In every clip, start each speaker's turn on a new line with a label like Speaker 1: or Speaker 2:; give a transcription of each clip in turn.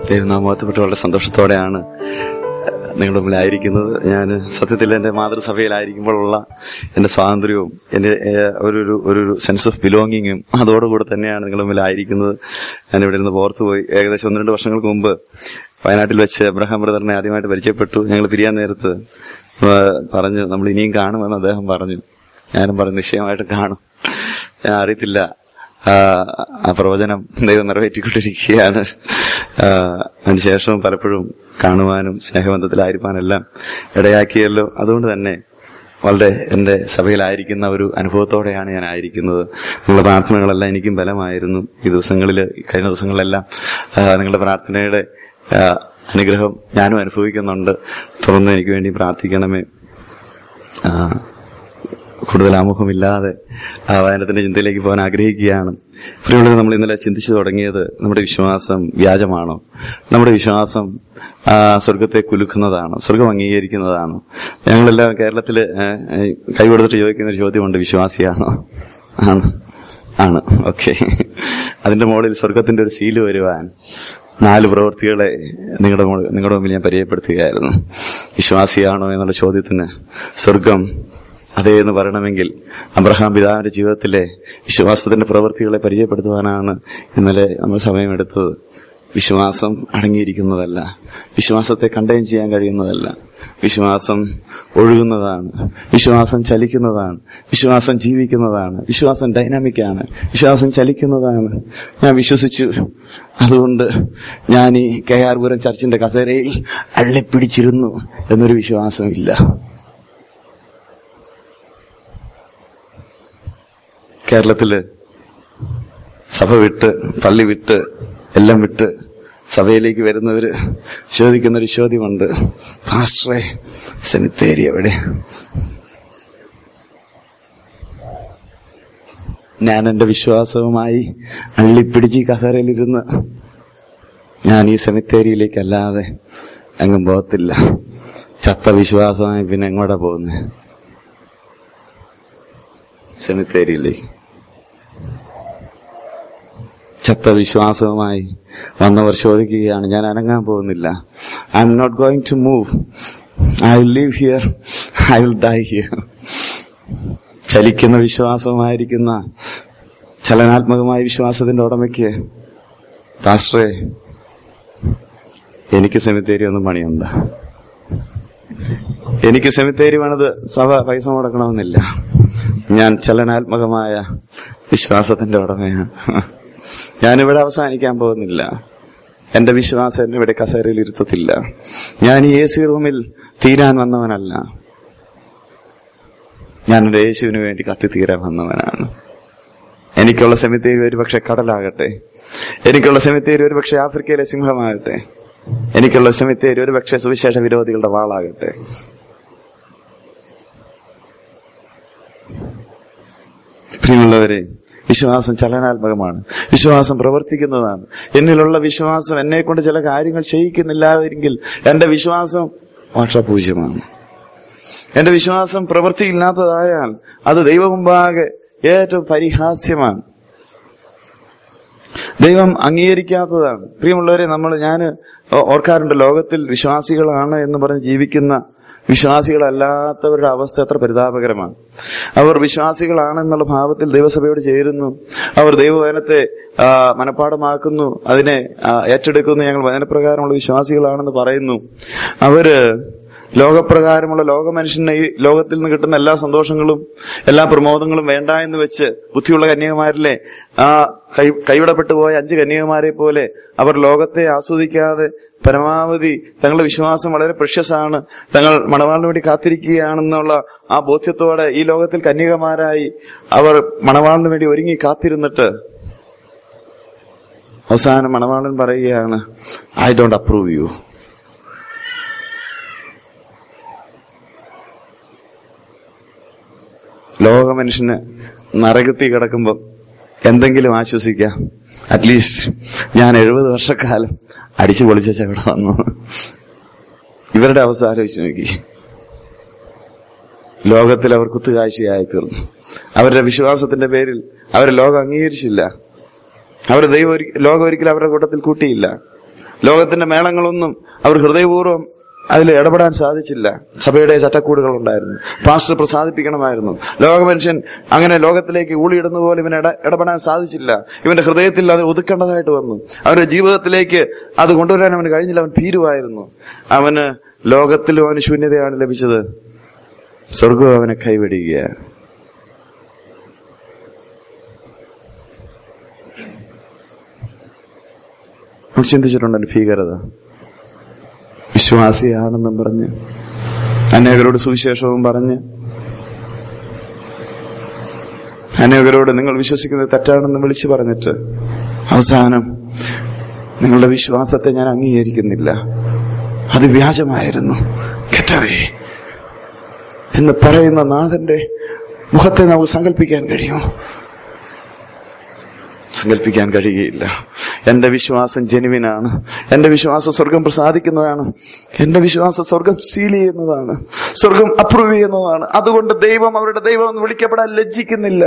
Speaker 1: ദൈവനാമത്തെ വളരെ സന്തോഷത്തോടെയാണ് നിങ്ങളുടെ മുമ്പിലായിരിക്കുന്നത് ഞാൻ സത്യത്തിൽ എൻ്റെ മാതൃസഭയിലായിരിക്കുമ്പോഴുള്ള എൻ്റെ സ്വാതന്ത്ര്യവും എൻ്റെ ഏഹ്, ഒരു ഒരു- ഒരു സെൻസ് ഓഫ് ബിലോങ്ങിങ്ങും അതോടുകൂടെ തന്നെയാണ് നിങ്ങളുടെ മുമ്പിലായിരിക്കുന്നത് ഞാൻ ഇവിടെ നിന്ന് പുറത്തു പോയി ഏകദേശം ഒന്ന് രണ്ട് വർഷങ്ങൾക്ക് മുമ്പ് വയനാട്ടിൽ വെച്ച് അബ്രഹാം ബ്രദറിനെ ആദ്യമായിട്ട് പരിചയപ്പെട്ടു ഞങ്ങൾ പിരിയാൻ നേരത്ത് ഏഹ്, പറഞ്ഞു നമ്മൾ ഇനിയും കാണുമെന്ന് അദ്ദേഹം പറഞ്ഞു ഞാനും പറഞ്ഞു നിശ്ചയമായിട്ട് കാണും ഞാൻ അറിയത്തില്ല ആ, ആ പ്രവചനം ദൈവം നിറവേറ്റിക്കൊണ്ടിരിക്കുകയാണ് ആ, അതിനുശേഷവും പലപ്പോഴും കാണുവാനും സ്നേഹബന്ധത്തിലായിരിക്കാനെല്ലാം ഇടയാക്കിയല്ലോ അതുകൊണ്ട് തന്നെ വളരെ എന്റെ സഭയിലായിരിക്കുന്ന ഒരു അനുഭവത്തോടെയാണ് ഞാൻ ആയിരിക്കുന്നത് നിങ്ങളുടെ പ്രാർത്ഥനകളെല്ലാം എനിക്കും ബലമായിരുന്നു ഈ ദിവസങ്ങളിൽ കഴിഞ്ഞ ദിവസങ്ങളിലെല്ലാം ആ, നിങ്ങളുടെ പ്രാർത്ഥനയുടെ ആ, അനുഗ്രഹം ഞാനും അനുഭവിക്കുന്നുണ്ട് തുറന്ന് എനിക്ക് വേണ്ടി പ്രാർത്ഥിക്കണമേ ആ, കൂടുതൽ ആമുഖമില്ലാതെ ആ വായനത്തിന്റെ ചിന്തയിലേക്ക് പോകാൻ ആഗ്രഹിക്കുകയാണ് പ്രിയമുള്ളത് നമ്മൾ ഇന്നലെ ചിന്തിച്ചു തുടങ്ങിയത് നമ്മുടെ വിശ്വാസം വ്യാജമാണോ നമ്മുടെ വിശ്വാസം ആ, സ്വർഗത്തെ കുലുക്കുന്നതാണോ സ്വർഗം അംഗീകരിക്കുന്നതാണോ ഞങ്ങളെല്ലാം കേരളത്തില് ഏ, ഏ, കൈകൊടുത്തിട്ട് ചോദിക്കുന്ന ഒരു ചോദ്യമുണ്ട് വിശ്വാസിയാണോ ആണ് ആണ് ഓക്കെ അതിന്റെ മുകളിൽ സ്വർഗത്തിന്റെ ഒരു സീല് വരുവാൻ നാല് പ്രവൃത്തികളെ നിങ്ങളുടെ മുകളിൽ- നിങ്ങളുടെ മുമ്പിൽ ഞാൻ പരിചയപ്പെടുത്തുകയായിരുന്നു വിശ്വാസിയാണോ എന്നുള്ള ചോദ്യത്തിന് സ്വർഗം അതേ എന്ന് പറയണമെങ്കിൽ അബ്രഹാം പിതാവിന്റെ ജീവിതത്തിലെ വിശ്വാസത്തിന്റെ പ്രവൃത്തികളെ പരിചയപ്പെടുത്തുവാനാണ് ഇന്നലെ നമ്മൾ സമയമെടുത്തത് വിശ്വാസം അടങ്ങിയിരിക്കുന്നതല്ല വിശ്വാസത്തെ കണ്ടെയ്ൻ ചെയ്യാൻ കഴിയുന്നതല്ല വിശ്വാസം ഒഴുകുന്നതാണ് വിശ്വാസം ചലിക്കുന്നതാണ് വിശ്വാസം ജീവിക്കുന്നതാണ് വിശ്വാസം ഡൈനാമിക് ആണ് വിശ്വാസം ചലിക്കുന്നതാണ് ഞാൻ വിശ്വസിച്ചു അതുകൊണ്ട് ഞാൻ ഈ കെ ആർ പുരം ചർച്ചിന്റെ കസേരയിൽ അള്ളിപ്പിടിച്ചിരുന്നു എന്നൊരു വിശ്വാസമില്ല കേരളത്തില് സഭ വിട്ട് പള്ളി വിട്ട് എല്ലാം വിട്ട് സഭയിലേക്ക് വരുന്നവര് ചോദിക്കുന്ന ഒരു ചോദ്യമുണ്ട് പാസ്റ്ററെ സെമിത്തേരി എവിടെ ഞാൻ എന്റെ വിശ്വാസവുമായി അള്ളിപ്പിടിച്ച് ഈ കസേരയിലിരുന്ന് ഞാൻ ഈ സെമിത്തേരിയിലേക്ക് അല്ലാതെ എങ്ങും പോകത്തില്ല ചത്ത വിശ്വാസമായി പിന്നെ എങ്ങോട്ടാ പോകുന്നത് സെമിത്തേരിയിലേക്ക് ചത്ത വിശ്വാസവുമായി വന്നവർ ചോദിക്കുകയാണ് ഞാൻ അനങ്ങാൻ പോകുന്നില്ല I'm not going to move I will leave here I will die here ചലിക്കുന്ന വിശ്വാസമായിരിക്കുന്ന ചലനാത്മകമായ വിശ്വാസത്തിന്റെ ഉടമയ്ക്ക് പാസ്റ്ററെ എനിക്ക് സെമിത്തേരി ഒന്നും പണിയുണ്ട് എനിക്ക് സെമിത്തേരി വേണത് സഭ പൈസ മുടക്കണമെന്നില്ല ഞാൻ ചലനാത്മകമായ വിശ്വാസത്തിന്റെ ഉടമയാണ് ഞാനിവിടെ അവസാനിക്കാൻ പോകുന്നില്ല എന്റെ വിശ്വാസം എന്നെ ഇവിടെ കസേരയിൽ ഇരുത്തത്തില്ല ഞാൻ ഈ എ സി റൂമിൽ തീരാൻ വന്നവനല്ല ഞാൻ എന്റെ യേശുവിന് വേണ്ടി കത്തിത്തീരാൻ വന്നവനാണ് എനിക്കുള്ള സെമിത്തേരി ഒരുപക്ഷെ കടലാകട്ടെ എനിക്കുള്ള സെമിത്തേരി ഒരുപക്ഷെ ആഫ്രിക്കയിലെ സിംഹമാകട്ടെ എനിക്കുള്ള സെമിത്തേരി ഒരുപക്ഷെ സുവിശേഷ വിരോധികളുടെ വാളാകട്ടെ പ്രിയമുള്ളവരെ വിശ്വാസം ചലനാത്മകമാണ് വിശ്വാസം പ്രവർത്തിക്കുന്നതാണ് എന്നിലുള്ള വിശ്വാസം എന്നെ കൊണ്ട് ചില കാര്യങ്ങൾ ചെയ്യിക്കുന്നില്ലാവെങ്കിൽ എന്റെ വിശ്വാസം വർഷപൂജ്യമാണ് എന്റെ വിശ്വാസം പ്രവൃത്തിയില്ലാത്തതായാൽ അത് ദൈവമുമ്പാകെ ഏറ്റവും പരിഹാസ്യമാണ് ദൈവം അംഗീകരിക്കാത്തതാണ് പ്രിയമുള്ളവരെ നമ്മൾ ഞാൻ ഓർക്കാറുണ്ട് ലോകത്തിൽ വിശ്വാസികളാണ് എന്ന് പറഞ്ഞ് ജീവിക്കുന്ന വിശ്വാസികളല്ലാത്തവരുടെ അവസ്ഥ എത്ര പരിതാപകരമാണ് അവർ വിശ്വാസികളാണെന്നുള്ള ഭാവത്തിൽ ദൈവസഭയോട് ചേരുന്നു അവർ ദൈവവചനത്തെ ആ, മനഃപ്പാഠമാക്കുന്നു അതിനെ ആ, ഏറ്റെടുക്കുന്നു ഞങ്ങൾ വചനപ്രകാരമുള്ള വിശ്വാസികളാണെന്ന് പറയുന്നു അവര് ലോകപ്രകാരമുള്ള ലോക മനുഷ്യന് ഈ ലോകത്തിൽ നിന്ന് കിട്ടുന്ന എല്ലാ സന്തോഷങ്ങളും എല്ലാ പ്രമോദങ്ങളും വേണ്ട എന്ന് വെച്ച് ബുദ്ധിയുള്ള കന്യകമാരിലെ ആ കൈ കൈവിടപ്പെട്ടു പോയ അഞ്ച് കന്യകമാരെ പോലെ അവർ ലോകത്തെ ആസ്വദിക്കാതെ പരമാവധി തങ്ങളുടെ വിശ്വാസം വളരെ പ്രഷ്യസ് ആണ് തങ്ങൾ മണവാളിന് വേണ്ടി കാത്തിരിക്കുകയാണെന്നുള്ള ആ ബോധ്യത്തോടെ ഈ ലോകത്തിൽ കന്യകമാരായി അവർ മണവാളിന് വേണ്ടി ഒരുങ്ങി കാത്തിരുന്നിട്ട് അവസാനം മണവാളൻ പറയുകയാണ് ഐ ഡോണ്ട് അപ്രൂവ് യു ലോക മനുഷ്യന് നരകത്തി കിടക്കുമ്പോൾ എന്തെങ്കിലും ആശ്വസിക്കാം അറ്റ്ലീസ്റ്റ് ഞാൻ എഴുപത് വർഷക്കാലം അടിച്ചു പൊളിച്ച ഇവിടെ വന്നു ഇവരുടെ അവസ്ഥ ആലോചിച്ച് നോക്കി ലോകത്തിൽ അവർ കുത്തുകാഴ്ചയായി തീർന്നു അവരുടെ വിശ്വാസത്തിന്റെ പേരിൽ അവരെ ലോകം അംഗീകരിച്ചില്ല അവർ ദൈവം ഒരി- ലോകം ഒരിക്കലും അവരുടെ കൂട്ടത്തിൽ കൂട്ടിയില്ല ലോകത്തിന്റെ മേളങ്ങളൊന്നും അവർ ഹൃദയപൂർവ്വം അതിൽ ഇടപെടാൻ സാധിച്ചില്ല സഭയുടെ ചട്ടക്കൂടുകൾ ഉണ്ടായിരുന്നു പാസ്റ്റർ പ്രസാദിപ്പിക്കണമായിരുന്നു ലോകമനുഷ്യൻ അങ്ങനെ ലോകത്തിലേക്ക് ഊളിയിടുന്ന പോലെ ഇവന് ഇട ഇടപെടാൻ സാധിച്ചില്ല ഇവന്റെ ഹൃദയത്തിൽ അത് ഒതുക്കേണ്ടതായിട്ട് വന്നു അവന്റെ ജീവിതത്തിലേക്ക് അത് കൊണ്ടുവരാൻ അവന് കഴിഞ്ഞില്ല അവൻ ഭീരുവായിരുന്നു അവന് ലോകത്തിലും അവന് ശൂന്യതയാണ് ലഭിച്ചത് സ്വർഗം അവനെ കൈവിടുകയാണ് നമുക്ക് ചിന്തിച്ചിട്ടുണ്ട് അതിന്റെ ഭീകരത വിശ്വാസിയാണെന്നും പറഞ്ഞ് അനേകരോട് സുവിശേഷവും പറഞ്ഞ് അനേകരോട് നിങ്ങൾ വിശ്വസിക്കുന്നത് തെറ്റാണെന്ന് വിളിച്ചു പറഞ്ഞിട്ട് അവസാനം നിങ്ങളുടെ വിശ്വാസത്തെ ഞാൻ അംഗീകരിക്കുന്നില്ല അത് വ്യാജമായിരുന്നു കെട്ടവേ എന്ന് പറയുന്ന നാഥന്റെ മുഖത്തെ നമുക്ക് സങ്കല്പിക്കാൻ കഴിയുമോ സങ്കല്പിക്കാൻ കഴിയുകയില്ല എന്റെ വിശ്വാസം ജനുവിനാണ് എന്റെ വിശ്വാസം സ്വർഗം പ്രസാദിക്കുന്നതാണ് എന്റെ വിശ്വാസം സ്വർഗം സീൽ ചെയ്യുന്നതാണ് സ്വർഗം അപ്രൂവ് ചെയ്യുന്നതാണ് അതുകൊണ്ട് ദൈവം അവരുടെ ദൈവം എന്ന് വിളിക്കപ്പെടാൻ ലജ്ജിക്കുന്നില്ല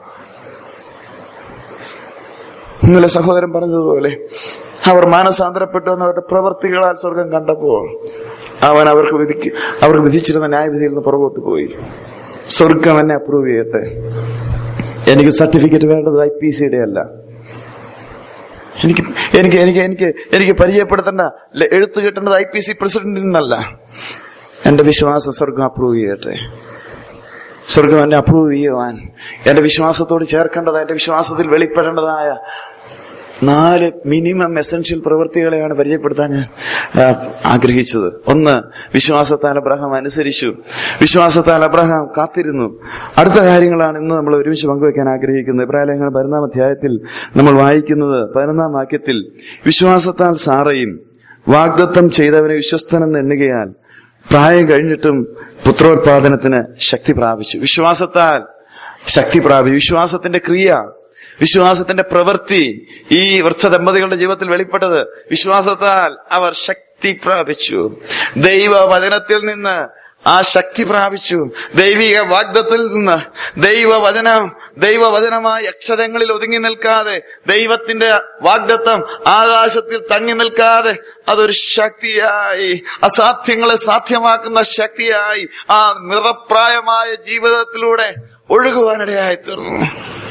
Speaker 1: ഇന്നലെ സഹോദരൻ പറഞ്ഞതുപോലെ അവർ മാനസാന്തരപ്പെട്ടു എന്ന് അവരുടെ പ്രവർത്തികളാൽ സ്വർഗം കണ്ടപ്പോൾ അവൻ അവർക്ക് വിധിക്ക് അവർക്ക് വിധിച്ചിരുന്ന ന്യായവിധിയിൽ നിന്ന് പുറകോട്ട് പോയി സ്വർഗം എന്നെ അപ്രൂവ് ചെയ്യട്ടെ എനിക്ക് സർട്ടിഫിക്കറ്റ് വേണ്ടത് ഐ പി സിയുടെ അല്ല എനിക്ക് എനിക്ക് എനിക്ക് എനിക്ക് എനിക്ക് പരിചയപ്പെടുത്തേണ്ട ല- എഴുത്ത് കിട്ടേണ്ടത് ഐ പി സി പ്രസിഡന്റിൽ നിന്നല്ല എന്റെ വിശ്വാസം സ്വർഗം അപ്രൂവ് ചെയ്യട്ടെ സ്വർഗം എന്നെ അപ്രൂവ് ചെയ്യുവാൻ എന്റെ വിശ്വാസത്തോട് ചേർക്കേണ്ടത് എന്റെ വിശ്വാസത്തിൽ വെളിപ്പെടേണ്ടതായ നാല് മിനിമം എസെൻഷ്യൽ പ്രവൃത്തികളെയാണ് പരിചയപ്പെടുത്താൻ ഞാൻ ആ, ആഗ്രഹിച്ചത് ഒന്ന് വിശ്വാസത്താൽ അബ്രഹാം അനുസരിച്ചു വിശ്വാസത്താൽ അബ്രഹാം കാത്തിരുന്നു അടുത്ത കാര്യങ്ങളാണ് ഇന്ന് നമ്മൾ ഒരുമിച്ച് പങ്കുവെക്കാൻ ആഗ്രഹിക്കുന്നത് ഇബ്രാഹിം പതിനൊന്നാം അധ്യായത്തിൽ നമ്മൾ വായിക്കുന്നത് പതിനൊന്നാം വാക്യത്തിൽ വിശ്വാസത്താൽ സാറയും വാഗ്ദത്തം ചെയ്തവനെ വിശ്വസ്തനെന്ന് എണ്ണുകയാൽ പ്രായം കഴിഞ്ഞിട്ടും പുത്രോത്പാദനത്തിന് ശക്തി പ്രാപിച്ചു വിശ്വാസത്താൽ ശക്തി പ്രാപിച്ചു വിശ്വാസത്തിന്റെ ക്രിയ വിശ്വാസത്തിന്റെ പ്രവൃത്തി ഈ വൃദ്ധ ദമ്പതികളുടെ ജീവിതത്തിൽ വെളിപ്പെട്ടത് വിശ്വാസത്താൽ അവർ ശക്തി പ്രാപിച്ചു ദൈവ വചനത്തിൽ നിന്ന് ആ ശക്തി പ്രാപിച്ചു ദൈവിക വാഗ്ദത്തിൽ നിന്ന് ദൈവവചനം ദൈവവചനമായ അക്ഷരങ്ങളിൽ ഒതുങ്ങി നിൽക്കാതെ ദൈവത്തിന്റെ വാഗ്ദത്തം ആകാശത്തിൽ തങ്ങി നിൽക്കാതെ അതൊരു ശക്തിയായി അസാധ്യങ്ങളെ സാധ്യമാക്കുന്ന ശക്തിയായി ആ നിറപ്രായമായ ജീവിതത്തിലൂടെ ഒഴുകുവാനിടയായി തീർന്നു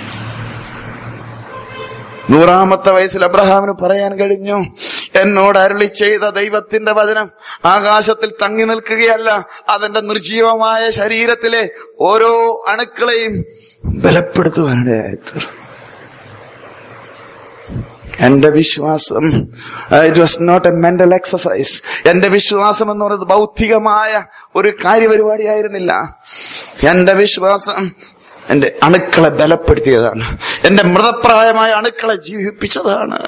Speaker 1: നൂറാമത്തെ വയസ്സിൽ അബ്രഹാമിന് പറയാൻ കഴിഞ്ഞു എന്നോട് അരുളി ചെയ്ത ദൈവത്തിന്റെ വചനം ആകാശത്തിൽ തങ്ങി നിൽക്കുകയല്ല അതെന്റെ നിർജീവമായ ശരീരത്തിലെ ഓരോ അണുക്കളെയും ബലപ്പെടുത്തുവാനിടയായി തീർന്നു എന്റെ വിശ്വാസം it was not a mental exercise എന്റെ വിശ്വാസം എന്ന് പറയുന്നത് ബൗദ്ധികമായ ഒരു കാര്യപരിപാടിയായിരുന്നില്ല എന്റെ വിശ്വാസം എന്റെ അണുക്കളെ ബലപ്പെടുത്തിയതാണ് എന്റെ മൃതപ്രായമായ അണുക്കളെ ജീവിപ്പിച്ചതാണ്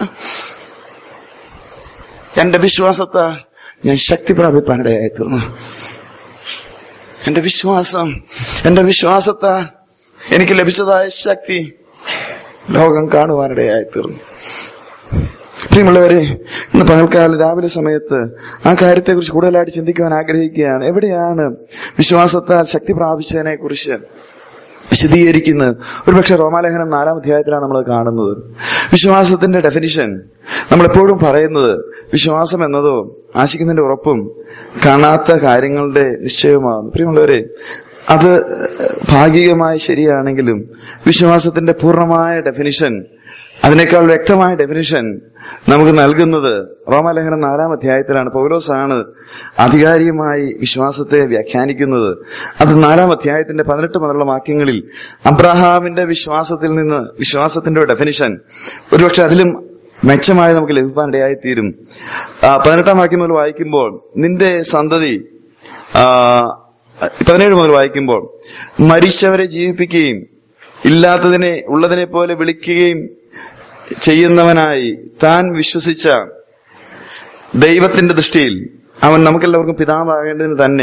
Speaker 1: എന്റെ വിശ്വാസത്താൽ ഞാൻ ശക്തി പ്രാപിപ്പാനിടയായി തീർന്നു എന്റെ വിശ്വാസം എന്റെ വിശ്വാസത്താൽ എനിക്ക് ലഭിച്ചതായ ശക്തി ലോകം കാണുവാനിടയായി തീർന്നു പ്രിയമുള്ളവരെ ഇന്ന് പകൽക്കാലം രാവിലെ സമയത്ത് ആ കാര്യത്തെക്കുറിച്ച് കൂടുതലായിട്ട് ചിന്തിക്കുവാൻ ആഗ്രഹിക്കുകയാണ് എവിടെയാണ് വിശ്വാസത്താൽ ശക്തി പ്രാപിച്ചതിനെ കുറിച്ച് വിശദീകരിക്കുന്നത് ഒരുപക്ഷെ റോമാലേഖനം നാലാം അധ്യായത്തിലാണ് നമ്മൾ കാണുന്നത് വിശ്വാസത്തിന്റെ ഡെഫിനിഷൻ നമ്മളെപ്പോഴും പറയുന്നത് വിശ്വാസം എന്നതോ ആശിക്കുന്നതിന്റെ ഉറപ്പും കാണാത്ത കാര്യങ്ങളുടെ നിശ്ചയമാകുന്നു പ്രിയമുള്ളവരെ അത് ഭാഗികമായി ശരിയാണെങ്കിലും വിശ്വാസത്തിന്റെ പൂർണ്ണമായ ഡെഫിനിഷൻ അതിനേക്കാൾ വ്യക്തമായ ഡെഫിനിഷൻ നമുക്ക് നൽകുന്നത് റോമാലേഖനം നാലാം അധ്യായത്തിലാണ് പൗലോസാണ് ആധികാരികമായി വിശ്വാസത്തെ വ്യാഖ്യാനിക്കുന്നത് അത് നാലാം അധ്യായത്തിന്റെ പതിനെട്ട് മുതലുള്ള വാക്യങ്ങളിൽ അബ്രഹാമിന്റെ വിശ്വാസത്തിൽ നിന്ന് വിശ്വാസത്തിന്റെ ഡെഫിനിഷൻ ഒരുപക്ഷെ അതിലും മെച്ചമായി നമുക്ക് ലഭിക്കാനിടയായി തീരും ആ, പതിനെട്ടാം വാക്യം മുതൽ വായിക്കുമ്പോൾ നിന്റെ സന്തതി ആ, പതിനേഴ് മുതൽ വായിക്കുമ്പോൾ മരിച്ചവരെ ജീവിപ്പിക്കുകയും ഇല്ലാത്തതിനെ ഉള്ളതിനെ പോലെ വിളിക്കുകയും ചെയ്യുന്നവനായി താൻ വിശ്വസിച്ച ദൈവത്തിന്റെ ദൃഷ്ടിയിൽ അവൻ നമുക്കെല്ലാവർക്കും പിതാവാകേണ്ടതിന് തന്നെ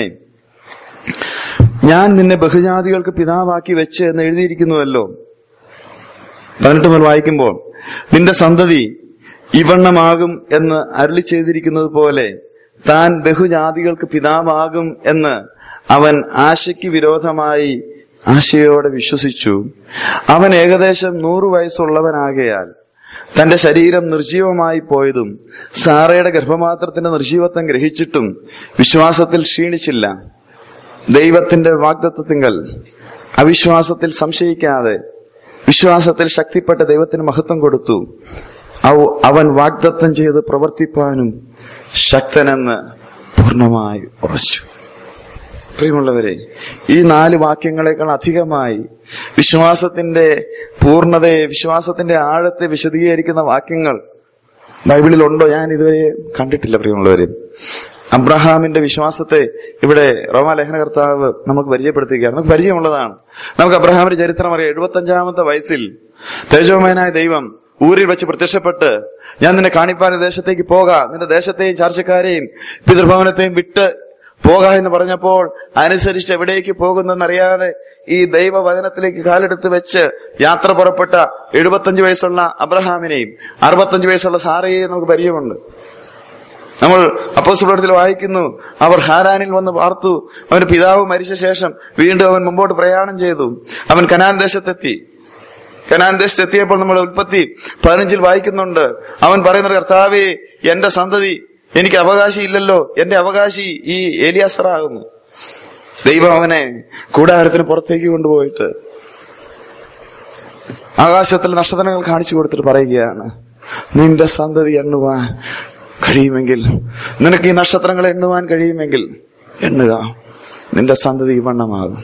Speaker 1: ഞാൻ നിന്നെ ബഹുജാതികൾക്ക് പിതാവാക്കി വെച്ച് എന്ന് എഴുതിയിരിക്കുന്നുവല്ലോ പതിനെട്ട് മുതൽ വായിക്കുമ്പോൾ നിന്റെ സന്തതി ഇവണ്ണമാകും എന്ന് അരുളി ചെയ്തിരിക്കുന്നത് പോലെ താൻ ബഹുജാതികൾക്ക് പിതാവാകും എന്ന് അവൻ ആശയ്ക്ക് വിരോധമായി ആശയോടെ വിശ്വസിച്ചു അവൻ ഏകദേശം നൂറു വയസ്സുള്ളവനാകയാൽ തന്റെ ശരീരം നിർജീവമായി പോയതും സാറയുടെ ഗർഭപാത്രത്തിന്റെ നിർജീവത്വം ഗ്രഹിച്ചിട്ടും വിശ്വാസത്തിൽ ക്ഷീണിച്ചില്ല ദൈവത്തിന്റെ വാഗ്ദത്വത്തിങ്കൽ അവിശ്വാസത്തിൽ സംശയിക്കാതെ വിശ്വാസത്തിൽ ശക്തിപ്പെട്ട ദൈവത്തിന് മഹത്വം കൊടുത്തു അവ- അവൻ വാഗ്ദത്തം ചെയ്ത് പ്രവർത്തിപ്പാനും ശക്തനെന്ന് പൂർണ്ണമായി ഉറച്ചു പ്രിയമുള്ളവരെ ഈ നാല് വാക്യങ്ങളെക്കാൾ അധികമായി വിശ്വാസത്തിന്റെ പൂർണ്ണതയെ വിശ്വാസത്തിന്റെ ആഴത്തെ വിശദീകരിക്കുന്ന വാക്യങ്ങൾ ബൈബിളിൽ ഉണ്ടോ ഞാൻ ഇതുവരെ കണ്ടിട്ടില്ല പ്രിയമുള്ളവരെ അബ്രഹാമിന്റെ വിശ്വാസത്തെ ഇവിടെ റോമാലേഖന കർത്താവ് നമുക്ക് പരിചയപ്പെടുത്തുകയാണ് നമുക്ക് പരിചയമുള്ളതാണ് നമുക്ക് അബ്രഹാമിന്റെ ചരിത്രം അറിയാം എഴുപത്തഞ്ചാമത്തെ വയസ്സിൽ തേജോമയനായ ദൈവം ഊരിൽ വെച്ച് പ്രത്യക്ഷപ്പെട്ട് ഞാൻ നിന്നെ കാണിപ്പാൻ ദേശത്തേക്ക് പോക നിന്റെ ദേശത്തെയും ചാർച്ചക്കാരെയും പിതൃഭവനത്തെയും വിട്ട് പോക എന്ന് പറഞ്ഞപ്പോൾ അനുസരിച്ച് എവിടേക്ക് പോകുന്നെന്നറിയാതെ ഈ ദൈവവചനത്തിലേക്ക് കാലെടുത്ത് വെച്ച് യാത്ര പുറപ്പെട്ട എഴുപത്തഞ്ച് വയസ്സുള്ള അബ്രഹാമിനെയും അറുപത്തഞ്ച് വയസ്സുള്ള സാറയെയും നമുക്ക് പരിചയമുണ്ട് നമ്മൾ അപ്പോസ്തലത്തിൽ വായിക്കുന്നു അവർ ഹാരാനിൽ വന്ന് പാർത്തു അവന്റെ പിതാവ് മരിച്ച ശേഷം വീണ്ടും അവൻ മുമ്പോട്ട് പ്രയാണം ചെയ്തു അവൻ കനാൻ ദേശത്തെത്തി കനാൻ ദേശത്തെത്തിയപ്പോൾ നമ്മൾ ഉൽപ്പത്തി പതിനഞ്ചിൽ വായിക്കുന്നുണ്ട് അവൻ പറയുന്നത് കർത്താവേ എന്റെ സന്തതി എനിക്ക് അവകാശി ഇല്ലല്ലോ എന്റെ അവകാശി ഈ ഏലിയാസറാകുന്നു ദൈവം അവനെ കൂടാരത്തിന് പുറത്തേക്ക് കൊണ്ടുപോയിട്ട് ആകാശത്തിൽ നക്ഷത്രങ്ങൾ കാണിച്ചു കൊടുത്തിട്ട് പറയുകയാണ് നിന്റെ സന്തതി എണ്ണുവാൻ കഴിയുമെങ്കിൽ നിനക്ക് ഈ നക്ഷത്രങ്ങൾ എണ്ണുവാൻ കഴിയുമെങ്കിൽ എണ്ണുക നിന്റെ സന്തതി ഈ വണ്ണമാകും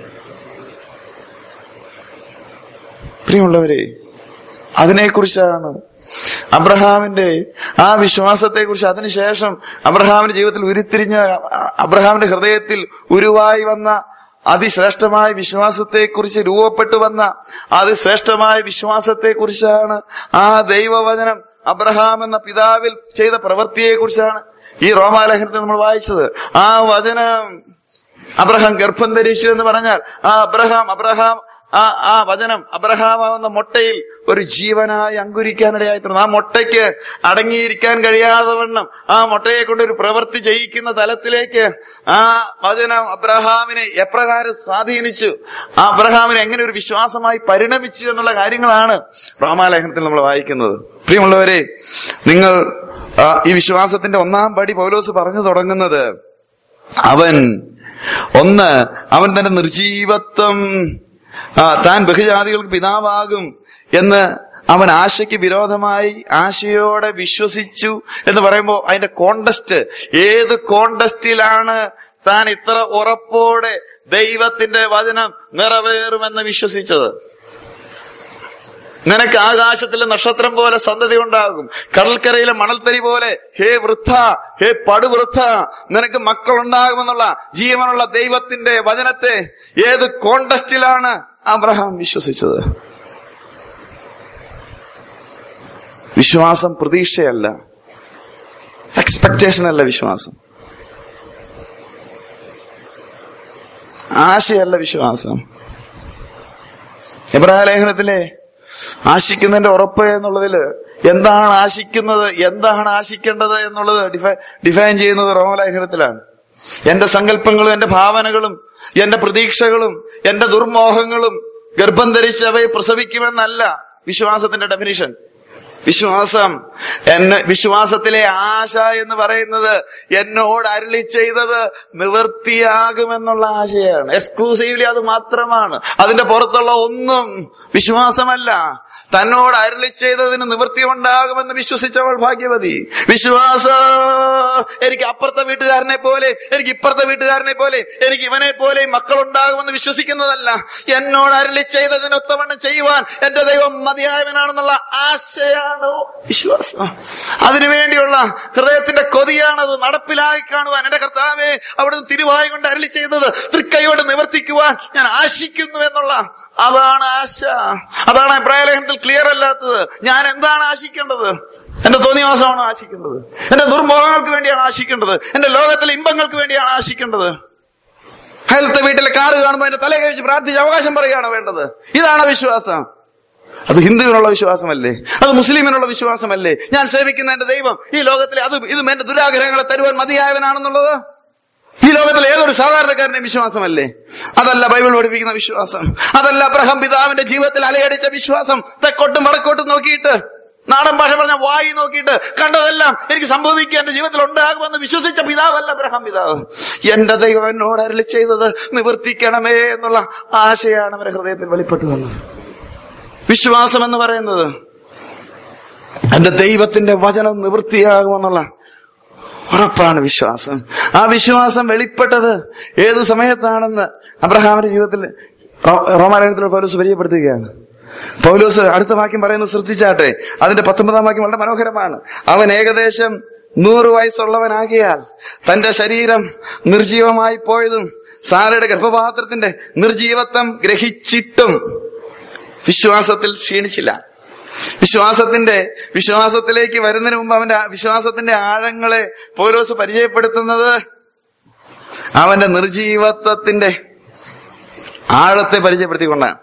Speaker 1: പ്രിയമുള്ളവരെ അതിനെക്കുറിച്ചാണ് അബ്രഹാമിന്റെ ആ വിശ്വാസത്തെ കുറിച്ച് അതിനുശേഷം അബ്രഹാമിന്റെ ജീവിതത്തിൽ ഉരുത്തിരിഞ്ഞ അബ്രഹാമിന്റെ ഹൃദയത്തിൽ ഉരുവായി വന്ന അതിശ്രേഷ്ഠമായ വിശ്വാസത്തെക്കുറിച്ച് രൂപപ്പെട്ടു വന്ന അതിശ്രേഷ്ഠമായ വിശ്വാസത്തെക്കുറിച്ചാണ് ആ ദൈവവചനം അബ്രഹാം എന്ന പിതാവിൽ ചെയ്ത പ്രവൃത്തിയെക്കുറിച്ചാണ് ഈ റോമാലേഖനത്തിൽ നമ്മൾ വായിച്ചത് ആ വചനം അബ്രഹാം ഗർഭം ധരിച്ചു എന്ന് പറഞ്ഞാൽ ആ അബ്രഹാം അബ്രഹാം ആ ആ വചനം അബ്രഹാമാവുന്ന മുട്ടയിൽ ഒരു ജീവനായി അങ്കുരിക്കാനിടയായി തീർന്നു ആ മുട്ടയ്ക്ക് അടങ്ങിയിരിക്കാൻ കഴിയാതെ വണ്ണം ആ മുട്ടയെ കൊണ്ട് ഒരു പ്രവൃത്തി ചെയ്യിക്കുന്ന തലത്തിലേക്ക് ആ വചനം അബ്രഹാമിനെ എപ്രകാരം സ്വാധീനിച്ചു ആ അബ്രഹാമിനെ എങ്ങനെ ഒരു വിശ്വാസമായി പരിണമിച്ചു എന്നുള്ള കാര്യങ്ങളാണ് റോമാലേഖനത്തിൽ നമ്മൾ വായിക്കുന്നത് പ്രിയമുള്ളവരെ നിങ്ങൾ ആ, ഈ വിശ്വാസത്തിന്റെ ഒന്നാം പടി പൗലോസ് പറഞ്ഞു തുടങ്ങുന്നത് അവൻ ഒന്ന് അവൻ തന്റെ നിർജീവത്വം ആ, താൻ ബഹുജാതികൾക്ക് പിതാവാകും എന്ന് അവൻ ആശയ്ക്ക് വിരോധമായി ആശയോടെ വിശ്വസിച്ചു എന്ന് പറയുമ്പോൾ അതിന്റെ കോണ്ടസ്റ്റ് ഏത് കോണ്ടസ്റ്റിലാണ് താൻ ഇത്ര ഉറപ്പോടെ ദൈവത്തിന്റെ വചനം നിറവേറുമെന്ന് വിശ്വസിച്ചത് നിനക്ക് ആകാശത്തിലെ നക്ഷത്രം പോലെ സന്തതി ഉണ്ടാകും കടൽക്കരയിലെ മണൽത്തരി പോലെ ഹേ വൃദ്ധ ഹേ പടുവൃദ്ധ നിനക്ക് മക്കളുണ്ടാകുമെന്നുള്ള ജീവനുള്ള ദൈവത്തിന്റെ വചനത്തെ ഏത് കോണ്ടസ്റ്റിലാണ് അബ്രഹാം വിശ്വസിച്ചത് വിശ്വാസം പ്രതീക്ഷയല്ല എക്സ്പെക്ടേഷൻ അല്ല വിശ്വാസം ആശയല്ല വിശ്വാസം എബ്രാഹിം ലേഖനത്തിലെ ആശിക്കുന്നതിന്റെ ഉറപ്പ് എന്നുള്ളതില് എന്താണ് ആശിക്കുന്നത് എന്താണ് ആശിക്കേണ്ടത് എന്നുള്ളത് ഡിഫൈ ഡിഫൈൻ ചെയ്യുന്നത് റോമലേഖനത്തിലാണ് എന്റെ സങ്കല്പങ്ങളും എന്റെ ഭാവനകളും എന്റെ പ്രതീക്ഷകളും എന്റെ ദുർമോഹങ്ങളും ഗർഭം ധരിച്ച് അവയെ പ്രസവിക്കുമെന്നല്ല വിശ്വാസത്തിന്റെ ഡെഫിനിഷൻ വിശ്വാസം എന്നെ വിശ്വാസത്തിലെ ആശ എന്ന് പറയുന്നത് എന്നോട് അരുളി ചെയ്തത് നിവൃത്തിയാകുമെന്നുള്ള ആശയാണ് എക്സ്ക്ലൂസീവ്ലി അത് മാത്രമാണ് അതിന്റെ പുറത്തുള്ള ഒന്നും വിശ്വാസമല്ല തന്നോട് അരുളി ചെയ്തതിന് നിവൃത്തി ഉണ്ടാകുമെന്ന് വിശ്വസിച്ചവൾ ഭാഗ്യവതി വിശ്വാസ എനിക്ക് അപ്പുറത്തെ വീട്ടുകാരനെ പോലെ എനിക്ക് ഇപ്പുറത്തെ വീട്ടുകാരനെ പോലെ എനിക്ക് ഇവനെ പോലെ മക്കളുണ്ടാകുമെന്ന് വിശ്വസിക്കുന്നതല്ല എന്നോട് അരുളി ചെയ്തതിന് ഒത്തവണ്ണം ചെയ്യുവാൻ എന്റെ ദൈവം മതിയായവനാണെന്നുള്ള ആശയാണ് വിശ്വാസം അതിനുവേണ്ടിയുള്ള ഹൃദയത്തിന്റെ കൊതിയാണത് നടപ്പിലാക്കി കാണുവാൻ എന്റെ കർത്താവെ അവിടുന്ന് തിരുവായി കൊണ്ട് അരളി ചെയ്തത് തൃക്കൈയോട് നിവർത്തിക്കുവാൻ ഞാൻ ആശിക്കുന്നു എന്നുള്ള അതാണ് ആശ അതാണ് അഭിപ്രായലേഖനത്തിൽ ക്ലിയർ അല്ലാത്തത് ഞാൻ എന്താണ് ആശിക്കേണ്ടത് എന്റെ തോന്നിവാസമാണോ ആശിക്കേണ്ടത് എന്റെ ദുർമോഹങ്ങൾക്ക് വേണ്ടിയാണ് ആശിക്കേണ്ടത് എന്റെ ലോകത്തിലെ ഇമ്പങ്ങൾക്ക് വേണ്ടിയാണ് ആശിക്കേണ്ടത് അയലത്തെ വീട്ടിലെ കാറ് കാണുമ്പോൾ എന്റെ തല കഴിച്ച് പ്രാർത്ഥിച്ച് അവകാശം പറയുകയാണ് വേണ്ടത് ഇതാണ് വിശ്വാസം അത് ഹിന്ദുവിനുള്ള വിശ്വാസമല്ലേ അത് മുസ്ലിമിനുള്ള വിശ്വാസമല്ലേ ഞാൻ സേവിക്കുന്ന എന്റെ ദൈവം ഈ ലോകത്തിലെ അത് ഇതും എന്റെ ദുരാഗ്രഹങ്ങളെ തരുവാൻ മതിയായവനാണെന്നുള്ളത് ഈ ലോകത്തിലെ ഏതൊരു സാധാരണക്കാരന്റെ വിശ്വാസമല്ലേ അതല്ല ബൈബിൾ പഠിപ്പിക്കുന്ന വിശ്വാസം അതല്ല അബ്രഹാം പിതാവിന്റെ ജീവിതത്തിൽ അലയടിച്ച വിശ്വാസം തെക്കോട്ടും വടക്കോട്ടും നോക്കിയിട്ട് നാടൻ ഭാഷ പറഞ്ഞ വായി നോക്കിയിട്ട് കണ്ടതെല്ലാം എനിക്ക് സംഭവിക്കുക എന്റെ ജീവിതത്തിൽ ഉണ്ടാകുമെന്ന് വിശ്വസിച്ച പിതാവല്ല അബ്രഹാം പിതാവ് എന്റെ ദൈവം എന്നോട് അരളി ചെയ്തത് നിവർത്തിക്കണമേ എന്നുള്ള ആശയാണ് അവരുടെ ഹൃദയത്തിൽ വെളിപ്പെട്ടു വന്നത് വിശ്വാസം എന്ന് പറയുന്നത് എന്റെ ദൈവത്തിന്റെ വചനം നിവൃത്തിയാകുമെന്നുള്ള ഉറപ്പാണ് വിശ്വാസം ആ വിശ്വാസം വെളിപ്പെട്ടത് ഏത് സമയത്താണെന്ന് അബ്രഹാമിന്റെ ജീവിതത്തിൽ റോ- റോമാലയത്തിലൂടെ പൗലോസ് പരിചയപ്പെടുത്തുകയാണ് പൗലോസ് അടുത്ത വാക്യം പറയുന്നത് ശ്രദ്ധിച്ചാട്ടെ അതിന്റെ പത്തൊമ്പതാം വാക്യം വളരെ മനോഹരമാണ് അവൻ ഏകദേശം നൂറ് വയസ്സുള്ളവനാകിയാൽ തന്റെ ശരീരം നിർജീവമായി പോയതും സാരയുടെ ഗർഭപാത്രത്തിന്റെ നിർജീവത്വം ഗ്രഹിച്ചിട്ടും വിശ്വാസത്തിൽ ക്ഷീണിച്ചില്ല വിശ്വാസത്തിന്റെ വിശ്വാസത്തിലേക്ക് വരുന്നതിന് മുമ്പ് അവന്റെ ആ വിശ്വാസത്തിന്റെ ആഴങ്ങളെ പൗലോസ് പരിചയപ്പെടുത്തുന്നത് അവന്റെ നിർജീവത്വത്തിന്റെ ആഴത്തെ പരിചയപ്പെടുത്തിക്കൊണ്ടാണ്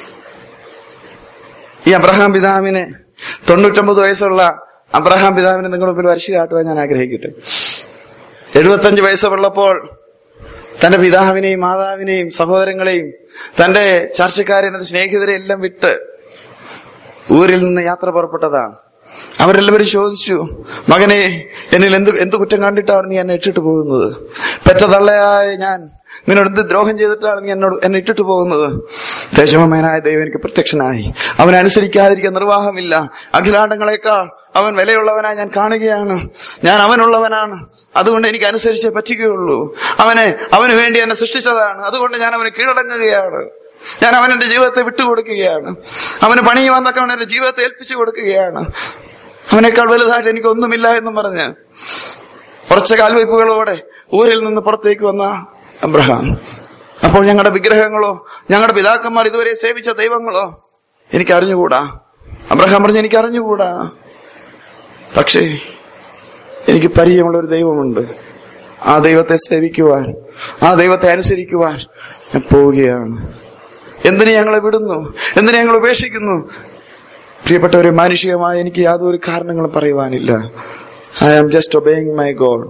Speaker 1: ഈ അബ്രഹാം പിതാവിനെ തൊണ്ണൂറ്റൊമ്പത് വയസ്സുള്ള അബ്രഹാം പിതാവിനെ നിങ്ങളുടെ മുമ്പിൽ വരച്ചു കാട്ടുവാൻ ഞാൻ ആഗ്രഹിക്കട്ടെ എഴുപത്തഞ്ച് വയസ്സുള്ളപ്പോൾ തന്റെ പിതാവിനെയും മാതാവിനെയും സഹോദരങ്ങളെയും തന്റെ ചർച്ചക്കാരെയും തന്റെ സ്നേഹിതരെ എല്ലാം വിട്ട് ഊരിൽ നിന്ന് യാത്ര പുറപ്പെട്ടതാണ് അവരെല്ലാവരും ചോദിച്ചു മകനെ എന്നിൽ എന്ത് എന്ത് കുറ്റം കണ്ടിട്ടാണ് നീ എന്നെ ഇട്ടിട്ട് പോകുന്നത് പെറ്റ തള്ളയായ ഞാൻ നിന്നോട് എന്ത് ദ്രോഹം ചെയ്തിട്ടാണ് നീ എന്നോട് എന്നെ ഇട്ടിട്ട് പോകുന്നത് തേജോമയനായ ദൈവം എനിക്ക് പ്രത്യക്ഷനായി അവൻ അനുസരിക്കാതിരിക്കാൻ നിർവാഹമില്ല അഖിലാണ്ടങ്ങളെക്കാൾ അവൻ വിലയുള്ളവനായി ഞാൻ കാണുകയാണ് ഞാൻ അവനുള്ളവനാണ് അതുകൊണ്ട് എനിക്ക് അനുസരിച്ചേ പറ്റുകയുള്ളൂ അവനെ അവന് വേണ്ടി എന്നെ സൃഷ്ടിച്ചതാണ് അതുകൊണ്ട് ഞാൻ അവന് കീഴടങ്ങുകയാണ് ഞാൻ അവൻ എന്റെ ജീവിതത്തെ വിട്ടുകൊടുക്കുകയാണ് അവന് പണിയുവാൻ തക്കവൻ എന്റെ ജീവിതത്തെ ഏൽപ്പിച്ചു കൊടുക്കുകയാണ് അവനേക്കാൾ വലുതായിട്ട് എനിക്ക് ഒന്നുമില്ല എന്നും പറഞ്ഞ് കുറച്ച് കാൽവയ്പ്പുകളോടെ ഊരിൽ നിന്ന് പുറത്തേക്ക് വന്ന അബ്രഹാം അപ്പോൾ ഞങ്ങളുടെ വിഗ്രഹങ്ങളോ ഞങ്ങളുടെ പിതാക്കന്മാർ ഇതുവരെ സേവിച്ച ദൈവങ്ങളോ എനിക്ക് അറിഞ്ഞുകൂടാ അബ്രഹാം പറഞ്ഞു എനിക്ക് അറിഞ്ഞുകൂടാ പക്ഷേ എനിക്ക് പരിചയമുള്ള ഒരു ദൈവമുണ്ട് ആ ദൈവത്തെ സേവിക്കുവാൻ ആ ദൈവത്തെ അനുസരിക്കുവാൻ ഞാൻ പോവുകയാണ് എന്തിനു ഞങ്ങളെ വിടുന്നു എന്തിനു ഞങ്ങൾ ഉപേക്ഷിക്കുന്നു പ്രിയപ്പെട്ടവരെ മാനുഷികമായ എനിക്ക് യാതൊരു കാരണങ്ങളും പറയുവാനില്ല I am just obeying my God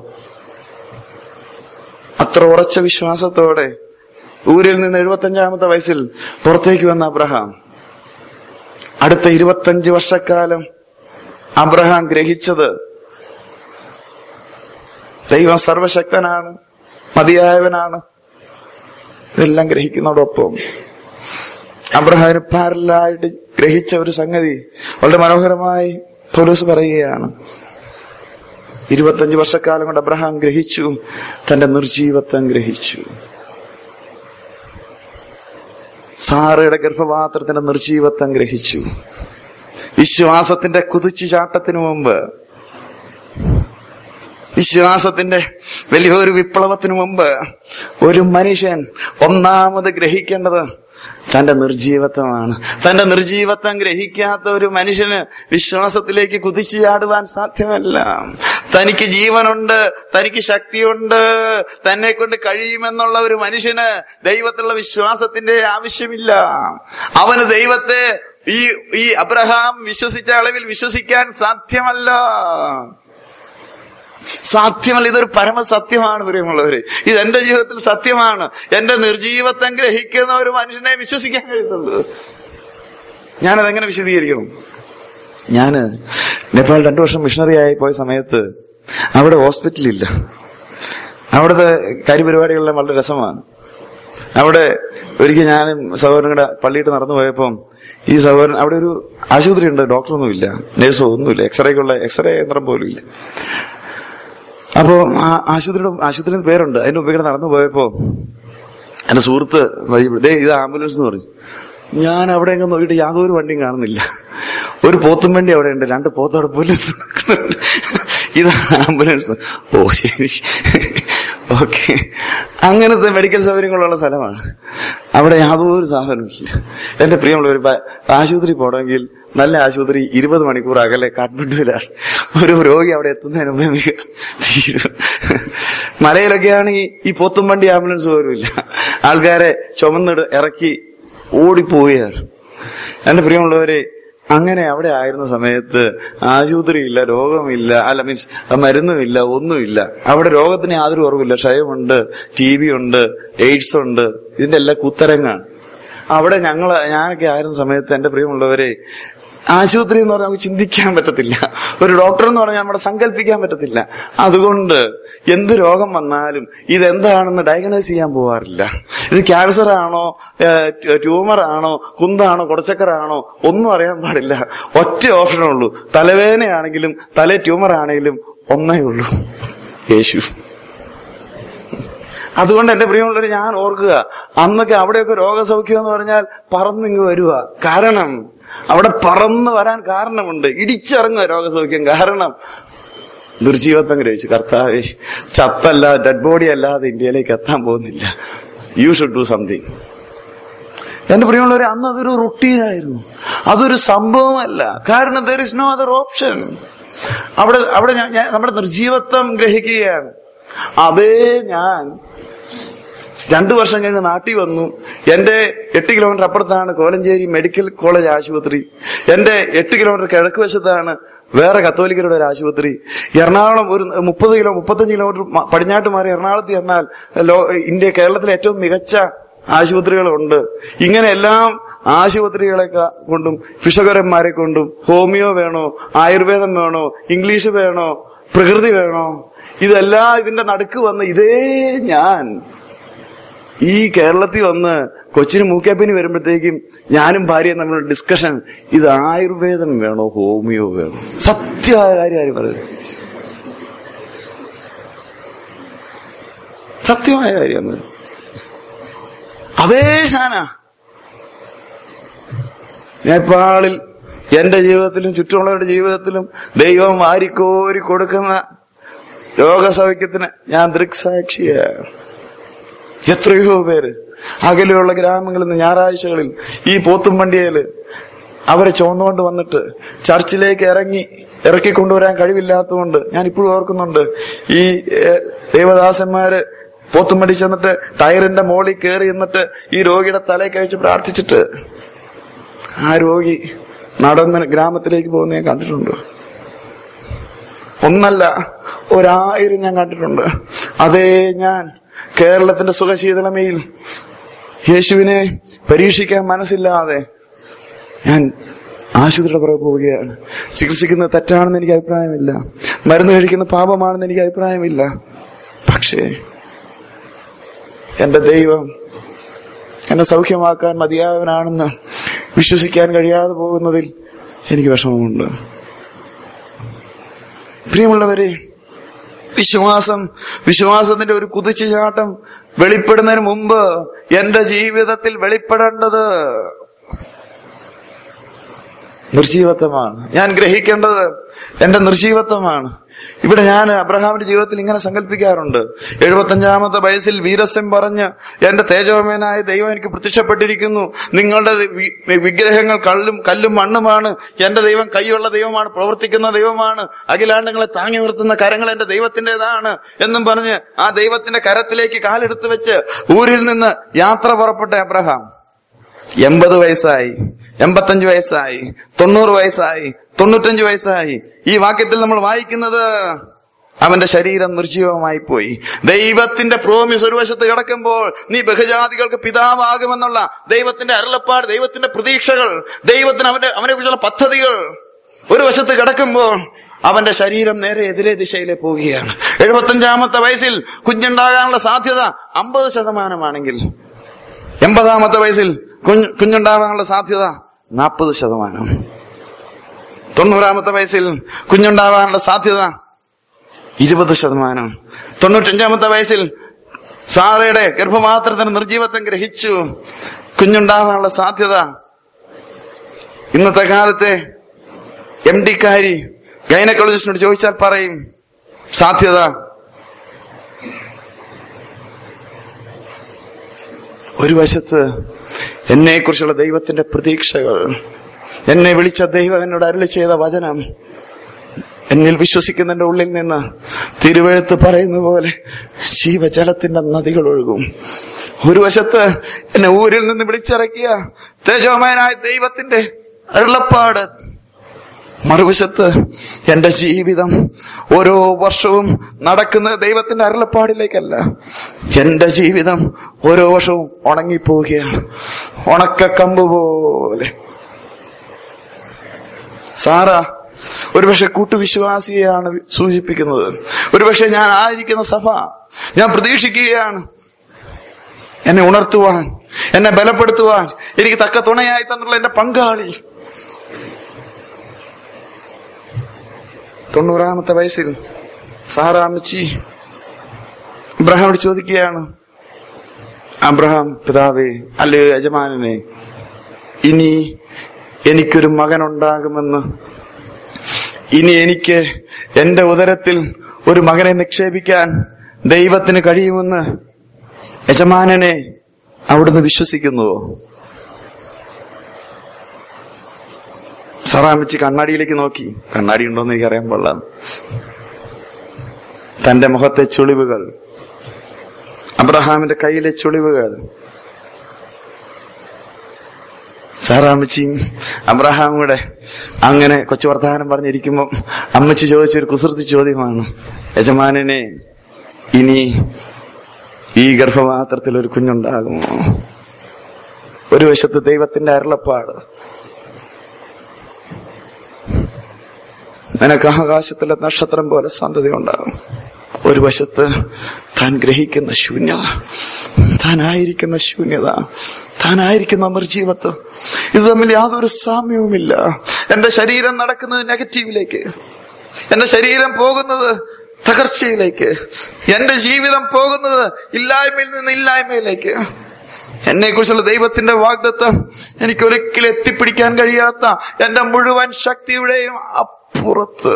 Speaker 1: അത്ര ഉറച്ച വിശ്വാസത്തോടെ ഊരിൽ നിന്ന് എഴുപത്തഞ്ചാമത്തെ വയസ്സിൽ പുറത്തേക്ക് വന്ന അബ്രഹാം അടുത്ത ഇരുപത്തഞ്ച് വർഷക്കാലം അബ്രഹാം ഗ്രഹിച്ചത് ദൈവം സർവശക്തനാണ് മതിയായവനാണ് ഇതെല്ലാം ഗ്രഹിക്കുന്നതോടൊപ്പം അബ്രഹാമിന് പാരലായിട്ട് ഗ്രഹിച്ച ഒരു സംഗതി വളരെ മനോഹരമായി പൗലോസ് പറയുകയാണ് ഇരുപത്തഞ്ച് വർഷക്കാലം കൊണ്ട് അബ്രഹാം ഗ്രഹിച്ചു തന്റെ നിർജീവത്വം ഗ്രഹിച്ചു സാറയുടെ ഗർഭപാത്രത്തിന്റെ നിർജീവത്വം ഗ്രഹിച്ചു വിശ്വാസത്തിന്റെ കുതിച്ചു ചാട്ടത്തിനു മുമ്പ് വിശ്വാസത്തിന്റെ വലിയൊരു വിപ്ലവത്തിനു മുമ്പ് ഒരു മനുഷ്യൻ ഒന്നാമത് ഗ്രഹിക്കേണ്ടത് തന്റെ നിർജീവത്വമാണ് തന്റെ നിർജീവത്വം ഗ്രഹിക്കാത്ത ഒരു മനുഷ്യന് വിശ്വാസത്തിലേക്ക് കുതിച്ചു ചാടുവാൻ സാധ്യമല്ല തനിക്ക് ജീവനുണ്ട് തനിക്ക് ശക്തിയുണ്ട് തന്നെ കൊണ്ട് കഴിയുമെന്നുള്ള ഒരു മനുഷ്യന് ദൈവത്തിലുള്ള വിശ്വാസത്തിന്റെ ആവശ്യമില്ല അവന് ദൈവത്തെ ഈ ഈ അബ്രഹാം വിശ്വസിച്ച അളവിൽ വിശ്വസിക്കാൻ സാധ്യമല്ല സാധ്യമല്ല ഇതൊരു പരമസത്യമാണ് പ്രിയമുള്ളവര് ഇത് എന്റെ ജീവിതത്തിൽ സത്യമാണ് എന്റെ നിർജീവത്വം ഗ്രഹിക്കുന്ന ഒരു മനുഷ്യനെ വിശ്വസിക്കാൻ കഴിയുന്നുള്ളൂ ഞാനതെങ്ങനെ വിശദീകരിക്കണം ഞാന് നേപ്പാൾ രണ്ടു വർഷം മിഷണറി ആയി പോയ സമയത്ത് അവിടെ ഹോസ്പിറ്റലില്ല അവിടുത്തെ കാര്യപരിപാടികളെല്ലാം വളരെ രസമാണ് അവിടെ ഒരിക്കൽ ഞാനും സഹോദരങ്ങളുടെ പള്ളിയിട്ട് നടന്നു പോയപ്പം ഈ സഹോദരൻ അവിടെ ഒരു ആശുപത്രി ഉണ്ട് ഡോക്ടറൊന്നുമില്ല നേഴ്സോ ഒന്നുമില്ല എക്സ്റേക്കുള്ള എക്സ്റേ യന്ത്രം പോലും ഇല്ല അപ്പോ ആ ആശുപത്രിയുടെ ആശുപത്രിയുടെ പേരുണ്ട് അതിന്റെ മുമ്പേ നടന്നു പോയപ്പോ എന്റെ സുഹൃത്ത് വഴി ദേ ഇത് ആംബുലൻസ് എന്ന് പറഞ്ഞു ഞാൻ അവിടെ എങ്ങും നോക്കിയിട്ട് യാതൊരു വണ്ടിയും കാണുന്നില്ല ഒരു പോത്തും വണ്ടി അവിടെ ഉണ്ട് രണ്ട് പോത്ത് അവിടെ പോലും നടക്കുന്നുണ്ട് ഇത് ആംബുലൻസ് ഓ ശരി ഓക്കെ അങ്ങനത്തെ മെഡിക്കൽ സൗകര്യങ്ങളുള്ള സ്ഥലമാണ് അവിടെ യാതൊരു സാധനമില്ല എന്റെ പ്രിയമുള്ള ഒരു ആശുപത്രി പോകണമെങ്കിൽ നല്ല ആശുപത്രി ഇരുപത് മണിക്കൂർ അകലെ കാഠ്മണ്ഡുവിലാണ് ഒരു രോഗി അവിടെ എത്തുന്നതിന് മുമ്പേ തീരും മലയിലൊക്കെയാണെങ്കിൽ ഈ പോത്തും വണ്ടി ആംബുലൻസ് പോലും ഇല്ല ആൾക്കാരെ ചുമന്നിട് ഇറക്കി ഓടിപ്പോവുകയാണ് എന്റെ പ്രിയമുള്ളവരെ അങ്ങനെ അവിടെ ആയിരുന്ന സമയത്ത് ആശുപത്രിയില്ല രോഗമില്ല അല്ല മീൻസ് മരുന്നുമില്ല ഒന്നുമില്ല അവിടെ രോഗത്തിന് യാതൊരു കുറവില്ല ക്ഷയമുണ്ട് ടി ബി ഉണ്ട് എയ്ഡ്സ് ഉണ്ട് ഇതിന്റെ എല്ലാം കുത്തരങ്ങാണ് അവിടെ ഞങ്ങൾ ഞാനൊക്കെ ആയിരുന്ന സമയത്ത് എന്റെ പ്രിയമുള്ളവരെ ആശുപത്രി എന്ന് പറഞ്ഞാൽ നമുക്ക് ചിന്തിക്കാൻ പറ്റത്തില്ല ഒരു ഡോക്ടർ എന്ന് പറഞ്ഞാൽ നമ്മുടെ സങ്കല്പിക്കാൻ പറ്റത്തില്ല അതുകൊണ്ട് എന്ത് രോഗം വന്നാലും ഇതെന്താണെന്ന് ഡയഗ്നോസ് ചെയ്യാൻ പോവാറില്ല ഇത് ക്യാൻസർ ആണോ ട്യൂമർ ആണോ കുന്താണോ കുടച്ചക്കറാണോ ഒന്നും അറിയാൻ പാടില്ല ഒറ്റ ഓപ്ഷനേ ഉള്ളൂ തലവേദനയാണെങ്കിലും തല ട്യൂമർ ആണെങ്കിലും ഒന്നേ ഉള്ളൂ യേശു അതുകൊണ്ട് എന്റെ പ്രിയമുള്ളവർ ഞാൻ ഓർക്കുക അന്നൊക്കെ അവിടെയൊക്കെ രോഗസൗഖ്യം എന്ന് പറഞ്ഞാൽ പറന്നിങ്ങ് വരുക കാരണം അവിടെ പറന്ന് വരാൻ കാരണമുണ്ട് ഇടിച്ചിറങ്ങുക രോഗസൗഖ്യം കാരണം നിർജീവത്വം ഗ്രഹിച്ചു കർത്താവേ ചത്തല്ല ഡെഡ് ബോഡി അല്ലാതെ ഇന്ത്യയിലേക്ക് എത്താൻ പോകുന്നില്ല യു ഷുഡ് ഡു സംതിങ് എന്റെ പ്രിയമുള്ളവരെ അന്ന് അതൊരു റുട്ടീനായിരുന്നു അതൊരു സംഭവമല്ല കാരണം there is no other option അവിടെ അവിടെ ഞാൻ ഞാൻ- നമ്മുടെ നിർജീവത്വം ഗ്രഹിക്കുകയാണ് അതേ ഞാൻ രണ്ടു വർഷം കഴിഞ്ഞ് നാട്ടിൽ വന്നു എന്റെ എട്ട് കിലോമീറ്റർ അപ്പുറത്താണ് കോലഞ്ചേരി മെഡിക്കൽ കോളേജ് ആശുപത്രി എന്റെ എട്ട് കിലോമീറ്റർ കിഴക്ക് വശത്താണ് വേറെ കത്തോലിക്കരുടെ ഒരു ആശുപത്രി എറണാകുളം ഒരു മുപ്പത് കിലോ മുപ്പത്തഞ്ച് കിലോമീറ്റർ മ- പടിഞ്ഞാട്ട് മാറി എറണാകുളത്ത് ചെന്നാൽ ലോ ഇന്ത്യ കേരളത്തിലെ ഏറ്റവും മികച്ച ആശുപത്രികളുണ്ട് ഇങ്ങനെ എല്ലാം ആശുപത്രികളെ കൊണ്ടും ഫിഷകരന്മാരെ കൊണ്ടും ഹോമിയോ വേണോ ആയുർവേദം വേണോ ഇംഗ്ലീഷ് വേണോ പ്രകൃതി വേണോ ഇതെല്ലാം ഇതിന്റെ നടുക്ക് വന്ന് ഇതേ ഞാൻ ഈ കേരളത്തിൽ വന്ന് കൊച്ചിന് മൂക്കാപ്പിന് വരുമ്പോഴത്തേക്കും ഞാനും ഭാര്യയും തമ്മിലുള്ള ഡിസ്കഷൻ ഇത് ആയുർവേദം വേണോ ഹോമിയോ വേണോ സത്യമായ കാര്യം ആരും പറയുന്നത് സത്യമായ കാര്യമാണ് അതേ ഞാനാ നേപ്പാളിൽ എന്റെ ജീവിതത്തിലും ചുറ്റുമുള്ളവരുടെ ജീവിതത്തിലും ദൈവം വാരിക്കോരി കൊടുക്കുന്ന രോഗസൗഖ്യത്തിന് ഞാൻ ദൃക്സാക്ഷിയാണ് എത്രയോ പേര് അകലെയുള്ള ഗ്രാമങ്ങളിൽ നിന്ന് ഞായറാഴ്ചകളിൽ ഈ പോത്തുംപണ്ടിയയില് അവരെ ചോന്നുകൊണ്ട് വന്നിട്ട് ചർച്ചിലേക്ക് ഇറങ്ങി ഇറക്കി കൊണ്ടുവരാൻ കഴിവില്ലാത്തതുകൊണ്ട് ഞാൻ ഇപ്പോഴും ഓർക്കുന്നുണ്ട് ഈ ഏഹ്, ദേവദാസന്മാര് പോത്തുംപണ്ടി ചെന്നിട്ട് ടയറിന്റെ മോളിൽ കയറി എന്നിട്ട് ഈ രോഗിയുടെ തലയിൽ കഴിച്ച് പ്രാർത്ഥിച്ചിട്ട് ആ രോഗി നടന്ന് ഗ്രാമത്തിലേക്ക് പോകുന്ന ഞാൻ കണ്ടിട്ടുണ്ട് ഒന്നല്ല ഒരായിരം ഞാൻ കണ്ടിട്ടുണ്ട് അതേ ഞാൻ കേരളത്തിന്റെ സുഖശീതളമയിൽ യേശുവിനെ പരീക്ഷിക്കാൻ മനസ്സില്ലാതെ ഞാൻ ആശുപത്രിയുടെ പുറകെ പോവുകയാണ് ചികിത്സിക്കുന്നത് തെറ്റാണെന്ന് എനിക്ക് അഭിപ്രായമില്ല മരുന്ന് കഴിക്കുന്ന പാപമാണെന്ന് എനിക്ക് അഭിപ്രായമില്ല പക്ഷേ എന്റെ ദൈവം എന്നെ സൗഖ്യമാക്കാൻ മതിയായവനാണെന്ന് വിശ്വസിക്കാൻ കഴിയാതെ പോകുന്നതിൽ എനിക്ക് വിഷമമുണ്ട് പ്രിയമുള്ളവരെ വിശ്വാസം വിശ്വാസത്തിന്റെ ഒരു കുതിച്ചുചാട്ടം വെളിപ്പെടുന്നതിന് മുമ്പ് എന്റെ ജീവിതത്തിൽ വെളിപ്പെടേണ്ടത് നിർജീവത്വമാണ് ഞാൻ ഗ്രഹിക്കേണ്ടത് എന്റെ നിർജീവത്വമാണ് ഇവിടെ ഞാൻ അബ്രഹാമിന്റെ ജീവിതത്തിൽ ഇങ്ങനെ സങ്കല്പിക്കാറുണ്ട് എഴുപത്തഞ്ചാമത്തെ വയസ്സിൽ വീരസ്യം പറഞ്ഞ് എന്റെ തേജോമേനായ ദൈവം എനിക്ക് പ്രത്യക്ഷപ്പെട്ടിരിക്കുന്നു നിങ്ങളുടെ വി- വിഗ്രഹങ്ങൾ കല്ലും കല്ലും മണ്ണുമാണ് എന്റെ ദൈവം കൈയുള്ള ദൈവമാണ് പ്രവർത്തിക്കുന്ന ദൈവമാണ് അഖിലാണ്ടങ്ങളെ താങ്ങി നിർത്തുന്ന കരങ്ങൾ എന്റെ ദൈവത്തിന്റേതാണ് എന്നും പറഞ്ഞ് ആ ദൈവത്തിന്റെ കരത്തിലേക്ക് കാലെടുത്ത് വെച്ച് ഊരിൽ നിന്ന് യാത്ര പുറപ്പെട്ട അബ്രഹാം എൺപത് വയസ്സായി എൺപത്തഞ്ച് വയസ്സായി തൊണ്ണൂറ് വയസ്സായി തൊണ്ണൂറ്റഞ്ച് വയസ്സായി ഈ വാക്യത്തിൽ നമ്മൾ വായിക്കുന്നത് അവന്റെ ശരീരം നിർജീവമായി പോയി ദൈവത്തിന്റെ പ്രോമിസ് ഒരു വശത്ത് കിടക്കുമ്പോൾ നീ ബഹുജാതികൾക്ക് പിതാവാകുമെന്നുള്ള ദൈവത്തിന്റെ അരുളപ്പാട് ദൈവത്തിന്റെ പ്രതീക്ഷകൾ ദൈവത്തിന് അവന്റെ അവനെ കുറിച്ചുള്ള പദ്ധതികൾ ഒരു വശത്ത് കിടക്കുമ്പോൾ അവന്റെ ശരീരം നേരെ എതിരെ ദിശയിലെ പോവുകയാണ് എഴുപത്തഞ്ചാമത്തെ വയസ്സിൽ കുഞ്ഞുണ്ടാകാനുള്ള സാധ്യത അമ്പത് ശതമാനമാണെങ്കിൽ എൺപതാമത്തെ വയസ്സിൽ കുഞ്ഞ് കുഞ്ഞുണ്ടാവാനുള്ള സാധ്യത നാൽപ്പത് ശതമാനം തൊണ്ണൂറാമത്തെ വയസ്സിൽ കുഞ്ഞുണ്ടാവാനുള്ള സാധ്യത ഇരുപത് ശതമാനം തൊണ്ണൂറ്റഞ്ചാമത്തെ വയസ്സിൽ സാറയുടെ ഗർഭമാത്രത്തിന് നിർജീവത്വം ഗ്രഹിച്ചു കുഞ്ഞുണ്ടാവാനുള്ള സാധ്യത ഇന്നത്തെ കാലത്തെ എം ഡിക്കാരി ഗൈനക്കോളജിസ്റ്റിനോട് ചോദിച്ചാൽ പറയും സാധ്യത ഒരു വശത്ത് എന്നെക്കുറിച്ചുള്ള ദൈവത്തിന്റെ പ്രതീക്ഷകൾ എന്നെ വിളിച്ച ദൈവം എന്നോട് അരുളി ചെയ്ത വചനം എന്നിൽ വിശ്വസിക്കുന്നതിന്റെ ഉള്ളിൽ നിന്ന് തിരുവഴുത്ത് പറയുന്ന പോലെ ജീവജലത്തിന്റെ നദികൾ ഒഴുകും ഒരു വശത്ത് എന്നെ ഊരിൽ നിന്ന് വിളിച്ചിറക്കിയ തേജോമയനായ ദൈവത്തിന്റെ അരുളപ്പാട് മറുവശത്ത് എന്റെ ജീവിതം ഓരോ വർഷവും നടക്കുന്ന ദൈവത്തിന്റെ അരുളപ്പാടിലേക്കല്ല എന്റെ ജീവിതം ഓരോ വർഷവും ഉണങ്ങിപ്പോവുകയാണ് ഉണക്ക കമ്പ് പോലെ സാറ ഒരുപക്ഷെ കൂട്ടുവിശ്വാസിയെയാണ് സൂചിപ്പിക്കുന്നത് ഒരുപക്ഷെ ഞാൻ ആയിരിക്കുന്ന സഭ ഞാൻ പ്രതീക്ഷിക്കുകയാണ് എന്നെ ഉണർത്തുവാൻ എന്നെ ബലപ്പെടുത്തുവാൻ എനിക്ക് തക്ക തുണയായി തന്നുള്ള എന്റെ പങ്കാളി തൊണ്ണൂറാമത്തെ വയസ്സിൽ സാറാമ്മച്ചി അബ്രഹാമോട് ചോദിക്കുകയാണ് അബ്രഹാം പിതാവേ അല്ലയോ യജമാനനെ ഇനി എനിക്കൊരു മകനുണ്ടാകുമെന്ന് ഇനി എനിക്ക് എന്റെ ഉദരത്തിൽ ഒരു മകനെ നിക്ഷേപിക്കാൻ ദൈവത്തിന് കഴിയുമെന്ന് യജമാനനെ അവിടുന്ന് വിശ്വസിക്കുന്നുവോ സാറാമിച്ച് കണ്ണാടിയിലേക്ക് നോക്കി കണ്ണാടി ഉണ്ടോന്ന് എനിക്ക് അറിയാൻ പാടില്ല തന്റെ മുഖത്തെ ചുളിവുകൾ അബ്രഹാമിന്റെ കയ്യിലെ ചുളിവുകൾ സാറാമ്മച്ചിയും അബ്രഹാമും കൂടെ അങ്ങനെ കൊച്ചു വർത്തമാനം പറഞ്ഞിരിക്കുമ്പോ അമ്മച്ചി ചോദിച്ചൊരു കുസൃതി ചോദ്യമാണ് യജമാനനെ ഇനി ഈ ഗർഭപാത്രത്തിൽ ഒരു കുഞ്ഞുണ്ടാകുമോ ഒരു വശത്ത് ദൈവത്തിന്റെ അരുളപ്പാട് നിനക്ക് ആകാശത്തിലെ നക്ഷത്രം പോലെ സന്തതി ഉണ്ടാകും ഒരു വശത്ത് താൻ ഗ്രഹിക്കുന്ന ശൂന്യത താനായിരിക്കുന്ന ശൂന്യത താനായിരിക്കുന്ന നിർജീവത്വം ഇത് തമ്മിൽ യാതൊരു സാമ്യവുമില്ല എന്റെ ശരീരം നടക്കുന്നത് നെഗറ്റീവിലേക്ക് എന്റെ ശരീരം പോകുന്നത് തകർച്ചയിലേക്ക് എന്റെ ജീവിതം പോകുന്നത് ഇല്ലായ്മയിൽ നിന്ന് ഇല്ലായ്മയിലേക്ക് എന്നെ കുറിച്ചുള്ള ദൈവത്തിന്റെ വാഗ്ദത്വം എനിക്ക് ഒരിക്കലും എത്തിപ്പിടിക്കാൻ കഴിയാത്ത എന്റെ മുഴുവൻ ശക്തിയുടെയും അപ്പുറത്ത്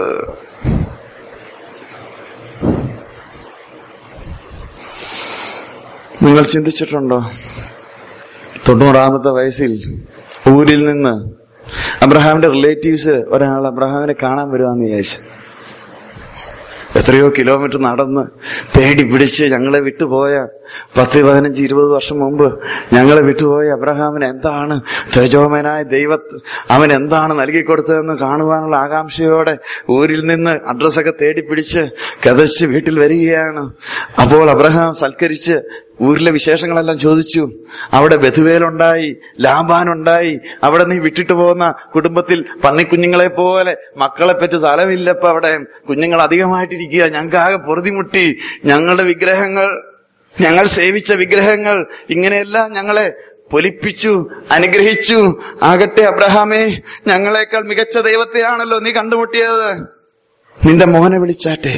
Speaker 1: നിങ്ങൾ ചിന്തിച്ചിട്ടുണ്ടോ തൊണ്ണൂറാമത്തെ വയസ്സിൽ ഊരിൽ നിന്ന് അബ്രഹാമിന്റെ റിലേറ്റീവ്സ് ഒരാൾ അബ്രഹാമിനെ കാണാൻ വരുവാന്ന് വിചാരിച്ചു എത്രയോ കിലോമീറ്റർ നടന്ന് തേടി പിടിച്ച് ഞങ്ങളെ വിട്ടുപോയ പത്ത് പതിനഞ്ച് ഇരുപത് വർഷം മുമ്പ് ഞങ്ങളെ വിട്ടുപോയ അബ്രഹാമിന് എന്താണ് തേജോമനായ ദൈവ അവൻ എന്താണ് നൽകിക്കൊടുത്തതെന്ന് കാണുവാനുള്ള ആകാംക്ഷയോടെ ഊരിൽ നിന്ന് അഡ്രസ്സൊക്കെ തേടി പിടിച്ച് കതച്ച് വീട്ടിൽ വരികയാണ് അപ്പോൾ അബ്രഹാം സൽക്കരിച്ച് ഊരിലെ വിശേഷങ്ങളെല്ലാം ചോദിച്ചു അവിടെ ബധുവേലുണ്ടായി ലാഭാനുണ്ടായി അവിടെ നീ വിട്ടിട്ട് പോകുന്ന കുടുംബത്തിൽ പന്നിക്കുഞ്ഞുങ്ങളെ പോലെ മക്കളെ പറ്റി സ്ഥലമില്ലപ്പോ അവിടെ കുഞ്ഞുങ്ങൾ അധികമായിട്ടിരിക്കുക ഞങ്ങൾക്ക് ആകെ പൊറുതിമുട്ടി ഞങ്ങളുടെ വിഗ്രഹങ്ങൾ ഞങ്ങൾ സേവിച്ച വിഗ്രഹങ്ങൾ ഇങ്ങനെയെല്ലാം ഞങ്ങളെ പൊലിപ്പിച്ചു അനുഗ്രഹിച്ചു ആകട്ടെ അബ്രഹാമേ ഞങ്ങളെക്കാൾ മികച്ച ദൈവത്തെയാണല്ലോ നീ കണ്ടുമുട്ടിയത് നിന്റെ മോനെ വിളിച്ചാട്ടെ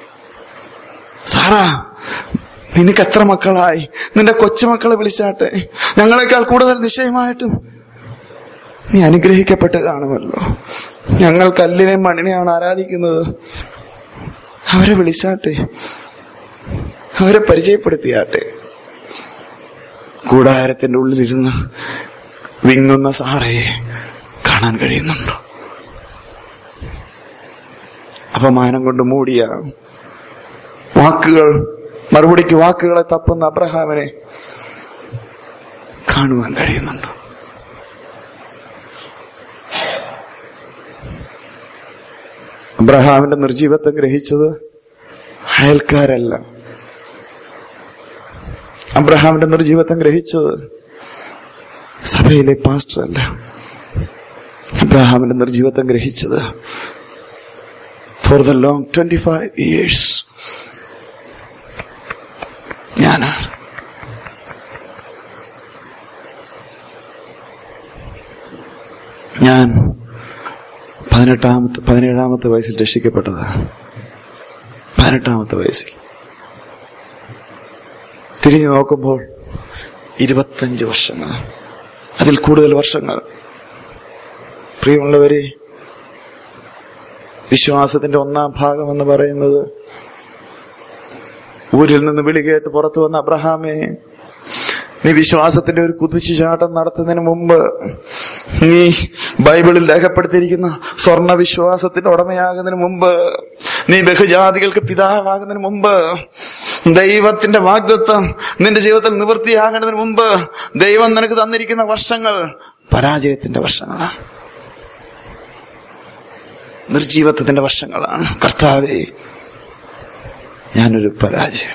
Speaker 1: സാറാ നിനക്ക് എത്ര മക്കളായി നിന്റെ കൊച്ചുമക്കളെ വിളിച്ചാട്ടെ ഞങ്ങളെക്കാൾ കൂടുതൽ നിശ്ചയമായിട്ടും നീ അനുഗ്രഹിക്കപ്പെട്ട് കാണുമല്ലോ ഞങ്ങൾ കല്ലിനെയും മണ്ണിനെയാണ് ആരാധിക്കുന്നത് അവരെ വിളിച്ചാട്ടെ അവരെ പരിചയപ്പെടുത്തിയാട്ടെ കൂടാരത്തിന്റെ ഉള്ളിലിരുന്ന് വിങ്ങുന്ന സാറയെ കാണാൻ കഴിയുന്നുണ്ടോ അപമാനം കൊണ്ട് മൂടിയ വാക്കുകൾ മറുപടിക്ക് വാക്കുകളെ തപ്പുന്ന അബ്രഹാമിനെ കാണുവാൻ കഴിയുന്നുണ്ടോ അബ്രഹാമിന്റെ നിർജീവത്വം ഗ്രഹിച്ചത് അയൽക്കാരല്ല അബ്രഹാമിന്റെ നിർജീവത്വം ഗ്രഹിച്ചത് സഭയിലെ പാസ്റ്റർ അല്ല അബ്രഹാമിന്റെ നിർജീവത്വം ഗ്രഹിച്ചത് for the long twenty five years ഞാനാണ് ഞാൻ പതിനെട്ടാമത്തെ പതിനേഴാമത്തെ വയസ്സിൽ രക്ഷിക്കപ്പെട്ടത് പതിനെട്ടാമത്തെ വയസ്സിൽ തിരിഞ്ഞു നോക്കുമ്പോൾ ഇരുപത്തഞ്ച് വർഷങ്ങൾ അതിൽ കൂടുതൽ വർഷങ്ങൾ പ്രിയമുള്ളവരെ വിശ്വാസത്തിന്റെ ഒന്നാം ഭാഗം എന്ന് പറയുന്നത് ഊരിൽ നിന്ന് വിളി കേട്ട് പുറത്തു വന്ന അബ്രഹാമേ നീ വിശ്വാസത്തിന്റെ ഒരു കുതിച്ചു ചാട്ടം നടത്തുന്നതിന് മുമ്പ് നീ ബൈബിളിൽ രേഖപ്പെടുത്തിയിരിക്കുന്ന സ്വർണ വിശ്വാസത്തിന്റെ ഉടമയാകുന്നതിന് മുമ്പ് നീ ബഹുജാതികൾക്ക് പിതാവാകുന്നതിന് മുമ്പ് ദൈവത്തിന്റെ വാഗ്ദത്വം നിന്റെ ജീവിതത്തിൽ നിവൃത്തിയാകുന്നതിന് മുമ്പ് ദൈവം നിനക്ക് തന്നിരിക്കുന്ന വർഷങ്ങൾ പരാജയത്തിന്റെ വർഷങ്ങളാണ് നിർജീവത്വത്തിന്റെ വർഷങ്ങളാണ് കർത്താവേ ഞാനൊരു പരാജയം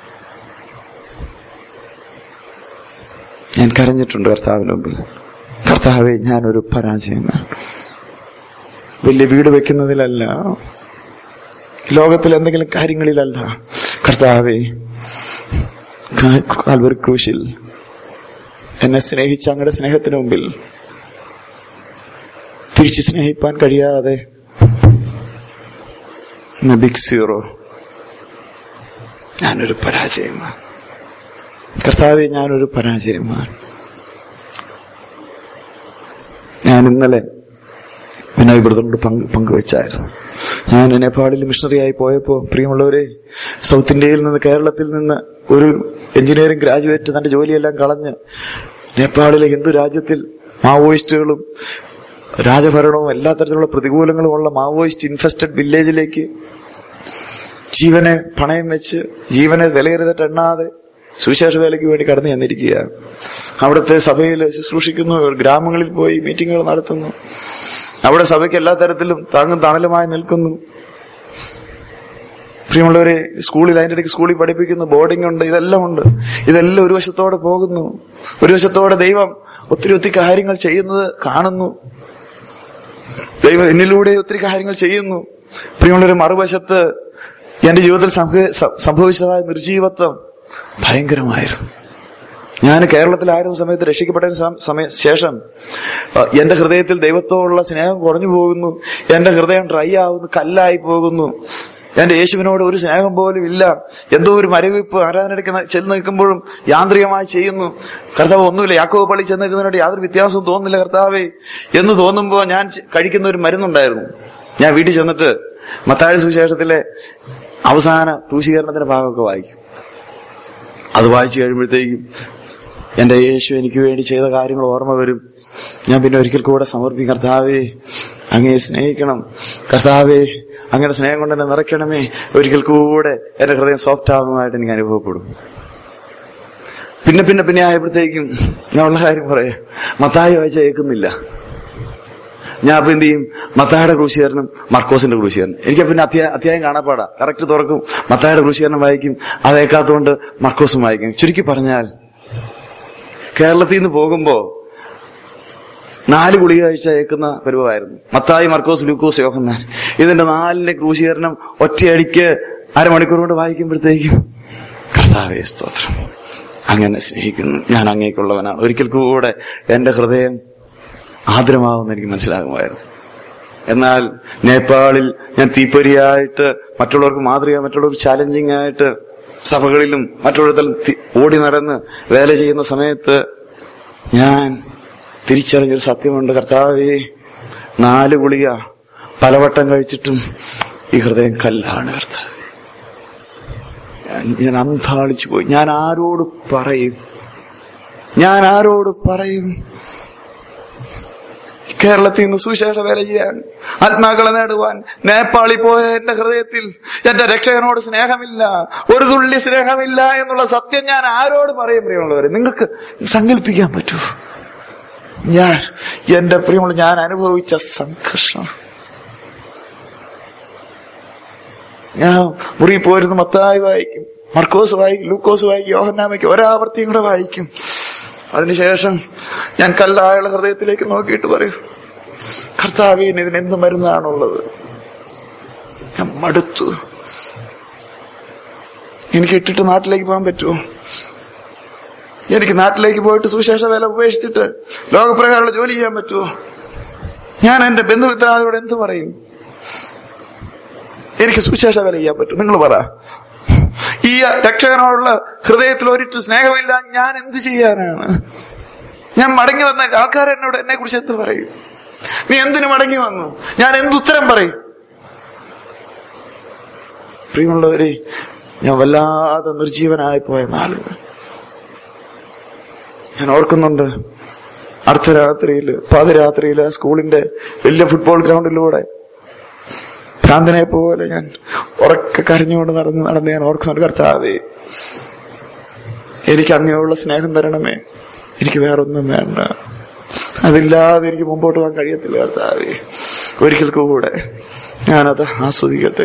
Speaker 1: ഞാൻ കരഞ്ഞിട്ടുണ്ട് കർത്താവിന് മുമ്പിൽ
Speaker 2: കർത്താവെ ഞാനൊരു പരാജയമാണ് വലിയ വീട് വെക്കുന്നതിലല്ല ലോകത്തിൽ എന്തെങ്കിലും കാര്യങ്ങളിലല്ല കർത്താവെ കാൽവറി ക്രൂശിൽ എന്നെ സ്നേഹിച്ച അങ്ങയുടെ സ്നേഹത്തിന് മുമ്പിൽ തിരിച്ച് സ്നേഹിപ്പാൻ കഴിയാതെ ബിഗ് സീറോ ഞാനൊരു പരാജയമാണ് കർത്താവെ ഞാനൊരു പരാജയമാണ് ഞാൻ ഇന്നലെ വിനോയ് ബ്രദറിനോട് പങ്ക് പങ്കുവെച്ചായിരുന്നു ഞാൻ നേപ്പാളിൽ മിഷണറിയായി പോയപ്പോൾ പ്രിയമുള്ളവരെ സൗത്ത് ഇന്ത്യയിൽ നിന്ന് കേരളത്തിൽ നിന്ന് ഒരു എഞ്ചിനീയറിംഗ് ഗ്രാജുവേറ്റ് തന്റെ ജോലിയെല്ലാം കളഞ്ഞ് നേപ്പാളിലെ ഹിന്ദു രാജ്യത്തിൽ മാവോയിസ്റ്റുകളും രാജഭരണവും എല്ലാ തരത്തിലുള്ള പ്രതികൂലങ്ങളുമുള്ള മാവോയിസ്റ്റ് ഇൻഫെസ്റ്റഡ് വില്ലേജിലേക്ക് ജീവനെ പണയം വെച്ച് ജീവനെ വിലയിരുത്തിട്ട് എണ്ണാതെ സുവിശേഷ വേലയ്ക്ക് വേണ്ടി കടന്നു ചെന്നിരിക്കുകയാണ് അവിടുത്തെ സഭയിൽ ശുശ്രൂഷിക്കുന്നു ഗ്രാമങ്ങളിൽ പോയി മീറ്റിങ്ങുകൾ നടത്തുന്നു അവിടെ സഭയ്ക്ക് എല്ലാ തരത്തിലും താങ്ങും തണലുമായി നിൽക്കുന്നു പ്രിയമുള്ളവരെ സ്കൂളിൽ അതിന്റെ ഇടയ്ക്ക് സ്കൂളിൽ പഠിപ്പിക്കുന്നു ബോർഡിംഗ് ഉണ്ട് ഇതെല്ലാം ഉണ്ട് ഇതെല്ലാം ഒരു വശത്തോടെ പോകുന്നു ഒരു വശത്തോടെ ദൈവം ഒത്തിരി ഒത്തിരി കാര്യങ്ങൾ ചെയ്യുന്നത് കാണുന്നു ദൈവം എന്നിലൂടെ ഒത്തിരി കാര്യങ്ങൾ ചെയ്യുന്നു പ്രിയമുള്ളൊരു മറുവശത്ത് എന്റെ ജീവിതത്തിൽ സംഭവ- സ- സംഭവിച്ചതായ നിർജീവത്വം ഭയങ്കരമായിരുന്നു ഞാൻ കേരളത്തിലായിരുന്ന സമയത്ത് രക്ഷിക്കപ്പെട്ടതിന് സം- സമയ ശേഷം അഹ് എന്റെ ഹൃദയത്തിൽ ദൈവത്തോടുള്ള സ്നേഹം കുറഞ്ഞു പോകുന്നു എന്റെ ഹൃദയം ഡ്രൈ ആവുന്നു കല്ലായി പോകുന്നു എന്റെ യേശുവിനോട് ഒരു സ്നേഹം പോലും ഇല്ല എന്തോ ഒരു മരവിപ്പ് ആരാധനയ്ക്ക് ചെന്ന് നിൽക്കുമ്പോഴും യാന്ത്രികമായി ചെയ്യുന്നു കർത്താവ് ഒന്നുമില്ല യാക്കോബ് പള്ളി ചെന്ന് നിൽക്കുന്നതിനോട് യാതൊരു വ്യത്യാസവും തോന്നുന്നില്ല കർത്താവേ എന്ന് തോന്നുമ്പോൾ ഞാൻ ചെ- കഴിക്കുന്ന ഒരു മരുന്നുണ്ടായിരുന്നു ഞാൻ വീട്ടിൽ ചെന്നിട്ട് മത്താഴ സുവിശേഷത്തിലെ അവസാന ക്രൂശീകരണത്തിന്റെ ഭാഗമൊക്കെ വായിക്കും അത് വായിച്ചു കഴിയുമ്പോഴത്തേക്കും എന്റെ യേശു എനിക്ക് വേണ്ടി ചെയ്ത കാര്യങ്ങൾ ഓർമ്മ വരും ഞാൻ പിന്നെ ഒരിക്കൽ കൂടെ സമർപ്പിക്കും കർത്താവേ അങ്ങയെ സ്നേഹിക്കണം കർത്താവേ അങ്ങയുടെ സ്നേഹം കൊണ്ട് എന്നെ നിറയ്ക്കണമേ ഒരിക്കൽ കൂടെ എന്റെ ഹൃദയം സോഫ്റ്റ് ആകുന്നതായിട്ട് എനിക്ക് അനുഭവപ്പെടും പിന്നെ പിന്നെ പിന്നെ ആയപ്പോഴത്തേക്കും ഞാൻ ഉള്ള കാര്യം പറയാം മത്തായി വായിച്ച കേൾക്കുന്നില്ല ഞാൻ അപ്പൊ എന്ത് ചെയ്യും മത്തായുടെ ക്രൂശീകരണം മർക്കോസിന്റെ ക്രൂശീകരണം എനിക്ക് പിന്നെ അധ്യായം അധ്യായം കാണാപ്പാടാ കറക്റ്റ് തുറക്കും മത്തായുടെ ക്രൂശീകരണം വായിക്കും അത് കേൾക്കാത്തതുകൊണ്ട് മർക്കോസും വായിക്കും ചുരുക്കി പറഞ്ഞാൽ കേരളത്തിൽ നിന്ന് പോകുമ്പോ നാല് ഗുളിക കഴിച്ച ഏക്കുന്ന പരുവമായിരുന്നു മത്തായി മർക്കോസ് ലൂക്കോസ് യോഹന്നാൻ ഇതിന്റെ നാലിന്റെ ക്രൂശീകരണം ഒറ്റയടിക്ക് അരമണിക്കൂർ കൊണ്ട് വായിക്കുമ്പോഴത്തേക്കും കർത്താവേ സ്തോത്രം അങ്ങനെ സ്നേഹിക്കുന്നു ഞാൻ അങ്ങേക്കുള്ളവനാണ് ഒരിക്കൽ കൂടെ എന്റെ ഹൃദയം ആദരമാവുമെന്ന് എനിക്ക് മനസ്സിലാകുമായിരുന്നു എന്നാൽ നേപ്പാളിൽ ഞാൻ തീപ്പൊരിയായിട്ട് മറ്റുള്ളവർക്ക് മാതൃക മറ്റുള്ളവർക്ക് ചാലഞ്ചിങ് ആയിട്ട് സഭകളിലും മറ്റുള്ളിടത്തും തി- ഓടി നടന്ന് വേല ചെയ്യുന്ന സമയത്ത് ഞാൻ തിരിച്ചറിഞ്ഞൊരു സത്യമുണ്ട് കർത്താവേ നാല് ഗുളിക പലവട്ടം കഴിച്ചിട്ടും ഈ ഹൃദയം കല്ലാണ് കർത്താവ് ഞാൻ- ഞാൻ അന്താളിച്ചു പോയി ഞാൻ ആരോട് പറയും ഞാൻ ആരോട് പറയും കേരളത്തിൽ നിന്ന് സുവിശേഷ വേല ചെയ്യാൻ ആത്മാക്കളെ നേടുവാൻ നേപ്പാളിൽ പോയ എന്റെ ഹൃദയത്തിൽ എന്റെ രക്ഷകനോട് സ്നേഹമില്ല ഒരു തുള്ളി സ്നേഹമില്ല എന്നുള്ള സത്യം ഞാൻ ആരോട് പറയും പ്രിയമുള്ളവരെ നിങ്ങൾക്ക് സങ്കല്പിക്കാൻ പറ്റൂ ഞാൻ എന്റെ പ്രിയമുള്ള ഞാൻ അനുഭവിച്ച സംഘർഷം ഞാൻ മുറി പോരുന്ന മത്തായി വായിക്കും മർക്കോസ് വായിക്കും ലൂക്കോസ് വായിക്കും യോഹന്നാമയ്ക്കും ഒരാവർത്തിയും കൂടെ വായിക്കും അതിനുശേഷം ഞാൻ കല്ലായുള്ള ഹൃദയത്തിലേക്ക് നോക്കിയിട്ട് പറയും കർത്താവീന് ഇതിന് എന്ത് മരുന്നാണുള്ളത് ഞാൻ മടുത്തു എനിക്ക് ഇട്ടിട്ട് നാട്ടിലേക്ക് പോകാൻ പറ്റുമോ എനിക്ക് നാട്ടിലേക്ക് പോയിട്ട് സുവിശേഷ വേല ഉപേക്ഷിച്ചിട്ട് ലോകപ്രകാരമുള്ള ജോലി ചെയ്യാൻ പറ്റുമോ ഞാൻ എന്റെ ബന്ധുമിത്രാദിയോട് എന്ത് പറയും എനിക്ക് സുവിശേഷ വേല ചെയ്യാൻ പറ്റും നിങ്ങൾ പറ ഈ രക്ഷകനോടുള്ള ഹൃദയത്തിൽ ഒരിട്ട് സ്നേഹമില്ല ഞാൻ എന്ത് ചെയ്യാനാണ് ഞാൻ മടങ്ങി വന്ന ആൾക്കാർ എന്നോട് എന്നെ കുറിച്ച് എന്ത് പറയും നീ എന്തിനു മടങ്ങി വന്നു ഞാൻ എന്ത് ഉത്തരം പറയും പ്രിയമുള്ളവരെ ഞാൻ വല്ലാതെ നിർജീവനായി പോയ നാളുകൾ ഞാൻ ഓർക്കുന്നുണ്ട് അർദ്ധരാത്രിയില് പാതിരാത്രിയില് സ്കൂളിന്റെ വലിയ ഫുട്ബോൾ ഗ്രൗണ്ടിലൂടെ ഭ്രാന്തനെ പോലെ ഞാൻ ഉറക്കെ കരഞ്ഞുകൊണ്ട് നടന്ന് നടന്ന് ഞാൻ ഓർക്കുന്നുണ്ട് കർത്താവേ എനിക്ക് അങ്ങനെയുള്ള സ്നേഹം തരണമേ എനിക്ക് വേറൊന്നും വേണ്ട അതില്ലാതെ എനിക്ക് മുമ്പോട്ട് പോകാൻ കഴിയത്തില്ല കർത്താവേ ഒരിക്കൽ കൂടെ ഞാനത് ആസ്വദിക്കട്ടെ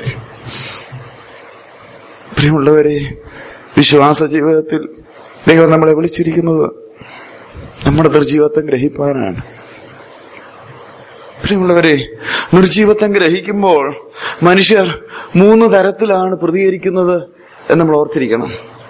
Speaker 2: പ്രിയമുള്ളവരെ വിശ്വാസ ജീവിതത്തിൽ ദൈവം നമ്മളെ വിളിച്ചിരിക്കുന്നത് നമ്മുടെ നിർജീവത്വം ഗ്രഹിപ്പാനാണ് പ്രിയമുള്ളവരെ നിർജീവത്വം ഗ്രഹിക്കുമ്പോൾ മനുഷ്യർ മൂന്ന് തരത്തിലാണ് പ്രതികരിക്കുന്നത് എന്ന് നമ്മൾ ഓർത്തിരിക്കണം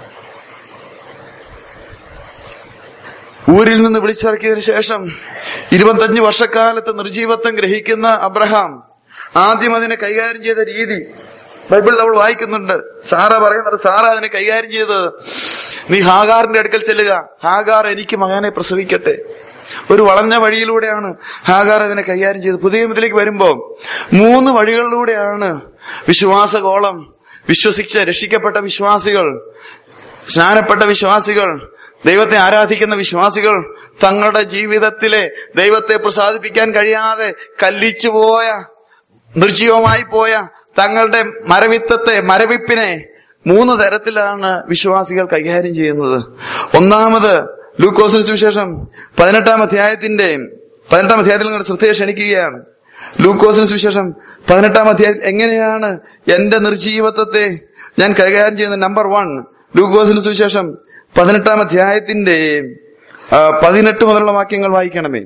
Speaker 2: ഊരിൽ നിന്ന് വിളിച്ചിറക്കിയതിനു ശേഷം ഇരുപത്തഞ്ച് വർഷക്കാലത്ത് നിർജീവത്വം ഗ്രഹിക്കുന്ന അബ്രഹാം ആദ്യം അതിനെ കൈകാര്യം ചെയ്ത രീതി ബൈബിൾ നമ്മൾ വായിക്കുന്നുണ്ട് സാറ പറയുന്നത് സാറ അതിനെ കൈകാര്യം ചെയ്തത് നീ ഹാഗാറിന്റെ അടുക്കൽ ചെല്ലുക ഹാഗാർ എനിക്ക് മകനെ പ്രസവിക്കട്ടെ ഒരു വളഞ്ഞ വഴിയിലൂടെയാണ് ഹാഗാർ അതിനെ കൈകാര്യം ചെയ്തത് പുതിയ നിയമത്തിലേക്ക് വരുമ്പോ മൂന്ന് വഴികളിലൂടെയാണ് വിശ്വാസഗോളം വിശ്വസിച്ച രക്ഷിക്കപ്പെട്ട വിശ്വാസികൾ സ്നാനപ്പെട്ട വിശ്വാസികൾ ദൈവത്തെ ആരാധിക്കുന്ന വിശ്വാസികൾ തങ്ങളുടെ ജീവിതത്തിലെ ദൈവത്തെ പ്രസാദിപ്പിക്കാൻ കഴിയാതെ കല്ലിച്ചു പോയ നിർജീവമായി പോയ തങ്ങളുടെ മരവിത്തത്തെ മരവിപ്പിനെ മൂന്ന് തരത്തിലാണ് വിശ്വാസികൾ കൈകാര്യം ചെയ്യുന്നത് ഒന്നാമത് ലൂക്കോസിന് സുവിശേഷം പതിനെട്ടാം അധ്യായത്തിന്റെ പതിനെട്ടാം അധ്യായത്തിൽ നിങ്ങളുടെ ശ്രദ്ധയെ ക്ഷണിക്കുകയാണ് ലൂക്കോസിന് സുവിശേഷം പതിനെട്ടാം അധ്യായം എങ്ങനെയാണ് എന്റെ നിർജീവത്വത്തെ ഞാൻ കൈകാര്യം ചെയ്യുന്ന നമ്പർ വൺ ലൂക്കോസിന് സുവിശേഷം പതിനെട്ടാം അധ്യായത്തിന്റെ ആ, പതിനെട്ട് മുതലുള്ള വാക്യങ്ങൾ വായിക്കണമേ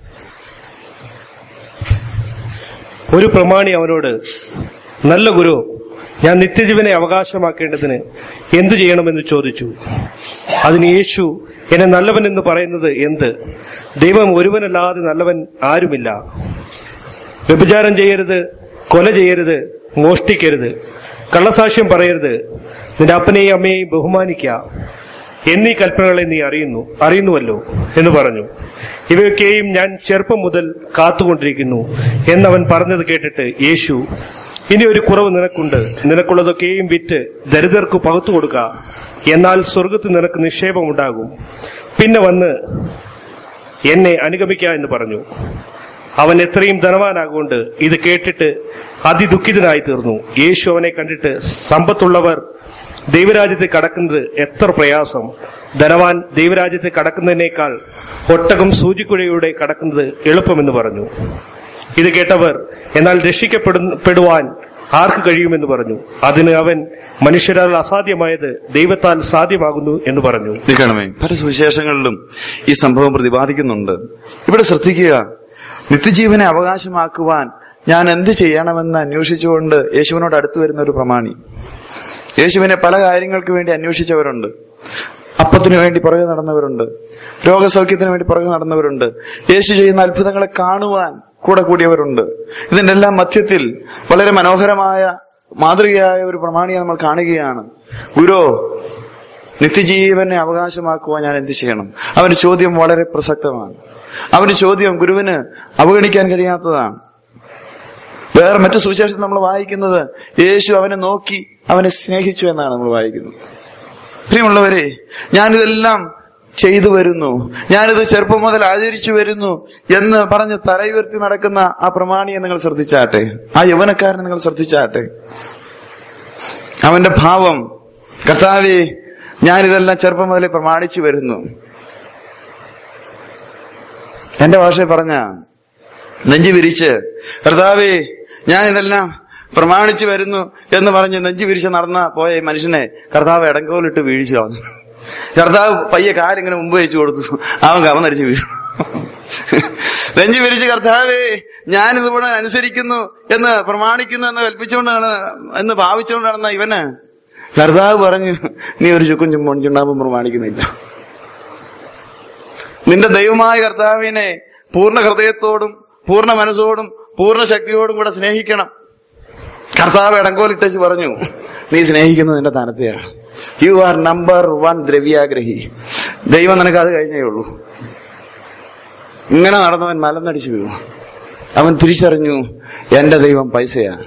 Speaker 3: ഒരു പ്രമാണി അവനോട് നല്ല ഗുരു ഞാൻ നിത്യജീവനെ അവകാശമാക്കേണ്ടതിന് എന്തു ചെയ്യണമെന്ന് ചോദിച്ചു അതിന് യേശു എന്നെ നല്ലവൻ എന്ന് പറയുന്നത് എന്ത് ദൈവം ഒരുവനല്ലാതെ നല്ലവൻ ആരുമില്ല വ്യഭിചാരം ചെയ്യരുത് കൊല ചെയ്യരുത് മോഷ്ടിക്കരുത് കള്ളസാക്ഷ്യം പറയരുത് നിന്റെ അപ്പനെയും അമ്മയെയും ബഹുമാനിക്കുക എന്നീ കൽപ്പനകളെ നീ അറിയുന്നു അറിയുന്നുവല്ലോ എന്ന് പറഞ്ഞു ഇവയൊക്കെയും ഞാൻ ചെറുപ്പം മുതൽ കാത്തുകൊണ്ടിരിക്കുന്നു എന്നവൻ പറഞ്ഞത് കേട്ടിട്ട് യേശു ഇനി ഒരു കുറവ് നിനക്കുണ്ട് നിനക്കുള്ളതൊക്കെയും വിറ്റ് ദരിദ്രർക്ക് പകുത്തു കൊടുക്കുക എന്നാൽ സ്വർഗത്ത് നിനക്ക് നിക്ഷേപമുണ്ടാകും പിന്നെ വന്ന് എന്നെ അനുഗമിക്കുക എന്ന് പറഞ്ഞു അവൻ എത്രയും ധനവാനാകൊണ്ട് ഇത് കേട്ടിട്ട് അതിദുഃഖിതനായി തീർന്നു യേശു അവനെ കണ്ടിട്ട് സമ്പത്തുള്ളവർ ദൈവരാജ്യത്തെ കടക്കുന്നത് എത്ര പ്രയാസം ധനവാൻ ദൈവരാജ്യത്തെ കടക്കുന്നതിനേക്കാൾ ഒട്ടകം സൂചിക്കുഴയുടെ കടക്കുന്നത് എളുപ്പമെന്ന് പറഞ്ഞു ഇത് കേട്ടവർ എന്നാൽ രക്ഷിക്കപ്പെടുവാൻ ആർക്ക് കഴിയുമെന്ന് പറഞ്ഞു അതിന് അവൻ മനുഷ്യരാൽ അസാധ്യമായത് ദൈവത്താൽ സാധ്യമാകുന്നു എന്ന് പറഞ്ഞു
Speaker 2: നിൽക്കണമേ പല സുവിശേഷങ്ങളിലും ഈ സംഭവം പ്രതിപാദിക്കുന്നുണ്ട് ഇവിടെ ശ്രദ്ധിക്കുക നിത്യജീവനെ അവകാശമാക്കുവാൻ ഞാൻ എന്ത് ചെയ്യണമെന്ന് അന്വേഷിച്ചുകൊണ്ട് യേശുവിനോട് അടുത്തു വരുന്ന ഒരു പ്രമാണി യേശുവിനെ പല കാര്യങ്ങൾക്ക് വേണ്ടി അന്വേഷിച്ചവരുണ്ട് അപ്പത്തിനു വേണ്ടി പുറകെ നടന്നവരുണ്ട് രോഗസൗഖ്യത്തിന് വേണ്ടി പുറകെ നടന്നവരുണ്ട് യേശു ചെയ്യുന്ന അത്ഭുതങ്ങളെ കാണുവാൻ കൂടെ കൂടിയവരുണ്ട് ഇതിന്റെ എല്ലാം മധ്യത്തിൽ വളരെ മനോഹരമായ മാതൃകയായ ഒരു പ്രമാണിയെ നമ്മൾ കാണുകയാണ് ഗുരു നിത്യജീവനെ അവകാശമാക്കുവാൻ ഞാൻ എന്ത് ചെയ്യണം അവന്റെ ചോദ്യം വളരെ പ്രസക്തമാണ് അവന്റെ ചോദ്യം ഗുരുവിന് അവഗണിക്കാൻ കഴിയാത്തതാണ് വേറെ മറ്റു സുവിശേഷത്തിൽ നമ്മൾ വായിക്കുന്നത് യേശു അവനെ നോക്കി അവനെ സ്നേഹിച്ചു എന്നാണ് നമ്മൾ വായിക്കുന്നത് പ്രിയമുള്ളവരെ ഞാനിതെല്ലാം ചെയ്തു വരുന്നു ഞാനിത് ചെറുപ്പം മുതൽ ആചരിച്ചു വരുന്നു എന്ന് പറഞ്ഞ് തലയുയർത്തി നടക്കുന്ന ആ പ്രമാണിയെ നിങ്ങൾ ശ്രദ്ധിച്ചാട്ടെ ആ യൗവനക്കാരനെ നിങ്ങൾ ശ്രദ്ധിച്ചാട്ടെ അവന്റെ ഭാവം കർത്താവെ ഞാനിതെല്ലാം ചെറുപ്പം മുതലേ പ്രമാണിച്ചു വരുന്നു എന്റെ ഭാഷയിൽ പറഞ്ഞ നെഞ്ചു വിരിച്ച് കർത്താവെ ഞാൻ ഇതെല്ലാം പ്രമാണിച്ചു വരുന്നു എന്ന് പറഞ്ഞ് നെഞ്ചു വിരിച്ച് നടന്ന പോയ ഈ മനുഷ്യനെ കർത്താവ് ഇടങ്കോലിട്ട് വീഴ്ച കളഞ്ഞു കർത്താവ് പയ്യെ കാലിങ്ങനെ മുമ്പ് വെച്ചു കൊടുത്തു അവൻ കവന്നടിച്ച് വീണു നെഞ്ചു വിരിച്ച് കർത്താവേ ഞാനിത് മുഴുവൻ അനുസരിക്കുന്നു എന്ന് പ്രമാണിക്കുന്നു എന്ന് കൽപ്പിച്ചുകൊണ്ടാണ് എന്ന് ഭാവിച്ചുകൊണ്ട് നടന്ന ഇവന് കർത്താവ് പറഞ്ഞു നീ ഒരു ചുക്കും ചുമ്പും ചുണ്ടാകുമ്പോൾ പ്രമാണിക്കുന്നില്ല നിന്റെ ദൈവമായ കർത്താവിനെ പൂർണ്ണ ഹൃദയത്തോടും പൂർണ്ണ മനസ്സോടും പൂർണ്ണ ശക്തിയോടും കൂടെ സ്നേഹിക്കണം കർത്താവ് ഇടങ്കോലിട്ടച്ച് പറഞ്ഞു നീ സ്നേഹിക്കുന്നത് നിന്റെ സ്ഥാനത്തെയാണ് യു ആർ നമ്പർ വൺ ദ്രവ്യാഗ്രഹി ദൈവം നിനക്ക് അത് കഴിഞ്ഞേ ഉള്ളൂ ഇങ്ങനെ നടന്നവൻ മലന്നടിച്ചു വീണു അവൻ തിരിച്ചറിഞ്ഞു എന്റെ ദൈവം പൈസയാണ്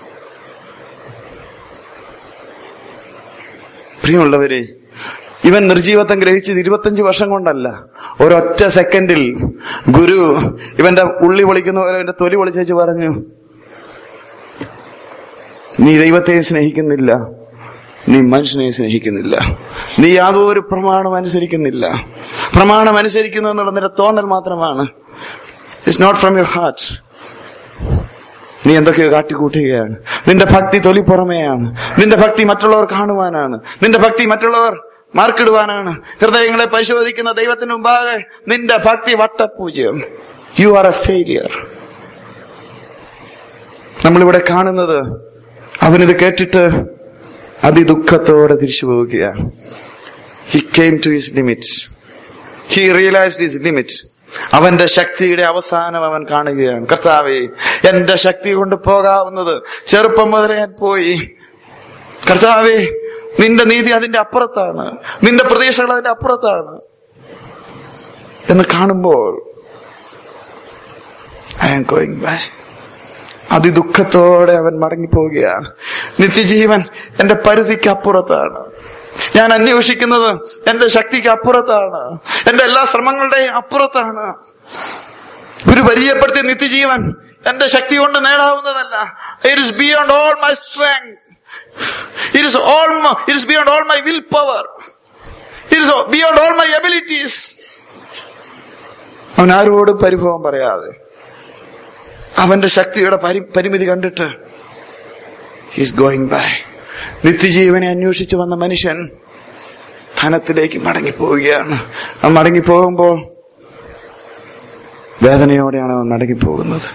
Speaker 2: പ്രിയമുള്ളവരെ ഇവൻ നിർജീവത്വം ഗ്രഹിച്ചത് ഇരുപത്തഞ്ച് വർഷം കൊണ്ടല്ല ഒരൊറ്റ സെക്കൻഡിൽ ഗുരു ഇവന്റെ ഉള്ളി പൊളിക്കുന്ന പോലെ ഇവന്റെ തൊലി പൊളിച്ചേച്ച് പറഞ്ഞു നീ ദൈവത്തെ സ്നേഹിക്കുന്നില്ല നീ മനുഷ്യനെ സ്നേഹിക്കുന്നില്ല നീ യാതൊരു പ്രമാണം അനുസരിക്കുന്നില്ല പ്രമാണം അനുസരിക്കുന്നു എന്നുള്ള നിന്റെ തോന്നൽ മാത്രമാണ് it's not from your heart നീ എന്തൊക്കെയോ കാട്ടിക്കൂട്ടുകയാണ് നിന്റെ ഭക്തി തൊലിപ്പുറമെയാണ് നിന്റെ ഭക്തി മറ്റുള്ളവർ കാണുവാനാണ് നിന്റെ ഭക്തി മറ്റുള്ളവർ മാർക്കിടുവാനാണ് ഹൃദയങ്ങളെ പരിശോധിക്കുന്ന ദൈവത്തിന് മുമ്പാകെ നിന്റെ ഭക്തി വട്ടപൂജ്യം യു ആർ എ ഫെയിലിയർ നമ്മളിവിടെ കാണുന്നത് അവനിത് കേട്ടിട്ട് അതിദുഃഖത്തോടെ തിരിച്ചു പോവുകയാണ് he came to his limit he realised his limit അവന്റെ ശക്തിയുടെ അവസാനം അവൻ കാണുകയാണ് കർത്താവേ എന്റെ ശക്തി കൊണ്ട് പോകാവുന്നത് ചെറുപ്പം മുതലേ ഞാൻ പോയി കർത്താവേ നിന്റെ നീതി അതിന്റെ അപ്പുറത്താണ് നിന്റെ പ്രതീക്ഷകൾ അതിന്റെ അപ്പുറത്താണ് എന്ന് കാണുമ്പോൾ ഐ ആം ഗോയിങ് ബൈ അതിദുഃഖത്തോടെ അവൻ മടങ്ങിപ്പോവുകയാണ് നിത്യജീവൻ എന്റെ പരിധിക്ക് അപ്പുറത്താണ് ഞാൻ അന്വേഷിക്കുന്നത് എന്റെ ശക്തിക്ക് അപ്പുറത്താണ് എന്റെ എല്ലാ ശ്രമങ്ങളുടെയും അപ്പുറത്താണ് ഒരു പരിചയപ്പെടുത്തിയ നിത്യജീവൻ എന്റെ ശക്തി കൊണ്ട് നേടാവുന്നതല്ല it is beyond all my strength it is all it is beyond all my will power it is beyond all my abilities അവൻ ആരോടും പരിഭവം പറയാതെ അവന്റെ ശക്തിയുടെ പരി പരിമിതി കണ്ടിട്ട് ഹിസ് ഗോയിങ് ബൈ നിത്യജീവനെ അന്വേഷിച്ചു വന്ന മനുഷ്യൻ ധനത്തിലേക്ക് മടങ്ങിപ്പോവുകയാണ് അവൻ മടങ്ങിപ്പോകുമ്പോൾ വേദനയോടെയാണ് അവൻ മടങ്ങിപ്പോകുന്നത്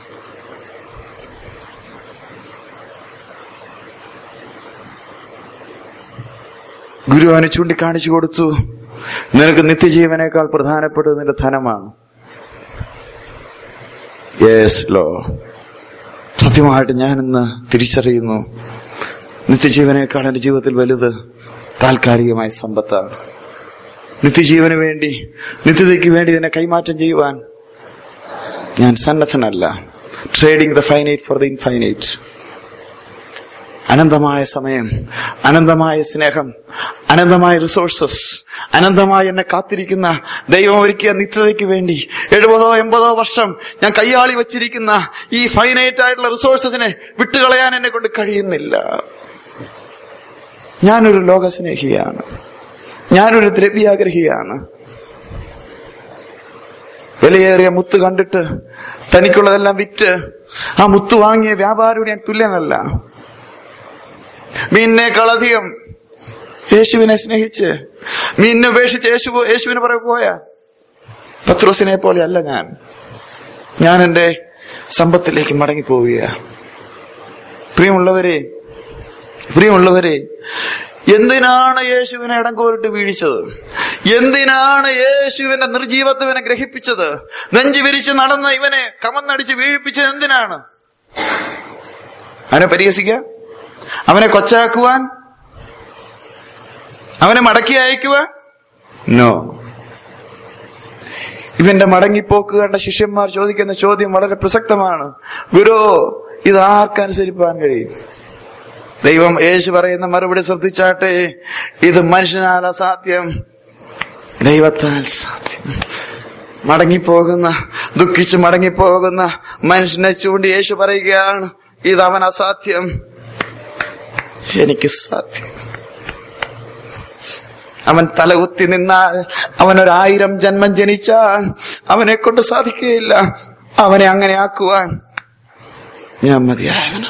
Speaker 2: ഗുരു അവന് ചൂണ്ടിക്കാണിച്ചു കൊടുത്തു നിനക്ക് നിത്യജീവനേക്കാൾ പ്രധാനപ്പെട്ടത് നിന്റെ ധനമാണ് യേസ് ലോ സത്യമായിട്ട് ഞാനിന്ന് തിരിച്ചറിയുന്നു നിത്യജീവനേക്കാൾ എന്റെ ജീവിതത്തിൽ വലുത് താൽക്കാലികമായ സമ്പത്താണ് നിത്യജീവന് വേണ്ടി നിത്യതയ്ക്ക് വേണ്ടി ഇതിനെ കൈമാറ്റം ചെയ്യുവാൻ ഞാൻ സന്നദ്ധനല്ല trading the finite for the infinite അനന്തമായ സമയം അനന്തമായ സ്നേഹം അനന്തമായ റിസോഴ്സസ് അനന്തമായി എന്നെ കാത്തിരിക്കുന്ന ദൈവം ഒരുക്കിയ നിത്യതയ്ക്ക് വേണ്ടി എഴുപതോ എൺപതോ വർഷം ഞാൻ കയ്യാളി വച്ചിരിക്കുന്ന ഈ ഫൈനൈറ്റ് ആയിട്ടുള്ള റിസോഴ്സസിനെ വിട്ടുകളയാൻ എന്നെ കൊണ്ട് കഴിയുന്നില്ല ഞാനൊരു ലോകസ്നേഹിയാണ് ഞാനൊരു ദ്രവ്യാഗ്രഹിയാണ് വിലയേറിയ മുത്ത് കണ്ടിട്ട് തനിക്കുള്ളതെല്ലാം വിറ്റ് ആ മുത്ത് വാങ്ങിയ വ്യാപാരിയുടെ ഞാൻ തുല്യനല്ല മീനിനേക്കാളധികം യേശുവിനെ സ്നേഹിച്ച് മീനിനെ ഉപേക്ഷിച്ച് യേശു യേശുവിന് പുറകെ പോയ പത്രോസിനെ പോലെയല്ല ഞാൻ ഞാൻ എന്റെ സമ്പത്തിലേക്ക് മടങ്ങി പോവുകയാണ് പ്രിയമുള്ളവരെ പ്രിയമുള്ളവരെ എന്തിനാണ് യേശുവിനെ ഇടം കോരിട്ട് വീഴിച്ചത് എന്തിനാണ് യേശുവിന്റെ നിർജീവത്വനെ ഗ്രഹിപ്പിച്ചത് നെഞ്ചു വിരിച്ച് നടന്ന ഇവനെ കമന്നടിച്ച് വീഴിപ്പിച്ചത് എന്തിനാണ് അവനെ പരിഹസിക്കാൻ അവനെ കൊച്ചാക്കുവാൻ അവനെ മടക്കി അയക്കുവാൻ നോ ഇവന്റെ മടങ്ങിപ്പോക്ക് കണ്ട ശിഷ്യന്മാർ ചോദിക്കുന്ന ചോദ്യം വളരെ പ്രസക്തമാണ് ഗുരു ഇത് ആർക്കനുസരിപ്പാൻ കഴിയും ദൈവം യേശു പറയുന്ന മറുപടി ശ്രദ്ധിച്ചാട്ടെ ഇത് മനുഷ്യനാൽ അസാധ്യം ദൈവത്താൽ സാധ്യം മടങ്ങിപ്പോകുന്ന ദുഃഖിച്ച് മടങ്ങിപ്പോകുന്ന മനുഷ്യനെ ചൂണ്ടി യേശു പറയുകയാണ് ഇത് അവൻ അസാധ്യം എനിക്ക് സാധ്യം അവൻ തലകുത്തി നിന്നാൽ അവൻ ഒരായിരം ജന്മം ജനിച്ചാൽ അവനെ കൊണ്ട് സാധിക്കുകയില്ല അവനെ അങ്ങനെ ആക്കുവാൻ ഞാൻ മതിയായവന്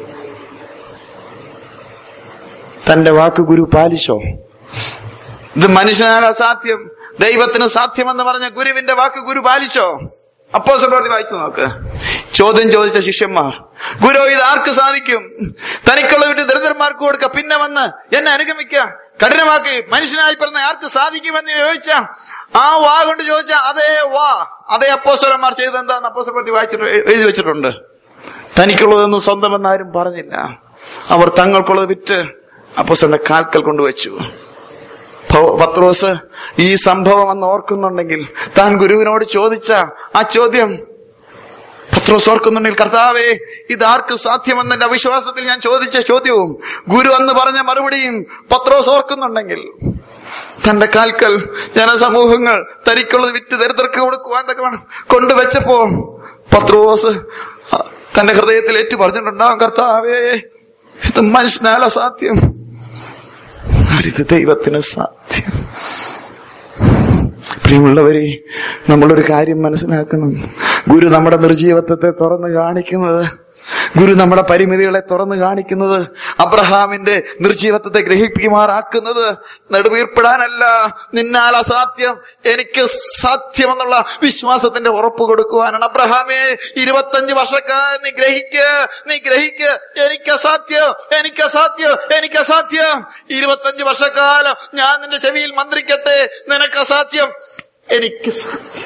Speaker 2: തന്റെ വാക്ക് ഗുരു പാലിച്ചോ ഇത് മനുഷ്യനാൽ അസാധ്യം ദൈവത്തിന് സാധ്യമെന്ന് പറഞ്ഞ ഗുരുവിന്റെ വാക്ക് ഗുരു പാലിച്ചോ അപ്പോ പ്രവൃത്തി വായിച്ചു നോക്ക് ചോദ്യം ചോദിച്ച ശിഷ്യന്മാർ ഗുരു ഇത് ആർക്ക് സാധിക്കും തനിക്കുള്ള വിട്ട് ദരിദ്രന്മാർക്ക് കൊടുക്ക പിന്നെ വന്ന് എന്നെ അനുഗമിക്ക കഠിനമാക്കി മനുഷ്യനായി പറഞ്ഞ ആർക്ക് സാധിക്കുമെന്ന് ചോദിച്ച ആ വാ കൊണ്ട് ചോദിച്ച അതേ വാ അതേ അപ്പോസ്വലന്മാർ ചെയ്ത് എന്താന്ന് അപ്പോസ്വല പ്രവൃത്തി വായിച്ചിട്ട് എഴുതി വെച്ചിട്ടുണ്ട് തനിക്കുള്ളതൊന്നും സ്വന്തമെന്ന് ആരും പറഞ്ഞില്ല അവർ തങ്ങൾക്കുള്ളത് വിറ്റ് അപ്പോസ്വലിന്റെ കാൽക്കൽ കൊണ്ടുവച്ചു പൗ- പത്രോസ് ഈ സംഭവം അന്ന് ഓർക്കുന്നുണ്ടെങ്കിൽ താൻ ഗുരുവിനോട് ചോദിച്ച ആ ചോദ്യം പത്രോസ് ഓർക്കുന്നുണ്ടെങ്കിൽ കർത്താവേ ഇത് ആർക്ക് സാധ്യമെന്ന എന്റെ അവിശ്വാസത്തിൽ ഞാൻ ചോദിച്ച ചോദ്യവും ഗുരു അന്ന് പറഞ്ഞ മറുപടിയും പത്രോസ് ഓർക്കുന്നുണ്ടെങ്കിൽ തന്റെ കാൽക്കൽ ജനസമൂഹങ്ങൾ തനിക്കുള്ളത് വിറ്റ് ദരിദ്രർക്ക് കൊടുക്കുവാൻ തക്ക വേണം കൊണ്ടുവച്ചപ്പോ പത്രോസ് തന്റെ ഹൃദയത്തിൽ ഏറ്റു പറഞ്ഞിട്ടുണ്ടാവും കർത്താവേ ഇത് മനുഷ്യനാൽ അസാധ്യം ഇത് ദൈവത്തിന് സാധ്യം പ്രിയമുള്ളവരെ നമ്മളൊരു കാര്യം മനസ്സിലാക്കണം ഗുരു നമ്മുടെ നിർജീവത്വത്തെ തുറന്ന് കാണിക്കുന്നത് ഗുരു നമ്മുടെ പരിമിതികളെ തുറന്നു കാണിക്കുന്നത് അബ്രഹാമിന്റെ നിർജീവത്വത്തെ ഗ്രഹിപ്പിക്കുമാറാക്കുന്നത് നെടുവീർപ്പിടാനല്ല നിന്നാൽ അസാധ്യം എനിക്ക് സാധ്യമെന്നുള്ള വിശ്വാസത്തിന്റെ ഉറപ്പ് കൊടുക്കുവാനാണ് അബ്രഹാമേ ഇരുപത്തഞ്ച് വർഷക്കാലം നീ ഗ്രഹിക്ക് നീ ഗ്രഹിക്ക് എനിക്ക് അസാധ്യം എനിക്ക് അസാധ്യം എനിക്ക് അസാധ്യം ഇരുപത്തഞ്ച് വർഷക്കാലം ഞാൻ നിന്റെ ചെവിയിൽ മന്ത്രിക്കട്ടെ നിനക്ക് അസാധ്യം എനിക്ക് സാധ്യം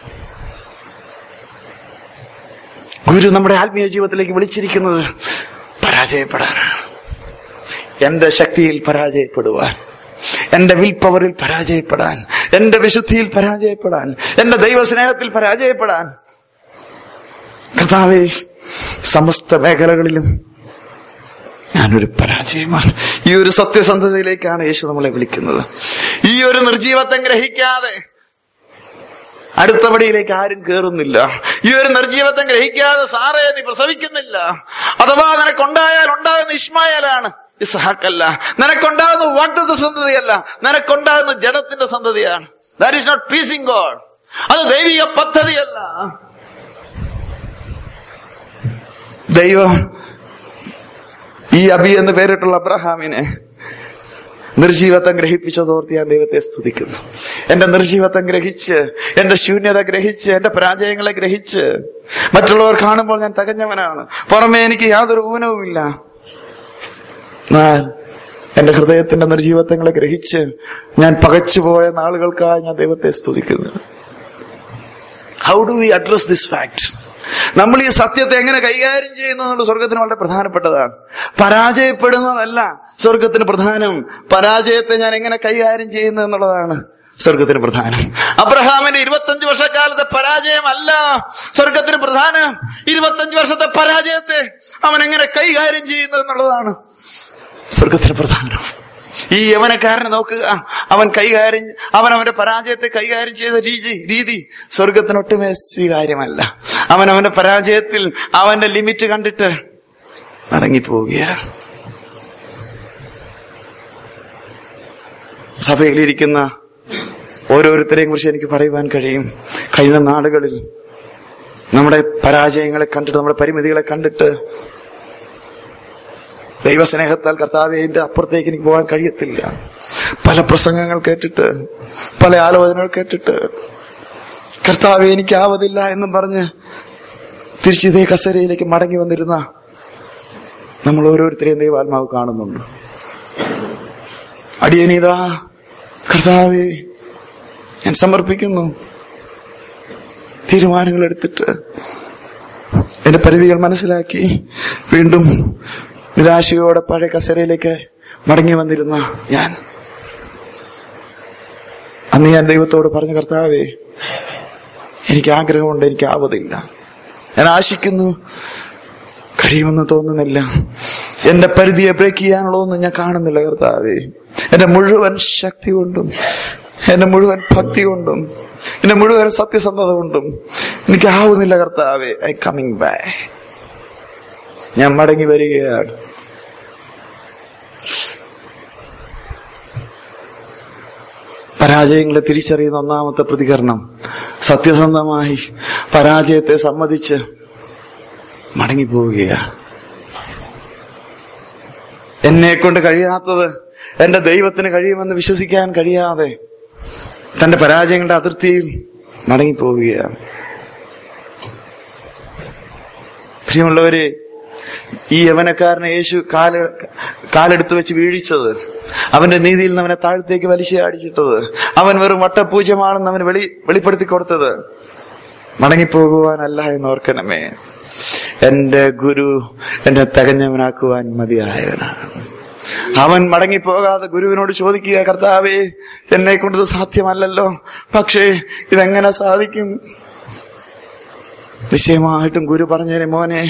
Speaker 2: ഗുരു നമ്മുടെ ആത്മീയ ജീവിതത്തിലേക്ക് വിളിച്ചിരിക്കുന്നത് പരാജയപ്പെടാനാണ് എന്റെ ശക്തിയിൽ പരാജയപ്പെടുവാൻ എന്റെ വിൽ പവറിൽ പരാജയപ്പെടാൻ എന്റെ വിശുദ്ധിയിൽ പരാജയപ്പെടാൻ എന്റെ ദൈവസ്നേഹത്തിൽ പരാജയപ്പെടാൻ കർത്താവെ സമസ്ത മേഖലകളിലും ഞാനൊരു പരാജയമാണ് ഈ ഒരു സത്യസന്ധതയിലേക്കാണ് യേശു നമ്മളെ വിളിക്കുന്നത് ഈ ഒരു നിർജീവത്വം ഗ്രഹിക്കാതെ അടുത്ത പടിയിലേക്ക് ആരും കയറുന്നില്ല ഈ ഒരു നിർജീവത്വം ഗ്രഹിക്കാതെ സാറേ നീ പ്രസവിക്കുന്നില്ല അഥവാ നിനക്കുണ്ടായാൽ ഉണ്ടാകുന്ന ഇസ്മായാലാണ് ഇസഹാക്കല്ല നിനക്കുണ്ടാകുന്ന വാഗ്ദത്ത സന്തതിയല്ല നിനക്കുണ്ടാകുന്ന ജഡത്തിന്റെ സന്തതിയാണ് that is not pleasing God അത് ദൈവിക പദ്ധതിയല്ല ദൈവം ഈ അബി എന്ന് പേരിട്ടുള്ള അബ്രഹാമിനെ നിർജീവത്വം ഗ്രഹിപ്പിച്ചതോർത്ത് ഞാൻ ദൈവത്തെ സ്തുതിക്കുന്നു എന്റെ നിർജീവത്വം ഗ്രഹിച്ച് എന്റെ ശൂന്യത ഗ്രഹിച്ച് എന്റെ പരാജയങ്ങളെ ഗ്രഹിച്ച് മറ്റുള്ളവർ കാണുമ്പോൾ ഞാൻ തകഞ്ഞവനാണ് പുറമെ എനിക്ക് യാതൊരു ഊനവുമില്ല എന്നാൽ എന്റെ ഹൃദയത്തിന്റെ നിർജീവത്വങ്ങളെ ഗ്രഹിച്ച് ഞാൻ പകച്ചുപോയ നാളുകൾക്കായി ഞാൻ ദൈവത്തെ സ്തുതിക്കുന്നു how do we address this fact നമ്മൾ ഈ സത്യത്തെ എങ്ങനെ കൈകാര്യം ചെയ്യുന്നു എന്നുള്ള സ്വർഗത്തിന് വളരെ പ്രധാനപ്പെട്ടതാണ് പരാജയപ്പെടുന്നതല്ല സ്വർഗത്തിന് പ്രധാനം പരാജയത്തെ ഞാൻ എങ്ങനെ കൈകാര്യം ചെയ്യുന്നു എന്നുള്ളതാണ് സ്വർഗത്തിന് പ്രധാനം അബ്രഹാമിന്റെ ഇരുപത്തഞ്ച് വർഷക്കാലത്തെ പരാജയമല്ല സ്വർഗത്തിന് പ്രധാനം ഇരുപത്തഞ്ച് വർഷത്തെ പരാജയത്തെ അവൻ എങ്ങനെ കൈകാര്യം ചെയ്യുന്നു എന്നുള്ളതാണ് സ്വർഗത്തിന് പ്രധാനം ഈ യവനക്കാരനെ നോക്കുക അവൻ കൈകാര്യം അവൻ അവന്റെ പരാജയത്തെ കൈകാര്യം ചെയ്ത രീതി രീതി സ്വർഗത്തിനൊട്ടുമേ സ്വീകാര്യമല്ല അവൻ അവന്റെ പരാജയത്തിൽ അവന്റെ ലിമിറ്റ് കണ്ടിട്ട് മടങ്ങിപ്പോവുകയാണ് സഭയിലിരിക്കുന്ന ഓരോരുത്തരെയും കുറിച്ച് എനിക്ക് പറയുവാൻ കഴിയും കഴിഞ്ഞ നാളുകളിൽ നമ്മുടെ പരാജയങ്ങളെ കണ്ടിട്ട് നമ്മുടെ പരിമിതികളെ കണ്ടിട്ട് ദൈവസ്നേഹത്താൽ കർത്താവെ എന്റെ അപ്പുറത്തേക്ക് എനിക്ക് പോകാൻ കഴിയത്തില്ല പല പ്രസംഗങ്ങൾ കേട്ടിട്ട് പല ആലോചനകൾ കേട്ടിട്ട് കർത്താവെ എനിക്കാവതില്ല എന്നും പറഞ്ഞ് തിരിച്ചിതേ കസേരയിലേക്ക് മടങ്ങി വന്നിരുന്ന നമ്മൾ ഓരോരുത്തരെയും ദൈവാത്മാവ് കാണുന്നുണ്ട് അടിയനീതാ കർത്താവെ ഞാൻ സമർപ്പിക്കുന്നു തീരുമാനങ്ങൾ എടുത്തിട്ട് എന്റെ പരിധികൾ മനസ്സിലാക്കി വീണ്ടും നിരാശയോടെ പഴയ കസേരയിലേക്ക് മടങ്ങി വന്നിരുന്ന ഞാൻ അന്ന് ഞാൻ ദൈവത്തോട് പറഞ്ഞു കർത്താവേ എനിക്ക് ആഗ്രഹമുണ്ട് എനിക്ക് ആവതില്ല ഞാൻ ആശിക്കുന്നു കഴിയുമെന്ന് തോന്നുന്നില്ല എന്റെ പരിധിയെ ബ്രേക്ക് ചെയ്യാനുള്ളതൊന്നും ഞാൻ കാണുന്നില്ല കർത്താവേ എന്റെ മുഴുവൻ ശക്തി കൊണ്ടും എന്റെ മുഴുവൻ ഭക്തി കൊണ്ടും എന്റെ മുഴുവൻ സത്യസന്ധത കൊണ്ടും എനിക്ക് ആവുന്നില്ല കർത്താവേ ഐ കമ്മിങ് ബാക്ക് ഞാൻ മടങ്ങി വരികയാണ് പരാജയങ്ങളെ തിരിച്ചറിയുന്ന ഒന്നാമത്തെ പ്രതികരണം സത്യസന്ധമായി പരാജയത്തെ സമ്മതിച്ച് മടങ്ങിപ്പോവുകയാണ് എന്നെ കൊണ്ട് കഴിയാത്തത് എന്റെ ദൈവത്തിന് കഴിയുമെന്ന് വിശ്വസിക്കാൻ കഴിയാതെ തന്റെ പരാജയങ്ങളുടെ അതിർത്തിയിൽ മടങ്ങിപ്പോവുകയാണ് പ്രിയമുള്ളവരെ ഈ യവനക്കാരനെ യേശു കാല കാലെടുത്ത് വെച്ച് വീഴിച്ചത് അവന്റെ നീതിയിൽ നിന്ന് അവനെ താഴത്തേക്ക് വലിച്ചാടിച്ചിട്ടത് അവൻ വെറും വട്ടപൂജ്യമാണെന്ന് അവന് വെളി വെളിപ്പെടുത്തി കൊടുത്തത് മടങ്ങിപ്പോകുവാനല്ല എന്ന് ഓർക്കണമേ എന്റെ ഗുരു എന്നെ തികഞ്ഞവനാക്കുവാൻ മതിയായവനാണ് അവൻ മടങ്ങിപ്പോകാതെ ഗുരുവിനോട് ചോദിക്കുക കർത്താവേ എന്നെ കൊണ്ടത് സാധ്യമല്ലല്ലോ പക്ഷേ ഇതെങ്ങനെ സാധിക്കും നിശ്ചയമായിട്ടും ഗുരു പറഞ്ഞേരെ മോനെ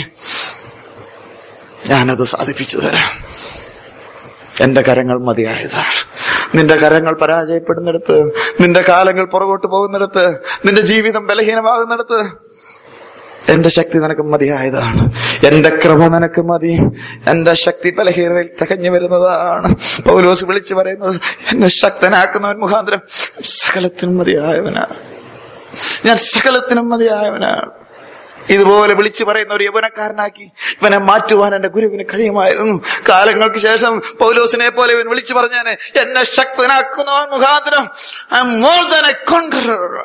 Speaker 2: ഞാനത് സാധിപ്പിച്ചു തരാം എന്റെ കരങ്ങൾ മതിയായതാണ് നിന്റെ കരങ്ങൾ പരാജയപ്പെടുന്നിടത്ത് നിന്റെ കാലങ്ങൾ പുറകോട്ട് പോകുന്നിടത്ത് നിന്റെ ജീവിതം ബലഹീനമാകുന്നിടത്ത് എന്റെ ശക്തി നിനക്ക് മതിയായതാണ് എന്റെ കൃപ നിനക്ക് മതി എന്റെ ശക്തി ബലഹീനതയിൽ തികഞ്ഞു വരുന്നതാണ് പൗലോസ് വിളിച്ചു പറയുന്നത് എന്നെ ശക്തനാക്കുന്നവൻ മുഖാന്തരം സകലത്തിനും മതിയായവനാണ് ഞാൻ സകലത്തിനും മതിയായവനാണ് ഇതുപോലെ വിളിച്ചു പറയുന്ന ഒരു യൗവനക്കാരനാക്കി ഇവനെ മാറ്റുവാൻ എന്റെ ഗുരുവിന് കഴിയുമായിരുന്നു കാലങ്ങൾക്ക് ശേഷം പൗലോസിനെ പോലെ ഇവൻ വിളിച്ചു പറഞ്ഞാന് എന്നെ ശക്തനാക്കുന്നവൻ മുഖാന്തരം I am more than a conqueror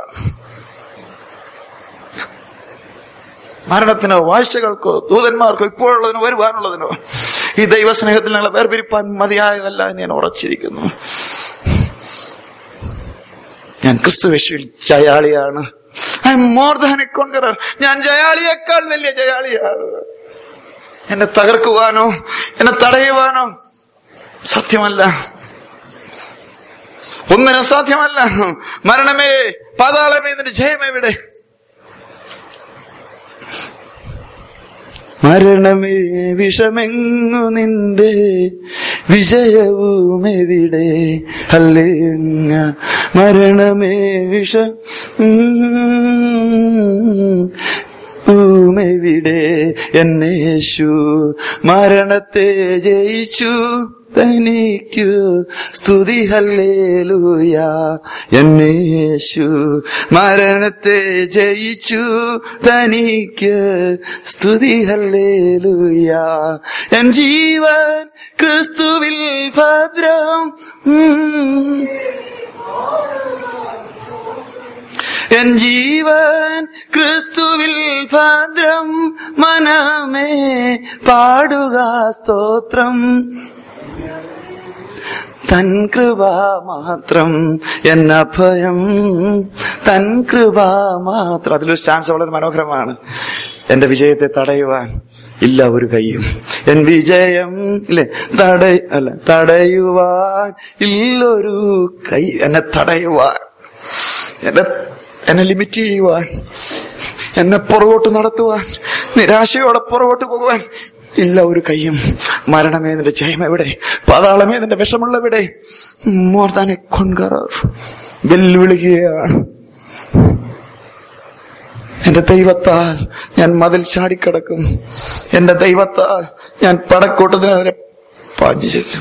Speaker 2: മരണത്തിനോ വാഴ്ചകൾക്കോ ദൂതന്മാർക്കോ ഇപ്പോഴുള്ളതിനോ വരുവാനുള്ളതിനോ ഈ ദൈവസ്നേഹത്തിൽ ഞങ്ങളെ വേർപിരിപ്പാൻ മതിയായതല്ല എന്ന് ഞാൻ ഉറച്ചിരിക്കുന്നു ഞാൻ ക്രിസ്തുവേശുവിൽ ജയാളിയാണ് I am more than a conqueror ഞാൻ ജയാളിയേക്കാൾ വലിയ ജയാളിയാണ് എന്നെ തകർക്കുവാനോ എന്നെ തടയുവാനോ സത്യമല്ല ഒന്നിനും സാധ്യമല്ല മരണമേ പാതാളമേ ഇതിന്റെ ജയം എവിടെ മരണമേ വിഷമെങ്ങു നിന്റെ വിജയവും എവിടെ അല്ലേങ്ങ മരണമേ വിഷ ൂമെവിടെ എന്നേശു മരണത്തെ ജയിച്ചു തനിക്കു സ്തുതി ഹല്ലേലൂയ എന്നേശു മരണത്തെ ജയിച്ചു തനിക്ക് സ്തുതി ഹല്ലേലൂയ എൻ ജീവൻ ക്രിസ്തുവിൽ ഭദ്രം ഉം. എൻ ജീവൻ ക്രിസ്തുവിൽ ഭദ്രം മനമേ പാടുക സ്തോത്രം തൻ കൃപ മാത്രം എന്ന ഭയം തൻ കൃപ മാത്രം അതിലൊരു സ്റ്റാൻസ് വളരെ മനോഹരമാണ് എന്റെ വിജയത്തെ തടയുവാൻ ഇല്ല ഒരു കൈയും എൻ വിജയം ഇല്ലേ തട അല്ല തടയുവാൻ ഇല്ലൊരു കൈ എന്നെ തടയുവാൻ എന്നെ എന്നെ ലിമിറ്റ് ചെയ്യുവാൻ എന്നെ പുറകോട്ട് നടത്തുവാൻ നിരാശയോടെ പുറകോട്ട് പോകുവാൻ ഇല്ല ഒരു കൈയും മരണമേ നിന്റെ ജയം എവിടെ പാതാളമേ നിന്റെ വിഷമുള്ളവിടെ മോർ ദാൻ എ കൊൺകറർ വെല്ലുവിളിക്കുകയാണ് എന്റെ ദൈവത്താൽ ഞാൻ മതിൽ ചാടിക്കിടക്കും എന്റെ ദൈവത്താൽ ഞാൻ പടക്കൂട്ടത്തിനെതിരെ പാഞ്ഞു ചെല്ലും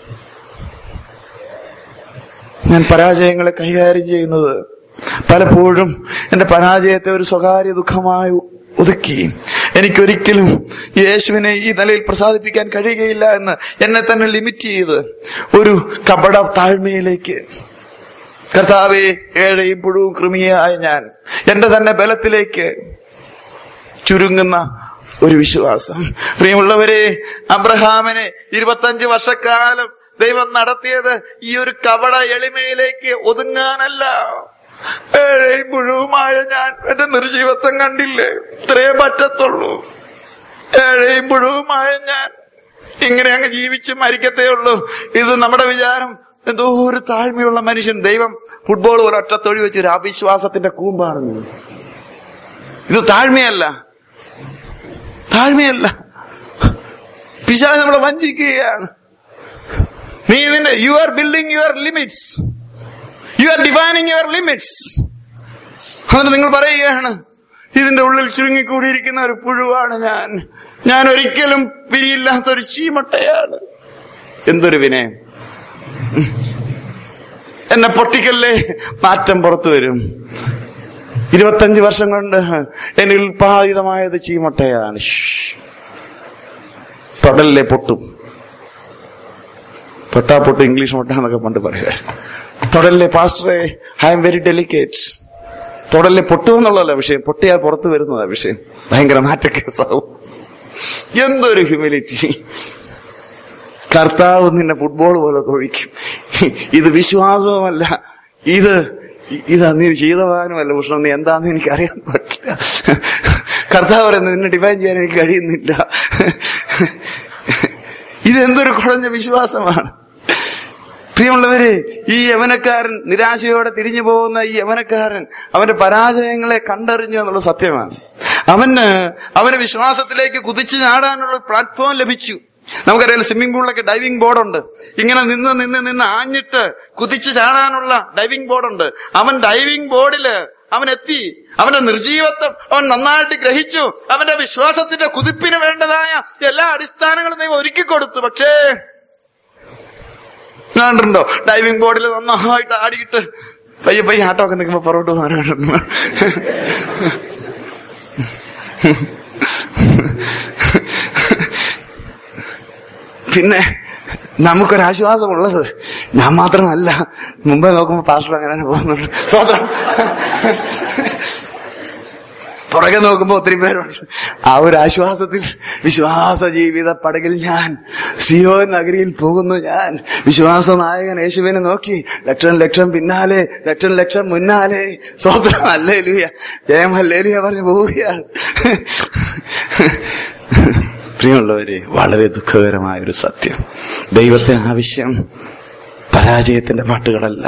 Speaker 2: ഞാൻ പരാജയങ്ങളെ കൈകാര്യം ചെയ്യുന്നത് പലപ്പോഴും എന്റെ പരാജയത്തെ ഒരു സ്വകാര്യ ദുഃഖമായി ഒതുക്കി എനിക്കൊരിക്കലും യേശുവിനെ ഈ നിലയിൽ പ്രസാദിപ്പിക്കാൻ കഴിയുകയില്ല എന്ന് എന്നെ തന്നെ ലിമിറ്റ് ചെയ്ത് ഒരു കപട താഴ്മയിലേക്ക് കർത്താവെ ഏഴയും പുഴുവും കൃമിയായ ഞാൻ എന്റെ തന്നെ ബലത്തിലേക്ക് ചുരുങ്ങുന്ന ഒരു വിശ്വാസം പ്രിയമുള്ളവരെ അബ്രഹാമിനെ ഇരുപത്തഞ്ച് വർഷക്കാലം ദൈവം നടത്തിയത് ഈ ഒരു കപട എളിമയിലേക്ക് ഒതുങ്ങാനല്ല ഏഴയും പുഴുവുമായ ഞാൻ എന്റെ നിർജീവത്വം കണ്ടില്ലേ ഇത്രേ പറ്റത്തുള്ളൂ ഏഴയും പുഴുവുമായ ഞാൻ ഇങ്ങനെ അങ്ങ് ജീവിച്ച് മരിക്കത്തേ ഉള്ളൂ ഇത് നമ്മുടെ വിചാരം എന്തോ ഒരു താഴ്മയുള്ള മനുഷ്യൻ ദൈവം ഫുട്ബോൾ പോലെ ഒറ്റത്തൊഴി വെച്ച് ഒരു അവിശ്വാസത്തിന്റെ കൂമ്പാണെന്ന് ഇത് താഴ്മയല്ല താഴ്മയല്ല പിശാച് നമ്മളെ വഞ്ചിക്കുകയാണ് നീ ഇതിന്റെ you are building your limits you are defining your limits എന്നിട്ട് നിങ്ങൾ പറയുകയാണ് ഇതിന്റെ ഉള്ളിൽ ചുരുങ്ങിക്കൂടിയിരിക്കുന്ന ഒരു പുഴുവാണ് ഞാൻ ഞാൻ ഒരിക്കലും പിരിയില്ലാത്ത ഒരു ചീമട്ടയാണ് എന്തൊരു വിനയം എന്നെ പൊട്ടിക്കല്ലേ മാറ്റം പുറത്തു വരും ഇരുപത്തഞ്ച് വർഷം കൊണ്ട് എന്നിൽ ഉൽപാദിതമായത് ചീമട്ടയാണ് ഷ്. തൊടലിലെ പൊട്ടും തൊട്ടാ പൊട്ട് ഇംഗ്ലീഷ് മുട്ട എന്നൊക്കെ പണ്ട് പറയുക തൊടലിലെ പാസ്റ്ററെ ഐ എം വെരി ഡെലിക്കേറ്റ് തൊടലിലെ പൊട്ടുമെന്നുള്ളതല്ല വിഷയം പൊട്ടിയാൽ പുറത്തു വരുന്നതാ വിഷയം ഭയങ്കര മാറ്റക്കേസാവും എന്തൊരു ഹ്യൂമിലിറ്റി കർത്താവ് നിന്നെ ഫുട്ബോൾ പോലെ തൊഴിക്കും ഇത് വിശ്വാസവുമല്ല ഇത് ഇത് നീ ചെയ്തവാനുമല്ല ഭൂഷണം നീ എന്താന്ന് എനിക്ക് അറിയാൻ പറ്റില്ല കർത്താവ് പറയുന്നത് നിന്നെ ഡിഫൈൻ ചെയ്യാൻ എനിക്ക് കഴിയുന്നില്ല ഇതെന്തൊരു കുഴഞ്ഞ വിശ്വാസമാണ് പ്രിയമുള്ളവര് ഈ യവനക്കാരൻ നിരാശയോടെ തിരിഞ്ഞു പോകുന്ന ഈ യവനക്കാരൻ അവന്റെ പരാജയങ്ങളെ കണ്ടറിഞ്ഞു എന്നുള്ള സത്യമാണ് അവന് അവന് വിശ്വാസത്തിലേക്ക് കുതിച്ചു ചാടാനുള്ള പ്ലാറ്റ്ഫോം ലഭിച്ചു നമുക്കറിയാം സ്വിമ്മിംഗ് പൂളിലൊക്കെ ഡൈവിംഗ് ബോർഡുണ്ട് ഇങ്ങനെ നിന്ന് നിന്ന് നിന്ന് ആഞ്ഞിട്ട് കുതിച്ചു ചാടാനുള്ള ഡൈവിംഗ് ബോർഡുണ്ട് അവൻ ഡൈവിംഗ് ബോർഡില് അവൻ എത്തി അവന്റെ നിർജീവത്വം അവൻ നന്നായിട്ട് ഗ്രഹിച്ചു അവന്റെ വിശ്വാസത്തിന്റെ കുതിപ്പിന് വേണ്ടതായ എല്ലാ അടിസ്ഥാനങ്ങളും ദൈവം ഒരുക്കി കൊടുത്തു പക്ഷേ കണ്ടിട്ടുണ്ടോ ഡൈവിംഗ് ബോർഡിൽ നന്നായിട്ട് ആടിയിട്ട് പയ്യെ പയ്യെ ആട്ടമൊക്കെ നിൽക്കുമ്പോ പുറകോട്ട് പോകാനുണ്ട് പിന്നെ നമുക്കൊരാശ്വാസമുള്ളത് ഞാൻ മാത്രമല്ല മുമ്പേ നോക്കുമ്പോ പാസ്റ്റർ അങ്ങനെ തന്നെ പോകുന്നുണ്ട് സ്വതന്ത്രം പുറകെ നോക്കുമ്പോ ഒത്തിരി പേരുണ്ട് ആ ഒരു ആശ്വാസത്തിൽ വിശ്വാസ ജീവിത പടകിൽ ഞാൻ സിയോ നഗരിയിൽ പോകുന്നു ഞാൻ വിശ്വാസ നായകൻ യേശുവിനെ നോക്കി ലക്ഷം ലക്ഷം പിന്നാലെ ലക്ഷം ലക്ഷം മുന്നാലെ സ്വതന്ത്രം അല്ലേ ലുയ ജയം അല്ലേ ലുയ പറഞ്ഞു പോവുകയാണ് പ്രിയമുള്ളവരെ വളരെ ദുഃഖകരമായ ഒരു സത്യം ദൈവത്തെ ആവശ്യം പരാജയത്തിന്റെ പാട്ടുകളല്ല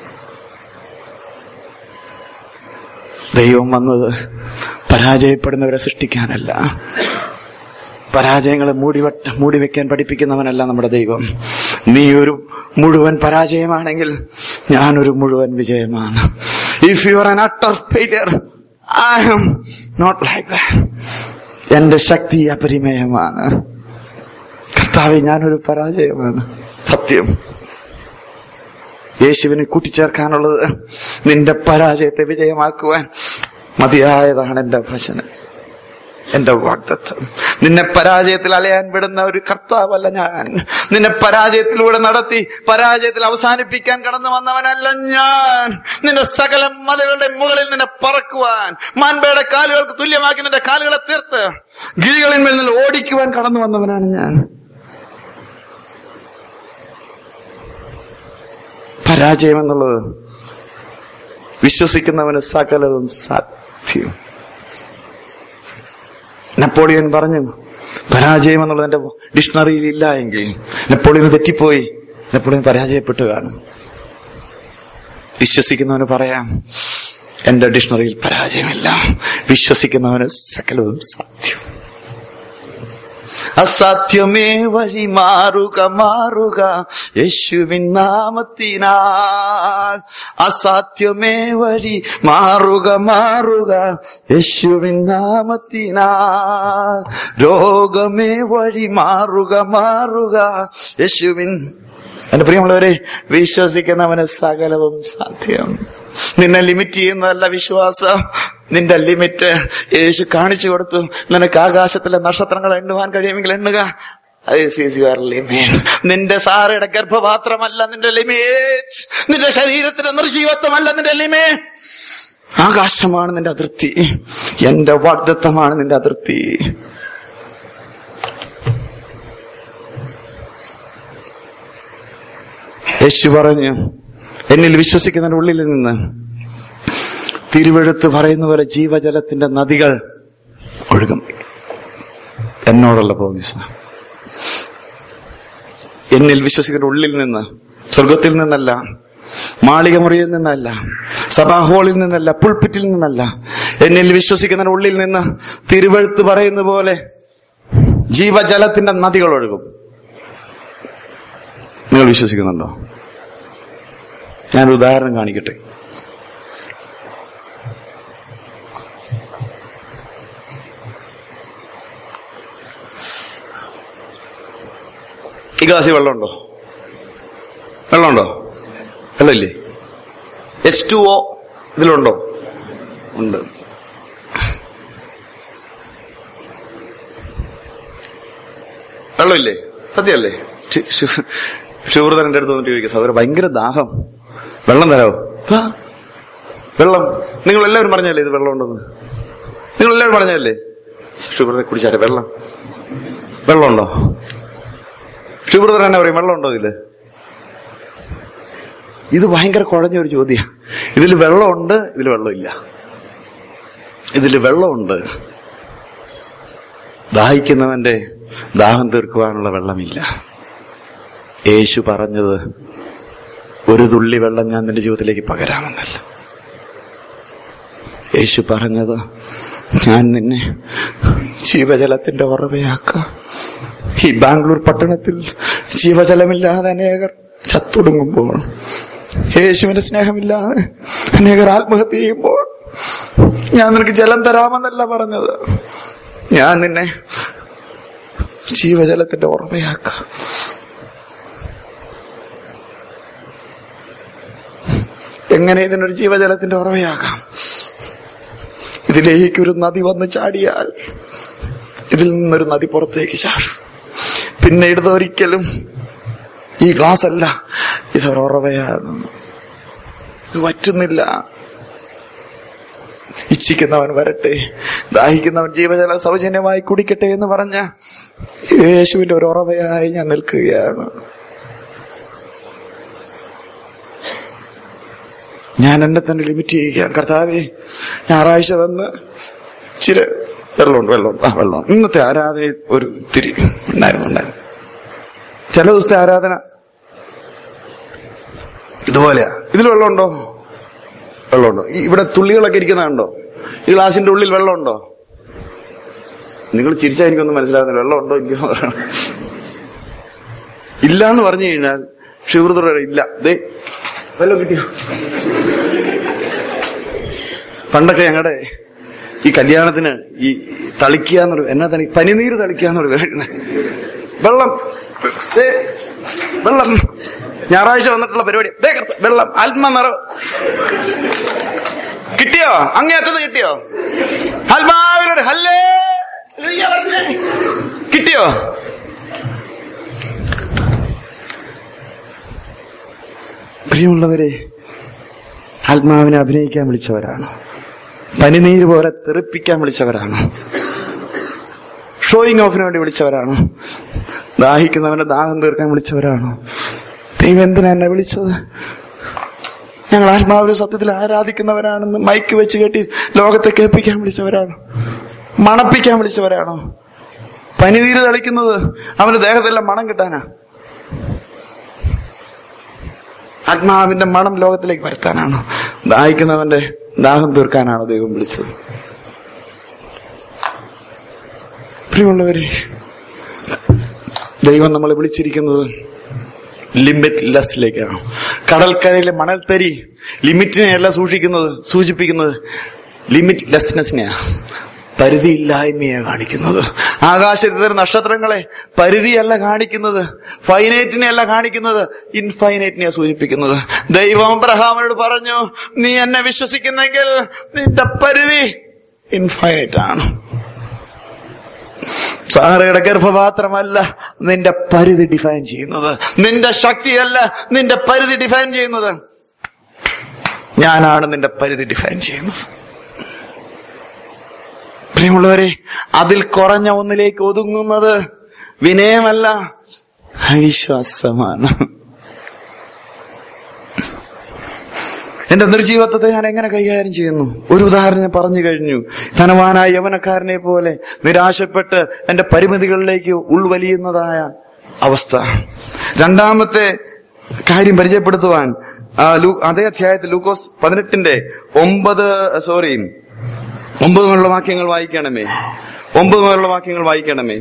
Speaker 2: ദൈവം വന്നത് പരാജയപ്പെടുന്നവരെ സൃഷ്ടിക്കാനല്ല പരാജയങ്ങളെ മൂടിവട്ട മൂടി വെക്കാൻ പഠിപ്പിക്കുന്നവനല്ല നമ്മുടെ ദൈവം നീ ഒരു മുഴുവൻ പരാജയമാണെങ്കിൽ ഞാനൊരു മുഴുവൻ വിജയമാണ് if you are an utter failure I am not like that എന്റെ ശക്തി അപരിമേയമാണ് കർത്താവെ ഞാനൊരു പരാജയമാണ് സത്യം യേശുവിനെ കൂട്ടിച്ചേർക്കാനുള്ളത് നിന്റെ പരാജയത്തെ വിജയമാക്കുവാൻ മതിയായതാണ് എന്റെ ഭജനം എന്റെ വാഗ്ദത്വം നിന്നെ പരാജയത്തിൽ അലയാൻ വിടുന്ന ഒരു കർത്താവല്ല ഞാൻ നിന്നെ പരാജയത്തിലൂടെ നടത്തി പരാജയത്തിൽ അവസാനിപ്പിക്കാൻ കടന്നു വന്നവനല്ല ഞാൻ നിന്റെ സകല മതകളുടെ മുകളിൽ നിന്നെ പറക്കുവാൻ മാൻപയുടെ കാലുകൾക്ക് തുല്യമാക്കി നിന്റെ കാലുകളെ തീർത്ത് ഗിരികളിന്മേൽ നിന്ന് ഓടിക്കുവാൻ കടന്നു വന്നവനാണ് ഞാൻ പരാജയം എന്നുള്ളത് വിശ്വസിക്കുന്നവന് സകലവും സാധ്യം നെപ്പോളിയൻ പറഞ്ഞു പരാജയം എന്നുള്ളത് എന്റെ ഡിക്ഷണറിയിൽ ഇല്ല എങ്കിൽ നെപ്പോളിയന് തെറ്റിപ്പോയി നെപ്പോളിയൻ പരാജയപ്പെട്ടു കാണും വിശ്വസിക്കുന്നവന് പറയാം എന്റെ ഡിക്ഷണറിയിൽ പരാജയമില്ല വിശ്വസിക്കുന്നവന് സകലവും സാധ്യം അസാധ്യമേ വഴി മാറുക മാറുക യേശുവിൻ നാമത്തിനാൽ അസാധ്യമേ വഴി മാറുക മാറുക യേശുവിൻ നാമത്തിനാൽ രോഗമേ വഴി മാറുക മാറുക യേശുവിൻ എന്റെ പ്രിയമുള്ളവരെ വിശ്വസിക്കുന്നവന് സകലവും സാധ്യം നിന്നെ ലിമിറ്റ് ചെയ്യുന്നതല്ല വിശ്വാസം നിന്റെ ലിമിറ്റ് യേശു കാണിച്ചു കൊടുത്തു നിനക്ക് ആകാശത്തിലെ നക്ഷത്രങ്ങൾ എണ്ണുവാൻ കഴിയുമെങ്കിൽ എണ്ണുക അത് is your limit. നിന്റെ സാറയുടെ ഗർഭപാത്രമല്ല നിന്റെ ലിമിറ്റ് നിന്റെ ശരീരത്തിന്റെ നിർജീവത്വമല്ല നിന്റെ ലിമിറ്റ് ആകാശമാണ് നിന്റെ അതിർത്തി എന്റെ വാഗ്ദത്വമാണ് നിന്റെ അതിർത്തി യേശു പറഞ്ഞു എന്നിൽ വിശ്വസിക്കുന്നതിന്റെ ഉള്ളിൽ നിന്ന് തിരുവെഴുത്ത് പറയുന്ന പോലെ ജീവജലത്തിന്റെ നദികൾ ഒഴുകും എന്നോടുള്ള പ്രോമിസ് എന്നിൽ വിശ്വസിക്കുന്ന ഉള്ളിൽ നിന്ന് സ്വർഗത്തിൽ നിന്നല്ല മാളിക മുറിയിൽ നിന്നല്ല സഭാ ഹാളിൽ നിന്നല്ല പുൾപ്പിറ്റിൽ നിന്നല്ല എന്നിൽ വിശ്വസിക്കുന്നതിന്റെ ഉള്ളിൽ നിന്ന് തിരുവെഴുത്ത് പറയുന്ന പോലെ ജീവജലത്തിന്റെ നദികൾ ഒഴുകും നിങ്ങൾ വിശ്വസിക്കുന്നുണ്ടോ ഞാനൊരു ഉദാഹരണം കാണിക്കട്ടെ ഈ ഗ്ലാസ്സിൽ വെള്ളമുണ്ടോ വെള്ളമുണ്ടോ വെള്ളമില്ലേ എച്ച് ടു ഒ ഇതിലുണ്ടോ ഉണ്ട് വെള്ളമില്ലേ സത്യമല്ലേ ഷുഹൃദൻ എന്റെ അടുത്ത് വന്നിട്ട് ചോദിക്കുക സഹോദരൻ ഭയങ്കര ദാഹം വെള്ളം തരാമോ ദാ, വെള്ളം നിങ്ങൾ എല്ലാവരും പറഞ്ഞല്ലേ ഇത് വെള്ളം ഉണ്ടെന്ന് നിങ്ങൾ എല്ലാവരും പറഞ്ഞല്ലേ ഷുഹൃദനെ കുടിച്ചാട്ടെ വെള്ളം വെള്ളമുണ്ടോ ഷുഹൃദൻ തന്നെ പറയും വെള്ളമുണ്ടോ ഇതില് ഇത് ഭയങ്കര കുഴഞ്ഞ ഒരു ചോദ്യം ഇതിൽ വെള്ളമുണ്ട് ഇതിൽ വെള്ളമില്ല ഇതിൽ വെള്ളമുണ്ട് ദാഹിക്കുന്നവന്റെ ദാഹം തീർക്കുവാനുള്ള വെള്ളമില്ല യേശു പറഞ്ഞത് ഒരു തുള്ളി വെള്ളം ഞാൻ നിന്റെ ജീവിതത്തിലേക്ക് പകരാമെന്നല്ല യേശു പറഞ്ഞത് ഞാൻ നിന്നെ ജീവജലത്തിന്റെ ഉറവയാക്കാം ഈ ബാംഗ്ലൂർ പട്ടണത്തിൽ ജീവജലമില്ലാതെ അനേകർ ചത്തൊടുങ്ങുമ്പോൾ യേശുവിന്റെ സ്നേഹമില്ലാതെ അനേകർ ആത്മഹത്യ ചെയ്യുമ്പോൾ ഞാൻ നിനക്ക് ജലം തരാമെന്നല്ല പറഞ്ഞത് ഞാൻ നിന്നെ ജീവജലത്തിന്റെ ഉറവയാക്കാം എങ്ങനെ ഇതിനൊരു ജീവജലത്തിന്റെ ഉറവയാകാം ഇതിലേക്ക് ഒരു നദി വന്ന് ചാടിയാൽ ഇതിൽ നിന്നൊരു നദി പുറത്തേക്ക് ചാടും പിന്നെ ഇടതൊരിക്കലും ഈ ഗ്ലാസ് അല്ല ഇതൊരുറവയാണ് ഇത് വറ്റുന്നില്ല ഇച്ഛിക്കുന്നവൻ വരട്ടെ ദാഹിക്കുന്നവൻ ജീവജലം സൗജന്യമായി കുടിക്കട്ടെ എന്ന് പറഞ്ഞ യേശുവിന്റെ ഒരു ഉറവയായി ഞാൻ നിൽക്കുകയാണ് ഞാൻ എന്നെ തന്നെ ലിമിറ്റ് ചെയ്യുകയാണ് കർത്താവെ ഞായറാഴ്ച വന്ന് ചില വെള്ളമുണ്ട് വെള്ളമുണ്ട് ആ വെള്ളം ഇന്നത്തെ ആരാധനയിൽ ഒരു തിരി ഉണ്ടായിരുന്നു ഉണ്ടായിരുന്നു ചില ദിവസത്തെ ആരാധന ഇതുപോലെയാ ഇതിൽ വെള്ളമുണ്ടോ വെള്ളമുണ്ടോ ഈ ഇവിടെ തുള്ളികളൊക്കെ ഇരിക്കുന്നതുണ്ടോ ഈ ഗ്ലാസിന്റെ ഉള്ളിൽ വെള്ളമുണ്ടോ നിങ്ങൾ ചിരിച്ചാൽ എനിക്കൊന്നും മനസ്സിലാകുന്നില്ല വെള്ളമുണ്ടോ ഇല്ലയോ എന്ന് പറയണം ഇല്ല എന്ന് പറഞ്ഞു കഴിഞ്ഞാൽ ഷിവൃതർ ഇല്ല ദേ വല്ലതും കിട്ടിയോ പണ്ടൊക്കെ ഞങ്ങളുടെ ഈ കല്യാണത്തിന് ഈ തളിക്കുക എന്നൊരു എന്നാ തളി പനിനീര് തളിക്കുക എന്നൊരു പേരുണ്ട് വെള്ളം ദേ, വെള്ളം ഞായറാഴ്ച വന്നിട്ടുള്ള പരിപാടി ദേ കറുത്ത വെള്ളം ആത്മനിറ കിട്ടിയോ അങ്ങേറ്റത് കിട്ടിയോ ആത്മാവിനൊരു ഹല്ലേ ഹല്ലേലൂയ പറഞ്ഞേ. കിട്ടിയോ പ്രിയമുള്ളവരെ ആത്മാവിനെ അഭിനയിക്കാൻ വിളിച്ചവരാണ് പനിനീര് പോലെ തെറിപ്പിക്കാൻ വിളിച്ചവരാണ് ഷോയിങ് ഓഫിന് വേണ്ടി വിളിച്ചവരാണ് ദാഹിക്കുന്നവന്റെ ദാഹം തീർക്കാൻ വിളിച്ചവരാണ് ദൈവം എന്തിനാ എന്നെ വിളിച്ചത് ഞങ്ങൾ ആത്മാവിന് സത്യത്തിൽ ആരാധിക്കുന്നവരാണെന്ന് മൈക്ക് വെച്ച് കെട്ടി ലോകത്തെ കേൾപ്പിക്കാൻ വിളിച്ചവരാണ് മണപ്പിക്കാൻ വിളിച്ചവരാണോ പനിനീര് തളിക്കുന്നത് അവന്റെ ദേഹത്തെല്ലാം മണം കിട്ടാനാ ആത്മാവിന്റെ മണം ലോകത്തിലേക്ക് വരുത്താനാണോ ദാഹിക്കുന്നവന്റെ ദാഹം തീർക്കാനാണോ ദൈവം വിളിച്ചത് പ്രിയമുള്ളവരെ ദൈവം നമ്മളെ വിളിച്ചിരിക്കുന്നത് ലിമിറ്റ് ലെസ്സിലേക്കാണ് കടൽക്കരയിലെ മണൽത്തരി ലിമിറ്റിനെയല്ല സൂക്ഷിക്കുന്നത് സൂചിപ്പിക്കുന്നത് ലിമിറ്റ് ലെസ്നെസ്സിനെയാ പരിധിയില്ലായ്മയെ കാണിക്കുന്നത് ആകാശത്തിലെ നക്ഷത്രങ്ങളെ പരിധിയല്ല കാണിക്കുന്നത് ഫൈനൈറ്റിനെ അല്ല കാണിക്കുന്നത് ഇൻഫൈനൈറ്റിനെ സൂചിപ്പിക്കുന്നത് ദൈവം അബ്രഹാമനോട് പറഞ്ഞു നീ എന്നെ വിശ്വസിക്കുന്നെങ്കിൽ നിന്റെ പരിധി ഇൻഫൈനൈറ്റ് ആണ് സാറയുടെ ഗർഭപാത്രമല്ല നിന്റെ പരിധി ഡിഫൈൻ ചെയ്യുന്നത് നിന്റെ ശക്തിയല്ല നിന്റെ പരിധി ഡിഫൈൻ ചെയ്യുന്നത് ഞാനാണ് നിന്റെ പരിധി ഡിഫൈൻ ചെയ്യുന്നത് പ്രിയമുള്ളവരെ അതിൽ കുറഞ്ഞ ഒന്നിലേക്ക് ഒതുങ്ങുന്നത് വിനയമല്ല അവിശ്വാസമാണ് എന്റെ നിർജീവത്വത്തെ ഞാൻ എങ്ങനെ കൈകാര്യം ചെയ്യുന്നു ഒരു ഉദാഹരണം ഞാൻ പറഞ്ഞു കഴിഞ്ഞു ധനവാനായ യവനക്കാരനെ പോലെ നിരാശപ്പെട്ട് എന്റെ പരിമിതികളിലേക്ക് ഉൾവലിയുന്നതായ അവസ്ഥ രണ്ടാമത്തെ കാര്യം പരിചയപ്പെടുത്തുവാൻ ആ, ലൂ- അതേ അധ്യായത്തിൽ ലൂക്കോസ് പതിനെട്ടിന്റെ ഒമ്പത് സോറി ഒമ്പത് മുതലുള്ള വാക്യങ്ങൾ വായിക്കണമേ ഒമ്പത് മുതലുള്ള വാക്യങ്ങൾ വായിക്കണമേ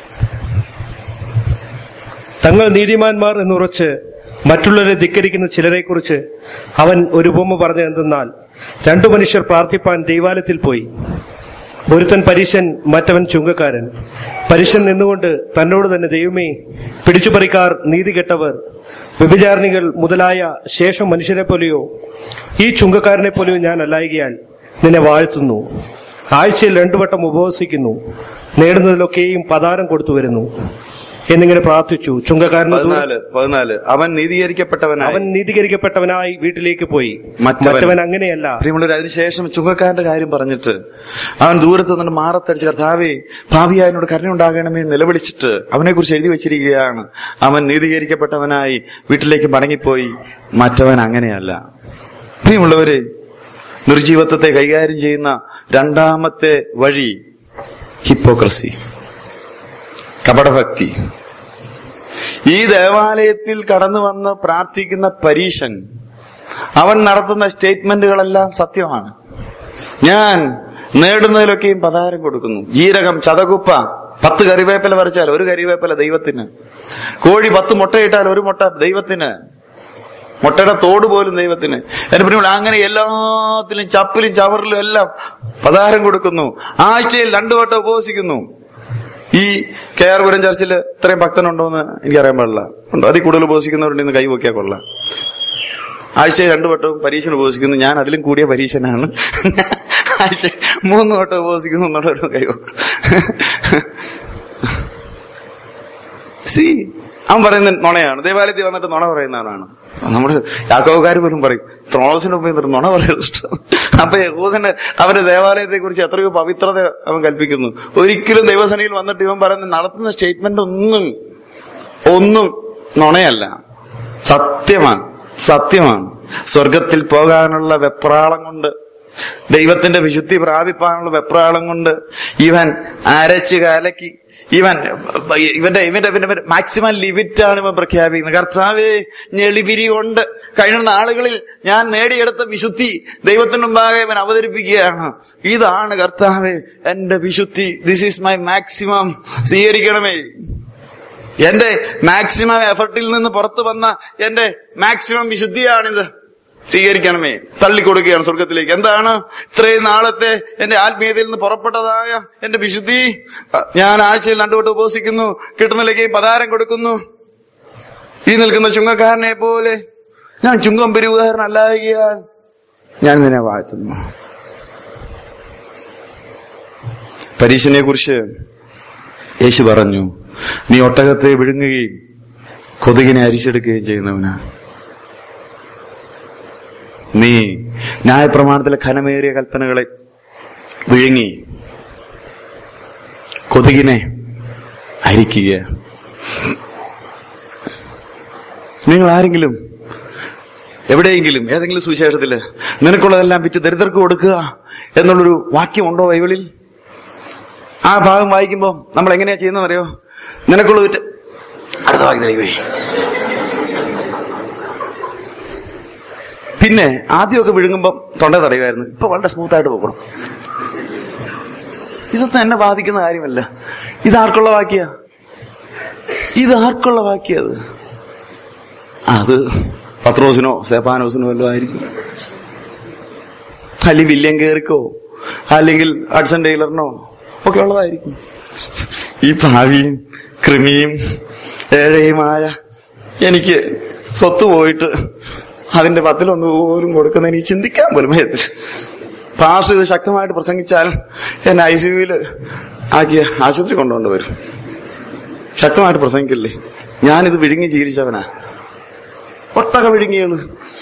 Speaker 3: തങ്ങൾ നീതിമാന്മാർ എന്നുറച്ച് മറ്റുള്ളവരെ ധിക്കരിക്കുന്ന ചിലരെക്കുറിച്ച് അവൻ ഒരു ഉപമ പറഞ്ഞു എന്തെന്നാൽ രണ്ടു മനുഷ്യർ പ്രാർത്ഥിപ്പാൻ ദൈവാലയത്തിൽ പോയി ഒരുത്തൻ പരീശൻ മറ്റവൻ ചുങ്കക്കാരൻ പരീശൻ നിന്നുകൊണ്ട് തന്നോട് തന്നെ ദൈവമേ പിടിച്ചുപറിക്കാർ നീതി കെട്ടവർ വ്യഭിചാരണികൾ മുതലായ ശേഷം മനുഷ്യരെ പോലെയോ ഈ ചുങ്കക്കാരനെ പോലെയോ ഞാൻ അല്ലായികയാൽ നിന്നെ വാഴ്ത്തുന്നു ആഴ്ചയിൽ രണ്ടു വട്ടം ഉപവസിക്കുന്നു നേടുന്നതിലൊക്കെയും പതാരം കൊടുത്തു വരുന്നു എന്നിങ്ങനെ പ്രാർത്ഥിച്ചു ചുങ്കക്കാരന് ദൂരെ-
Speaker 2: പതിനാല് പതിനാല് അവൻ നീതീകരിക്കപ്പെട്ടവനായി
Speaker 3: അവൻ നീതീകരിക്കപ്പെട്ടവനായി വീട്ടിലേക്ക് പോയി
Speaker 2: മറ്റവൻ-
Speaker 3: മറ്റവൻ അങ്ങനെയല്ല
Speaker 2: പ്രിയമുള്ളവർ അതിനുശേഷം ചുങ്കക്കാരന്റെ കാര്യം പറഞ്ഞിട്ട് അവൻ ദൂരത്ത് നിന്നിട്ട് മാറത്തടിച്ച് കർത്താവേ ഭാവിയായനോട് കരുണയുണ്ടാകണമേ എന്ന് നിലവിളിച്ചിട്ട് അവനെ കുറിച്ച് എഴുതി വെച്ചിരിക്കുകയാണ് അവൻ നീതീകരിക്കപ്പെട്ടവനായി വീട്ടിലേക്ക് മടങ്ങിപ്പോയി മറ്റവൻ അങ്ങനെയല്ല പ്രിയമുള്ളവര് നിർജീവത്വത്തെ കൈകാര്യം ചെയ്യുന്ന രണ്ടാമത്തെ വഴി ഹിപ്പോക്രസി കപടഭക്തി ഈ ദേവാലയത്തിൽ കടന്നു വന്ന് പ്രാർത്ഥിക്കുന്ന പരീശൻ അവൻ നടത്തുന്ന സ്റ്റേറ്റ്മെന്റുകളെല്ലാം സത്യമാണ് ഞാൻ നേടുന്നതിലൊക്കെയും പതാരം കൊടുക്കുന്നു ജീരകം ചതകുപ്പ പത്ത് കറിവേപ്പില പറിച്ചാൽ ഒരു കറിവേപ്പില ദൈവത്തിന് കോഴി പത്ത് മുട്ടയിട്ടാൽ ഒരു മുട്ട ദൈവത്തിന് മുട്ടയുടെ തോട് പോലും ദൈവത്തിന് എന്റെ പ്രിയമുള്ള അങ്ങനെ എല്ലാത്തിലും ചപ്പിലും ചവറിലും എല്ലാം പതാരം കൊടുക്കുന്നു ആഴ്ചയിൽ രണ്ടു വട്ടം ഉപവസിക്കുന്നു ഈ കെ ആർ പുരം ചർച്ചിൽ ഇത്രയും ഭക്തനുണ്ടോ എന്ന് എനിക്കറിയാൻ പാടില്ല ഉണ്ടോ അതിൽ കൂടുതൽ ഉപവസിക്കുന്നവരുണ്ടെന്ന് കൈ പൊക്കിയാൽ കൊള്ളാം ആഴ്ചയിൽ രണ്ടു വട്ടവും പരീക്ഷന് ഉപവസിക്കുന്നു ഞാൻ അതിലും കൂടിയ പരീക്ഷനാണ് ആഴ്ച മൂന്ന് വട്ടം ഉപവസിക്കുന്നു എന്നുള്ളൊരു കൈ സി അവൻ പറയുന്നത് നുണയാണ് ദേവാലയത്തിൽ വന്നിട്ട് നുണ പറയുന്നവനാണ് നമ്മുടെ യാക്കോക്കാർ പോലും പറയും ത്രോളസിന്റെ മുമ്പിൽ നിന്നിട്ട് നുണ പറയുന്നത് ഇഷ്ടം അപ്പൊ യഹൂദന് അവന്റെ ദേവാലയത്തെ കുറിച്ച് എത്രയോ പവിത്രത അവൻ കൽപ്പിക്കുന്നു ഒരിക്കലും ദൈവസനയിൽ വന്നിട്ട് ഇവൻ പറയുന്ന നടത്തുന്ന സ്റ്റേറ്റ്മെന്റ് ഒന്നും ഒന്നും നുണയല്ല സത്യമാണ് സത്യമാണ് സ്വർഗത്തിൽ പോകാനുള്ള വെപ്രാളം കൊണ്ട് ദൈവത്തിന്റെ വിശുദ്ധി പ്രാപിപ്പാനുള്ള വെപ്രാളം കൊണ്ട് ഇവൻ അരച്ച് കലക്കി ഇവൻ ഇവന്റെ ഇവന്റെ ഇവന്റെ മാക്സിമം ലിമിറ്റ് ആണ് ഇവൻ പ്രഖ്യാപിക്കുന്നത് കർത്താവേ ഞെളിപിരി കൊണ്ട് കഴിഞ്ഞ നാളുകളിൽ ഞാൻ നേടിയെടുത്ത വിശുദ്ധി ദൈവത്തിന് മുമ്പാകെ ഇവൻ അവതരിപ്പിക്കുകയാണ് ഇതാണ് കർത്താവേ എന്റെ വിശുദ്ധി ദിസ് ഈസ് മൈ മാക്സിമം സ്വീകരിക്കണമേ എന്റെ മാക്സിമം എഫർട്ടിൽ നിന്ന് പുറത്തു വന്ന എന്റെ മാക്സിമം വിശുദ്ധിയാണിത് സ്വീകരിക്കണമേ തള്ളിക്കൊടുക്കുകയാണ് സ്വർഗത്തിലേക്ക് എന്താണ് ഇത്രയും നാളത്തെ എന്റെ ആത്മീയതയിൽ നിന്ന് പുറപ്പെട്ടതായ എന്റെ വിശുദ്ധി ഞാൻ ആഴ്ചയിൽ രണ്ടുവട്ടം ഉപവസിക്കുന്നു കിട്ടുന്നിലേക്ക് പതാരം കൊടുക്കുന്നു ഈ നിൽക്കുന്ന ചുങ്കക്കാരനെ പോലെ ഞാൻ ചുങ്കം പെരുവുകാരനല്ലായകയാൽ ഞാൻ നിന്നെ വാഴ്ത്തുന്നു പരീശനെ കുറിച്ച് യേശു പറഞ്ഞു നീ ഒട്ടകത്തെ വിഴുങ്ങുകയും കൊതുകിനെ അരിച്ചെടുക്കുകയും ചെയ്യുന്നവനാ നീ ന്യായപ്രമാണത്തിലെ ഘനമേറിയ കൽപ്പനകളെ വിഴുങ്ങി കൊതുകിനെ അരിക്കുക നിങ്ങൾ ആരെങ്കിലും എവിടെയെങ്കിലും ഏതെങ്കിലും സുവിശേഷത്തില് നിനക്കുള്ളതെല്ലാം വിറ്റ് ദരിദ്രർക്ക് കൊടുക്കുക എന്നുള്ളൊരു വാക്യമുണ്ടോ ബൈബിളിൽ ആ ഭാഗം വായിക്കുമ്പോൾ നമ്മൾ എങ്ങനെയാ ചെയ്യുന്നതെന്നറിയോ നിനക്കുള്ള വിറ്റ് അടുത്ത വാക്യം ദൈവേ പിന്നെ ആദ്യമൊക്കെ വിഴുങ്ങുമ്പോൾ തൊണ്ട തടയുമായിരുന്നു ഇപ്പൊ വളരെ സ്മൂത്ത് ആയിട്ട് പോകണം ഇതൊന്നും എന്നെ ബാധിക്കുന്ന കാര്യമല്ല ഇതാർക്കുള്ള വാക്യ ഇതാർക്കുള്ള വാക്യ അത് അത് പത്രോസിനോ സേപ്പാനോസിനോ വല്ലതും ആയിരിക്കും അല്ലെങ്കിൽ വില്യം കേറിക്കോ അല്ലെങ്കിൽ അഡ്സൺ ടൈലറിനോ ഒക്കെ ഉള്ളതായിരിക്കും ഈ ഭാവിയും കൃമിയും ഏഴയുമായ എനിക്ക് സ്വത്ത് പോയിട്ട് അതിന്റെ പത്തിലൊന്ന് പോലും കൊടുക്കുന്ന എനിക്ക് ചിന്തിക്കാൻ പോലും വയ്യത്തില്ല പാസ് ഇത് ശക്തമായിട്ട് പ്രസംഗിച്ചാൽ എന്നെ ഐ സിയുവില് ആക്കിയ ആശുപത്രി കൊണ്ടുകൊണ്ട് വരും ശക്തമായിട്ട് പ്രസംഗിക്കില്ലേ ഞാനിത് വിഴുങ്ങി ചീരിച്ചവനാ ഒട്ടക വിഴുങ്ങിയാണ്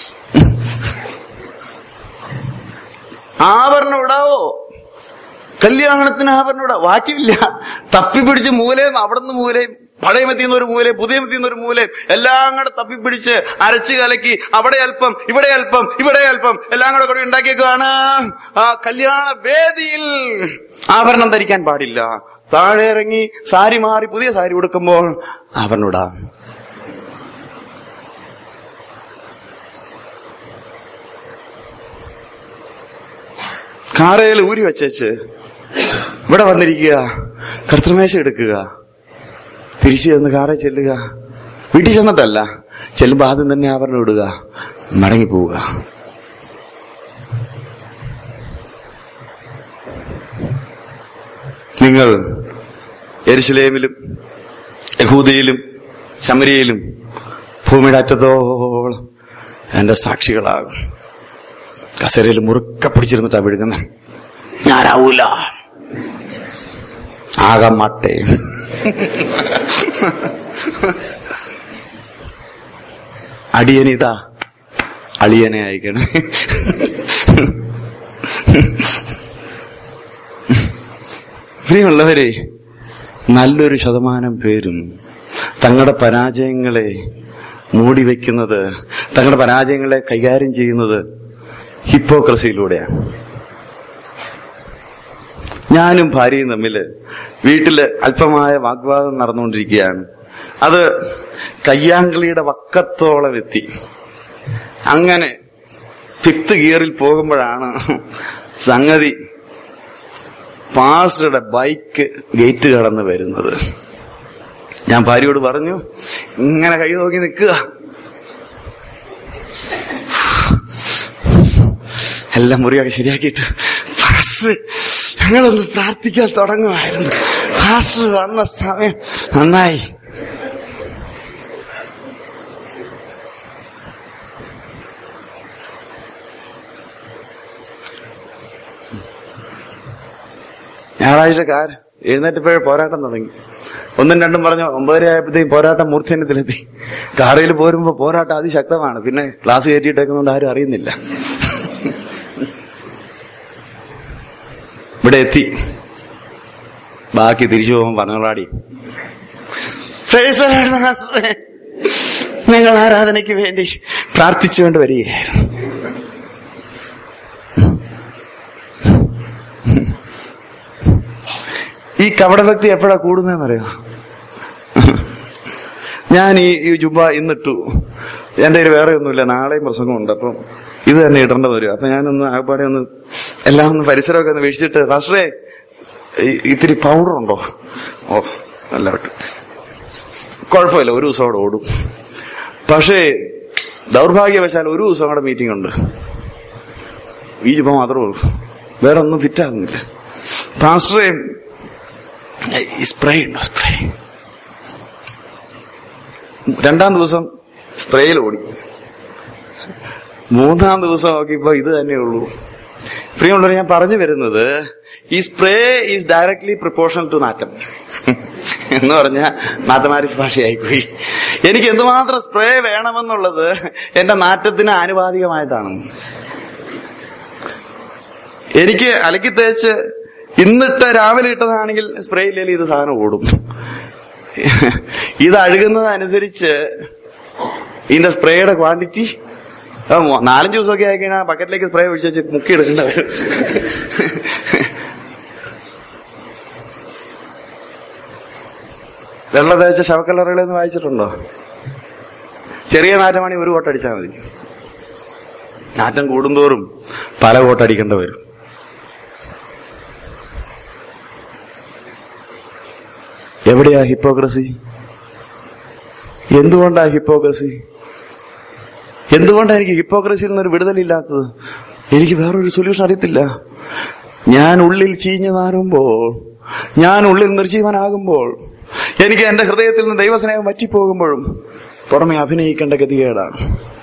Speaker 2: ആഭരണം ഇടാവോ കല്യാണത്തിന് ആഭരണം ഇടാ ബാക്കിയില്ല തപ്പിപ്പിടിച്ച് മൂലയും അവിടുന്ന് മൂലയും പഴയ മെത്തിന്ന് ഒരു മൂലയും പുതിയ മെത്തിന്ന് ഒരു മൂലയും എല്ലാം കൂടെ തപ്പിപ്പിടിച്ച് അരച്ച് കലക്കി അവിടെ അല്പം ഇവിടെ അല്പം ഇവിടെ അല്പം എല്ലാം കൂടെ കൂടി ഉണ്ടാക്കിയേക്കാണ് ആ കല്യാണ വേദിയിൽ ആഭരണം ധരിക്കാൻ പാടില്ല താഴെ ഇറങ്ങി സാരി മാറി പുതിയ സാരി ഉടുക്കുമ്പോൾ ആഭരണം ഇടാം കാറയിൽ ഊരി വച്ചേച്ച് ഇവിടെ വന്നിരിക്കുക കർത്തൃമേശ എടുക്കുക തിരിച്ചു ചെന്ന് കാറിൽ ചെല്ലുക വീട്ടിൽ ചെന്നിട്ടല്ല ചെല്ലുമ്പോ ആദ്യം തന്നെ ആഭരണം ഇടുക മടങ്ങിപ്പോവുക നിങ്ങൾ എരുസലേമിലും യഹൂദയിലും ശമരിയയിലും ഭൂമിയുടെ അറ്റത്തോളം എന്റെ സാക്ഷികളാകും കസേരയിൽ മുറുക്ക പിടിച്ചിരുന്നിട്ടാ വിഴുങ്ങുന്നത് ഞാനാവൂല ആകമാട്ടെ അടിയനിതാ അളിയനെ അയക്കണേ പ്രിയമുള്ളവരെ നല്ലൊരു ശതമാനം പേരും തങ്ങളുടെ പരാജയങ്ങളെ മൂടി വയ്ക്കുന്നത് തങ്ങളുടെ പരാജയങ്ങളെ കൈകാര്യം ചെയ്യുന്നത് ഹിപ്പോക്രസിയിലൂടെയാണ് ഞാനും ഭാര്യയും തമ്മിൽ വീട്ടില് അല്പമായ വാഗ്വാദം നടന്നുകൊണ്ടിരിക്കുകയാണ് അത് കയ്യാങ്കളിയുടെ വക്കത്തോളം എത്തി അങ്ങനെ ഫിഫ്ത്ത് ഗിയറിൽ പോകുമ്പോഴാണ് സംഗതി പാസ്റ്ററുടെ ബൈക്ക് ഗേറ്റ് കടന്ന് വരുന്നത് ഞാൻ ഭാര്യയോട് പറഞ്ഞു ഇങ്ങനെ കൈ നോക്കി നിൽക്കുക എല്ലാം മുറിയൊക്കെ ശരിയാക്കിയിട്ട് പാസ്റ്റർ ഞങ്ങളൊന്ന് പ്രാർത്ഥിക്കാൻ തുടങ്ങുമായിരുന്നു പാസ്റ്റർ വന്ന സമയം നന്നായി ഞായറാഴ്ചക്കാർ എഴുന്നേറ്റപ്പോഴേ പോരാട്ടം തുടങ്ങി ഒന്നും രണ്ടും പറഞ്ഞു ഒമ്പതര ആയപ്പോഴത്തേക്കും പോരാട്ടം മൂർധന്യത്തിലെത്തി കാറിൽ പോരുമ്പോ പോരാട്ടം അതിശക്തമാണ് പിന്നെ ക്ലാസ് കയറ്റിയിട്ടേക്കുന്നതുകൊണ്ട് ആരും അറിയുന്നില്ല ഇവിടെ എത്തി ബാക്കി തിരിച്ചു പോകുമ്പോൾ പറഞ്ഞോളാടി Praise the Lord, Master. ഞങ്ങൾ ആരാധനയ്ക്ക് വേണ്ടി പ്രാർത്ഥിച്ചുകൊണ്ട് വരികയായിരുന്നു ഈ കപടഭക്തി എപ്പോഴാ കൂടുന്നതെന്നറിയോ ഞാൻ ഈ ഈ ജുബ ഇന്നിട്ടു എന്റെ കയ്യിൽ വേറെ ഒന്നുമില്ല നാളെയും പ്രസംഗമുണ്ട് അപ്പം ഇത് തന്നെ ഇടേണ്ട വരും അപ്പൊ ഞാനൊന്ന് ആകപ്പാടെ ഒന്ന് എല്ലാം ഒന്ന് പരിസരമൊക്കെ ഒന്ന് വീഴ്ചിട്ട് ഫാസ്റ്ററേ ഈ- ഇത്തിരി പൗഡർ ഉണ്ടോ ഓ നല്ല വട്ട്. കുഴപ്പമില്ല ഒരു ദിവസം അവിടെ ഓടും പക്ഷേ ദൗർഭാഗ്യവശാൽ ഒരു ദിവസം അവിടെ മീറ്റിംഗ് ഉണ്ട് ഈ ജുബ മാത്രമേ ഉള്ളൂ വേറെ ഒന്നും ഫിറ്റ് ആകുന്നില്ല പാസ്റ്ററേ ഈ സ്പ്രേ ഉണ്ടോ സ്പ്രേ രണ്ടാം ദിവസം സ്പ്രേയിൽ ഓടി മൂന്നാം ദിവസം നോക്കിയപ്പോ ഇത് തന്നെയുള്ളൂ പ്രിയമുള്ളവർ ഞാൻ പറഞ്ഞു വരുന്നത് ഈ spray is directly proportional to നാറ്റം എന്ന് പറഞ്ഞ മാത്തമാറ്റിക്സ് ഭാഷയായിപ്പോയി എനിക്ക് എന്തുമാത്രം സ്പ്രേ വേണമെന്നുള്ളത് എന്റെ നാറ്റത്തിന് ആനുപാതികമായിട്ടാണ് എനിക്ക് അലക്കി തേച്ച് ഇന്നിട്ട് രാവിലെ ഇട്ടതാണെങ്കിൽ സ്പ്രേ ഇല്ലെങ്കിൽ ഇത് സാധനം ഓടും ഇത് അഴുകുന്നതനുസരിച്ച് ഇതിന്റെ സ്പ്രേയുടെ ക്വാണ്ടിറ്റി നാലഞ്ച് ദിവസമൊക്കെ ആയി കഴിഞ്ഞാൽ ബക്കറ്റിലേക്ക് സ്പ്രേ ഒഴിച്ച് വെച്ച് മുക്കി എടുക്കേണ്ട വരും വെള്ള തേച്ച ശവക്കല്ലറകളെന്ന് വായിച്ചിട്ടുണ്ടോ ചെറിയ നാറ്റമാണെങ്കിൽ ഒരു കോട്ടടിച്ചാൽ മതി നാറ്റം കൂടുന്തോറും പല കോട്ടടിക്കേണ്ട വരും എവിടെയാ ഹിപ്പോക്രസി എന്തുകൊണ്ടാ ഹിപ്പോക്രസി എന്തുകൊണ്ടാണ് എനിക്ക് ഹിപ്പോക്രസിയിൽ നിന്നൊരു വിടുതലില്ലാത്തത് എനിക്ക് വേറൊരു സൊല്യൂഷൻ അറിയത്തില്ല ഞാൻ ഉള്ളിൽ ചീഞ്ഞു നാറുമ്പോൾ ഞാൻ ഉള്ളിൽ നിർജീവനാകുമ്പോൾ എനിക്ക് എന്റെ ഹൃദയത്തിൽ നിന്ന് ദൈവസ്നേഹം വറ്റിപ്പോകുമ്പോഴും പുറമെ അഭിനയിക്കേണ്ട ഗതികേടാണ്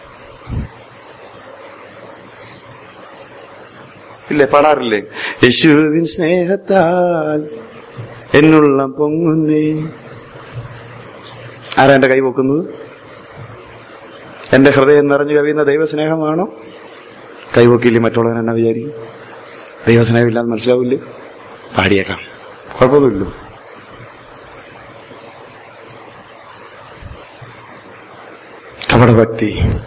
Speaker 2: ഇല്ലേ പാടാറില്ലേ യേശുവിൻ സ്നേഹത്താൽ എന്നുള്ള പൊങ്ങുന്നേ ആരാ എന്റെ കൈ പൊക്കുന്നത് എന്റെ ഹൃദയം നിറഞ്ഞു കവിയുന്ന ദൈവസ്നേഹമാണോ കൈവക്കില്ലേ മറ്റുള്ളവൻ എന്നാ വിചാരിക്കും ദൈവസ്നേഹം ഇല്ലാന്ന് മനസ്സിലാവില്ലേ പാടിയേക്കാം കുഴപ്പമൊന്നുമില്ലോ കപടഭക്തി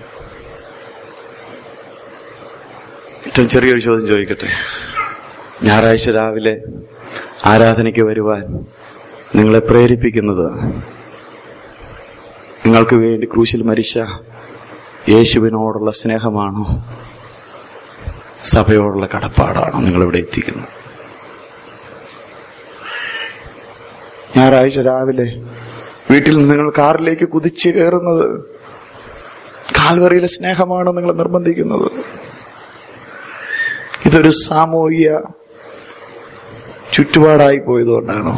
Speaker 2: ഏറ്റവും ചെറിയൊരു ചോദ്യം ചോദിക്കട്ടെ ഞായറാഴ്ച രാവിലെ ആരാധനയ്ക്ക് വരുവാൻ നിങ്ങളെ പ്രേരിപ്പിക്കുന്നത് നിങ്ങൾക്ക് വേണ്ടി ക്രൂശിൽ മരിച്ച യേശുവിനോടുള്ള സ്നേഹമാണോ സഭയോടുള്ള കടപ്പാടാണോ നിങ്ങളിവിടെ എത്തിക്കുന്നത് ഞായറാഴ്ച രാവിലെ വീട്ടിൽ നിന്ന് നിങ്ങൾ കാറിലേക്ക് കുതിച്ചു കയറുന്നത് കാൽവറിയിലെ സ്നേഹമാണ് നിങ്ങൾ നിർബന്ധിക്കുന്നത് ഇതൊരു സാമൂഹിക ചുറ്റുപാടായി പോയതുകൊണ്ടാണോ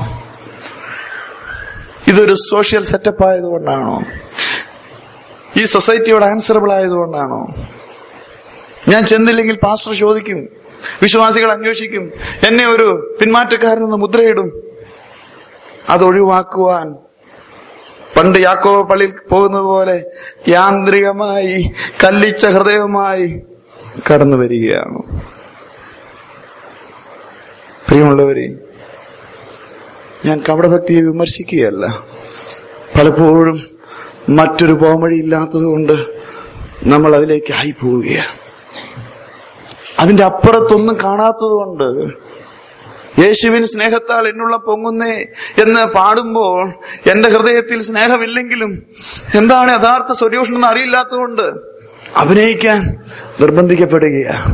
Speaker 2: ഇതൊരു സോഷ്യൽ സെറ്റപ്പ് ആയതുകൊണ്ടാണോ ഈ സൊസൈറ്റിയോട് ആൻസറബിൾ ആയതുകൊണ്ടാണോ ഞാൻ ചെന്നില്ലെങ്കിൽ പാസ്റ്റർ ചോദിക്കും വിശ്വാസികൾ അന്വേഷിക്കും എന്നെ ഒരു പിന്മാറ്റക്കാരനെന്ന് മുദ്രയിടും അത് ഒഴിവാക്കുവാൻ പണ്ട് യാക്കോ പള്ളിയിൽ പോകുന്നത് പോലെ യാന്ത്രികമായി കല്ലിച്ച ഹൃദയവുമായി കടന്നു വരികയാണ് പ്രിയമുള്ളവരെ ഞാൻ കപടഭക്തിയെ വിമർശിക്കുകയല്ല പലപ്പോഴും മറ്റൊരു പോംവഴി ഇല്ലാത്തതുകൊണ്ട് നമ്മൾ അതിലേക്ക് ആയി പോവുകയാണ് അതിന്റെ അപ്പുറത്തൊന്നും കാണാത്തതുകൊണ്ട് യേശുവിൻ സ്നേഹത്താൽ എന്നുള്ള പൊങ്ങുന്നേ എന്ന് പാടുമ്പോൾ എന്റെ ഹൃദയത്തിൽ സ്നേഹമില്ലെങ്കിലും എന്താണ് യഥാർത്ഥ സൊല്യൂഷൻ എന്ന് അറിയില്ലാത്തതുകൊണ്ട് അഭിനയിക്കാൻ നിർബന്ധിക്കപ്പെടുകയാണ്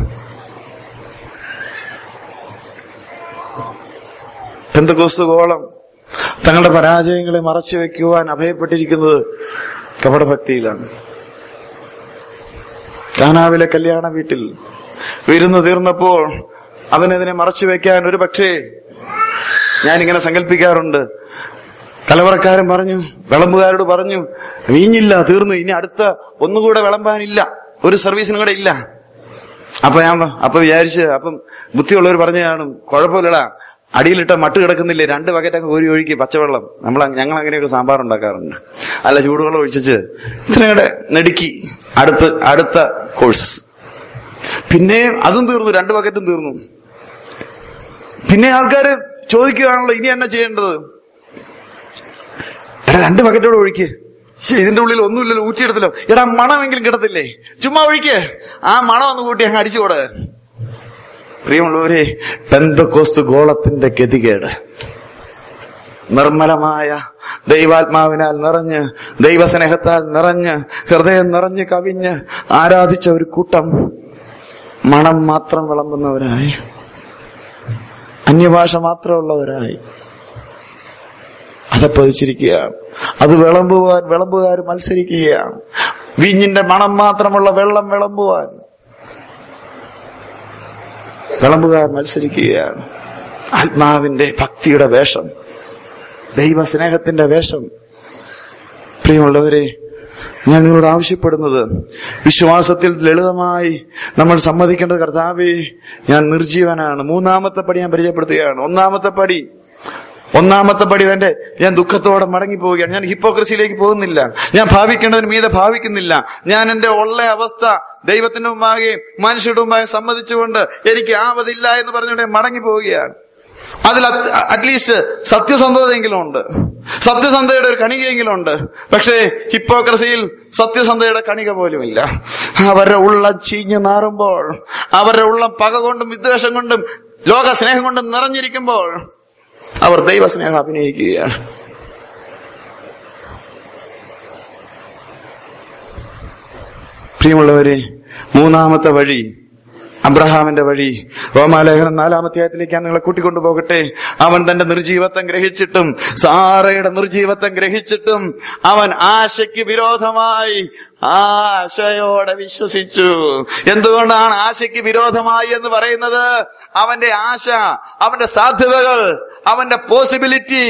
Speaker 2: പെന്തകോസ്തുകോളം തങ്ങളുടെ പരാജയങ്ങളെ മറച്ചു വെക്കുവാൻ അഭയപ്പെട്ടിരിക്കുന്നത് കപടഭക്തിയിലാണ് കാനാവിലെ കല്യാണ വീട്ടിൽ വിരുന്ന് തീർന്നപ്പോൾ അവനതിനെ മറച്ചു വെക്കാൻ ഒരു പക്ഷേ ഞാനിങ്ങനെ സങ്കല്പിക്കാറുണ്ട് കലവറക്കാരൻ പറഞ്ഞു വിളമ്പുകാരോട് പറഞ്ഞു വീഞ്ഞില്ല തീർന്നു ഇനി അടുത്ത ഒന്നുകൂടെ വിളമ്പാനില്ല ഒരു സർവീസിനും കൂടെ ഇല്ല അപ്പൊ ഞാൻ പ- അപ്പൊ വിചാരിച്ച് അപ്പം ബുദ്ധിയുള്ളവർ പറഞ്ഞു കാണും കുഴപ്പമില്ലടാ അടിയിലിട്ട മട്ട് കിടക്കുന്നില്ലേ രണ്ട് ബക്കറ്റ് അങ്ങ് കോരി ഒഴുക്കി പച്ചവെള്ളം നമ്മൾ ഞങ്ങൾ അങ്ങനെയൊക്കെ സാമ്പാർ ഉണ്ടാക്കാറുണ്ട് അല്ല ചൂടുവെള്ളം ഒഴിച്ചിട്ട് ഇത്രയുടെ നെടുക്കി അടുത്ത് അടുത്ത കോഴ്സ് പിന്നെ അതും തീർന്നു രണ്ട് ബക്കറ്റും തീർന്നു പിന്നെ ആൾക്കാര് ചോദിക്കുകയാണല്ലോ ഇനി എന്നാ ചെയ്യേണ്ടത് എടാ രണ്ട് ബക്കറ്റോട് ഒഴിക്ക് ശ്ശേ, ഇതിന്റെ ഉള്ളിൽ ഒന്നുമില്ലല്ലോ ഊറ്റിയെടുത്തല്ലോ എടാ മണമെങ്കിലും കിടത്തില്ലേ ചുമ്മാ ഒഴിക്ക് ആ മണം ഒന്ന് കൂട്ടി അങ്ങ് അടിച്ചുകൂടെ പ്രിയമുള്ളവരെ പെന്തക്കോസ്ത് ഗോളത്തിന്റെ ഗതികേട് നിർമ്മലമായ ദൈവാത്മാവിനാൽ നിറഞ്ഞ് ദൈവസ്നേഹത്താൽ നിറഞ്ഞ് ഹൃദയം നിറഞ്ഞ് കവിഞ്ഞ് ആരാധിച്ച ഒരു കൂട്ടം മണം മാത്രം വിളമ്പുന്നവരായി അന്യഭാഷ മാത്രമുള്ളവരായി അതപ്പതിച്ചിരിക്കുകയാണ് അത് വിളമ്പുവാൻ വിളമ്പുകാർ മത്സരിക്കുകയാണ് വീഞ്ഞിന്റെ മണം മാത്രമുള്ള വെള്ളം വിളമ്പുവാൻ വിളമ്പുകാർ മത്സരിക്കുകയാണ് ആത്മാവിന്റെ ഭക്തിയുടെ വേഷം ദൈവസ്നേഹത്തിന്റെ വേഷം പ്രിയമുള്ളവരെ ഞാൻ നിങ്ങളോട് ആവശ്യപ്പെടുന്നത് വിശ്വാസത്തിൽ ലളിതമായി നമ്മൾ സമ്മതിക്കേണ്ടത് കർത്താവേ ഞാൻ നിർജീവനാണ് മൂന്നാമത്തെ പടി ഞാൻ പരിചയപ്പെടുത്തുകയാണ് ഒന്നാമത്തെ പടി ഒന്നാമത്തെ പടി തന്നെ ഞാൻ ദുഃഖത്തോടെ മടങ്ങി പോവുകയാണ് ഞാൻ ഹിപ്പോക്രസിയിലേക്ക് പോകുന്നില്ല ഞാൻ ഭാവിക്കേണ്ടതിന് മീതെ ഭാവിക്കുന്നില്ല ഞാൻ എന്റെ ഉള്ള അവസ്ഥ ദൈവത്തിന്റെ മുമ്പാകെയും മനുഷ്യരുടെ മുമ്പാകെയും സമ്മതിച്ചുകൊണ്ട് എനിക്ക് ആവതില്ല എന്ന് പറഞ്ഞുകൊണ്ട് ഞാൻ മടങ്ങി പോവുകയാണ് അതിൽ അറ്റ്ലീസ്റ്റ് സത്യസന്ധതയെങ്കിലും ഉണ്ട് സത്യസന്ധതയുടെ ഒരു കണികയെങ്കിലും ഉണ്ട് പക്ഷേ ഹിപ്പോക്രസിയിൽ സത്യസന്ധതയുടെ കണിക പോലുമില്ല അവരുടെ ഉള്ള ചീഞ്ഞു നാറുമ്പോൾ അവരുടെ ഉള്ള പക കൊണ്ടും വിദ്വേഷം കൊണ്ടും ലോക സ്നേഹം കൊണ്ടും നിറഞ്ഞിരിക്കുമ്പോൾ അവർ ദൈവസ്നേഹം അഭിനയിക്കുകയാണ് പ്രിയമുള്ളവരെ മൂന്നാമത്തെ വഴി അബ്രഹാമിന്റെ വഴി റോമാലേഖനം നാലാമത്തെ ആയത്തിലേക്ക് ഞാൻ നിങ്ങളെ കൂട്ടിക്കൊണ്ടു പോകട്ടെ അവൻ തന്റെ നിർജീവത്വം ഗ്രഹിച്ചിട്ടും സാറയുടെ നിർജീവത്വം ഗ്രഹിച്ചിട്ടും അവൻ ആശയ്ക്ക് വിരോധമായി ആശയോടെ വിശ്വസിച്ചു എന്തുകൊണ്ടാണ് ആശയ്ക്ക് വിരോധമായി എന്ന് പറയുന്നത് അവന്റെ ആശ അവന്റെ സാധ്യതകൾ അവന്റെ പോസിബിലിറ്റി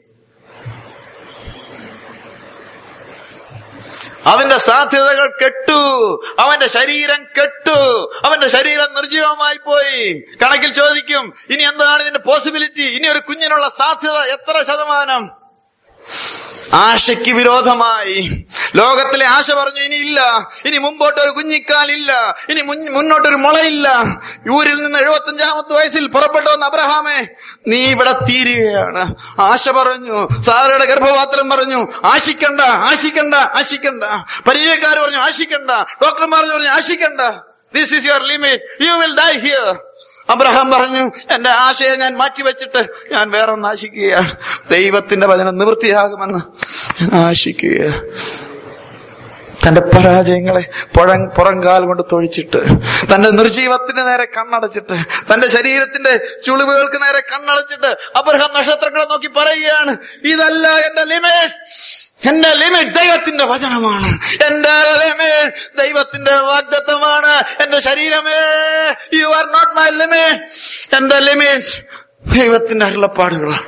Speaker 2: അവന്റെ സാധ്യതകൾ കെട്ടു അവന്റെ ശരീരം കെട്ടു അവന്റെ ശരീരം നിർജീവമായി പോയി കണക്കിൽ ചോദിക്കും ഇനി എന്താണ് ഇതിന്റെ പോസിബിലിറ്റി ഇനി ഒരു കുഞ്ഞിനുള്ള സാധ്യത എത്ര ശതമാനം ആശയ്ക്ക് വിരോധമായി ലോകത്തിലെ ആശ പറഞ്ഞു ഇനി ഇല്ല ഇനി മുമ്പോട്ട് ഒരു കുഞ്ഞിക്കാലില്ല ഇനി മുൻ- മുന്നോട്ടൊരു മുളയില്ല ഊരിൽ നിന്ന് എഴുപത്തഞ്ചാമത്തെ വയസ്സിൽ പുറപ്പെട്ടു വന്ന അബ്രഹാമേ നീ ഇവിടെ തീരുകയാണ് ആശ പറഞ്ഞു സാറയുടെ ഗർഭപാത്രം പറഞ്ഞു ആശിക്കണ്ട ആശിക്കണ്ട ആശിക്കണ്ട പരിചയക്കാർ പറഞ്ഞു ആശിക്കണ്ട ഡോക്ടർമാർ പറഞ്ഞു ആശിക്കണ്ട this is your limit you will die here Abraham പറഞ്ഞു എന്റെ ആശയം ഞാൻ മാറ്റിവെച്ചിട്ട് ഞാൻ വേറെ ഒന്ന് ആശിക്കുകയാണ് ദൈവത്തിന്റെ വചനം നിവൃത്തിയാകുമെന്ന് ഞാൻ ആശിക്കുക തന്റെ പരാജയങ്ങളെ പുഴം പുറംകാൽ കൊണ്ട് തൊഴിച്ചിട്ട് തന്റെ നിർജീവത്തിന്റെ നേരെ കണ്ണടച്ചിട്ട് തന്റെ ശരീരത്തിന്റെ ചുളിവുകൾക്ക് നേരെ കണ്ണടച്ചിട്ട് അബ്രഹാം നക്ഷത്രങ്ങളെ നോക്കി പറയുകയാണ് ഇതല്ല എന്റെ ലിമിറ്റ് എന്റെ ലിമിറ്റ് ദൈവത്തിന്റെ വചനമാണ് എന്റെ ലിമിറ്റ് ദൈവത്തിന്റെ വാഗ്ദത്തമാണ് എന്റെ ശരീരമേ you are not my limit എന്റെ ലിമിറ്റ് ദൈവത്തിന്റെ അരുളപ്പാടുകളാണ്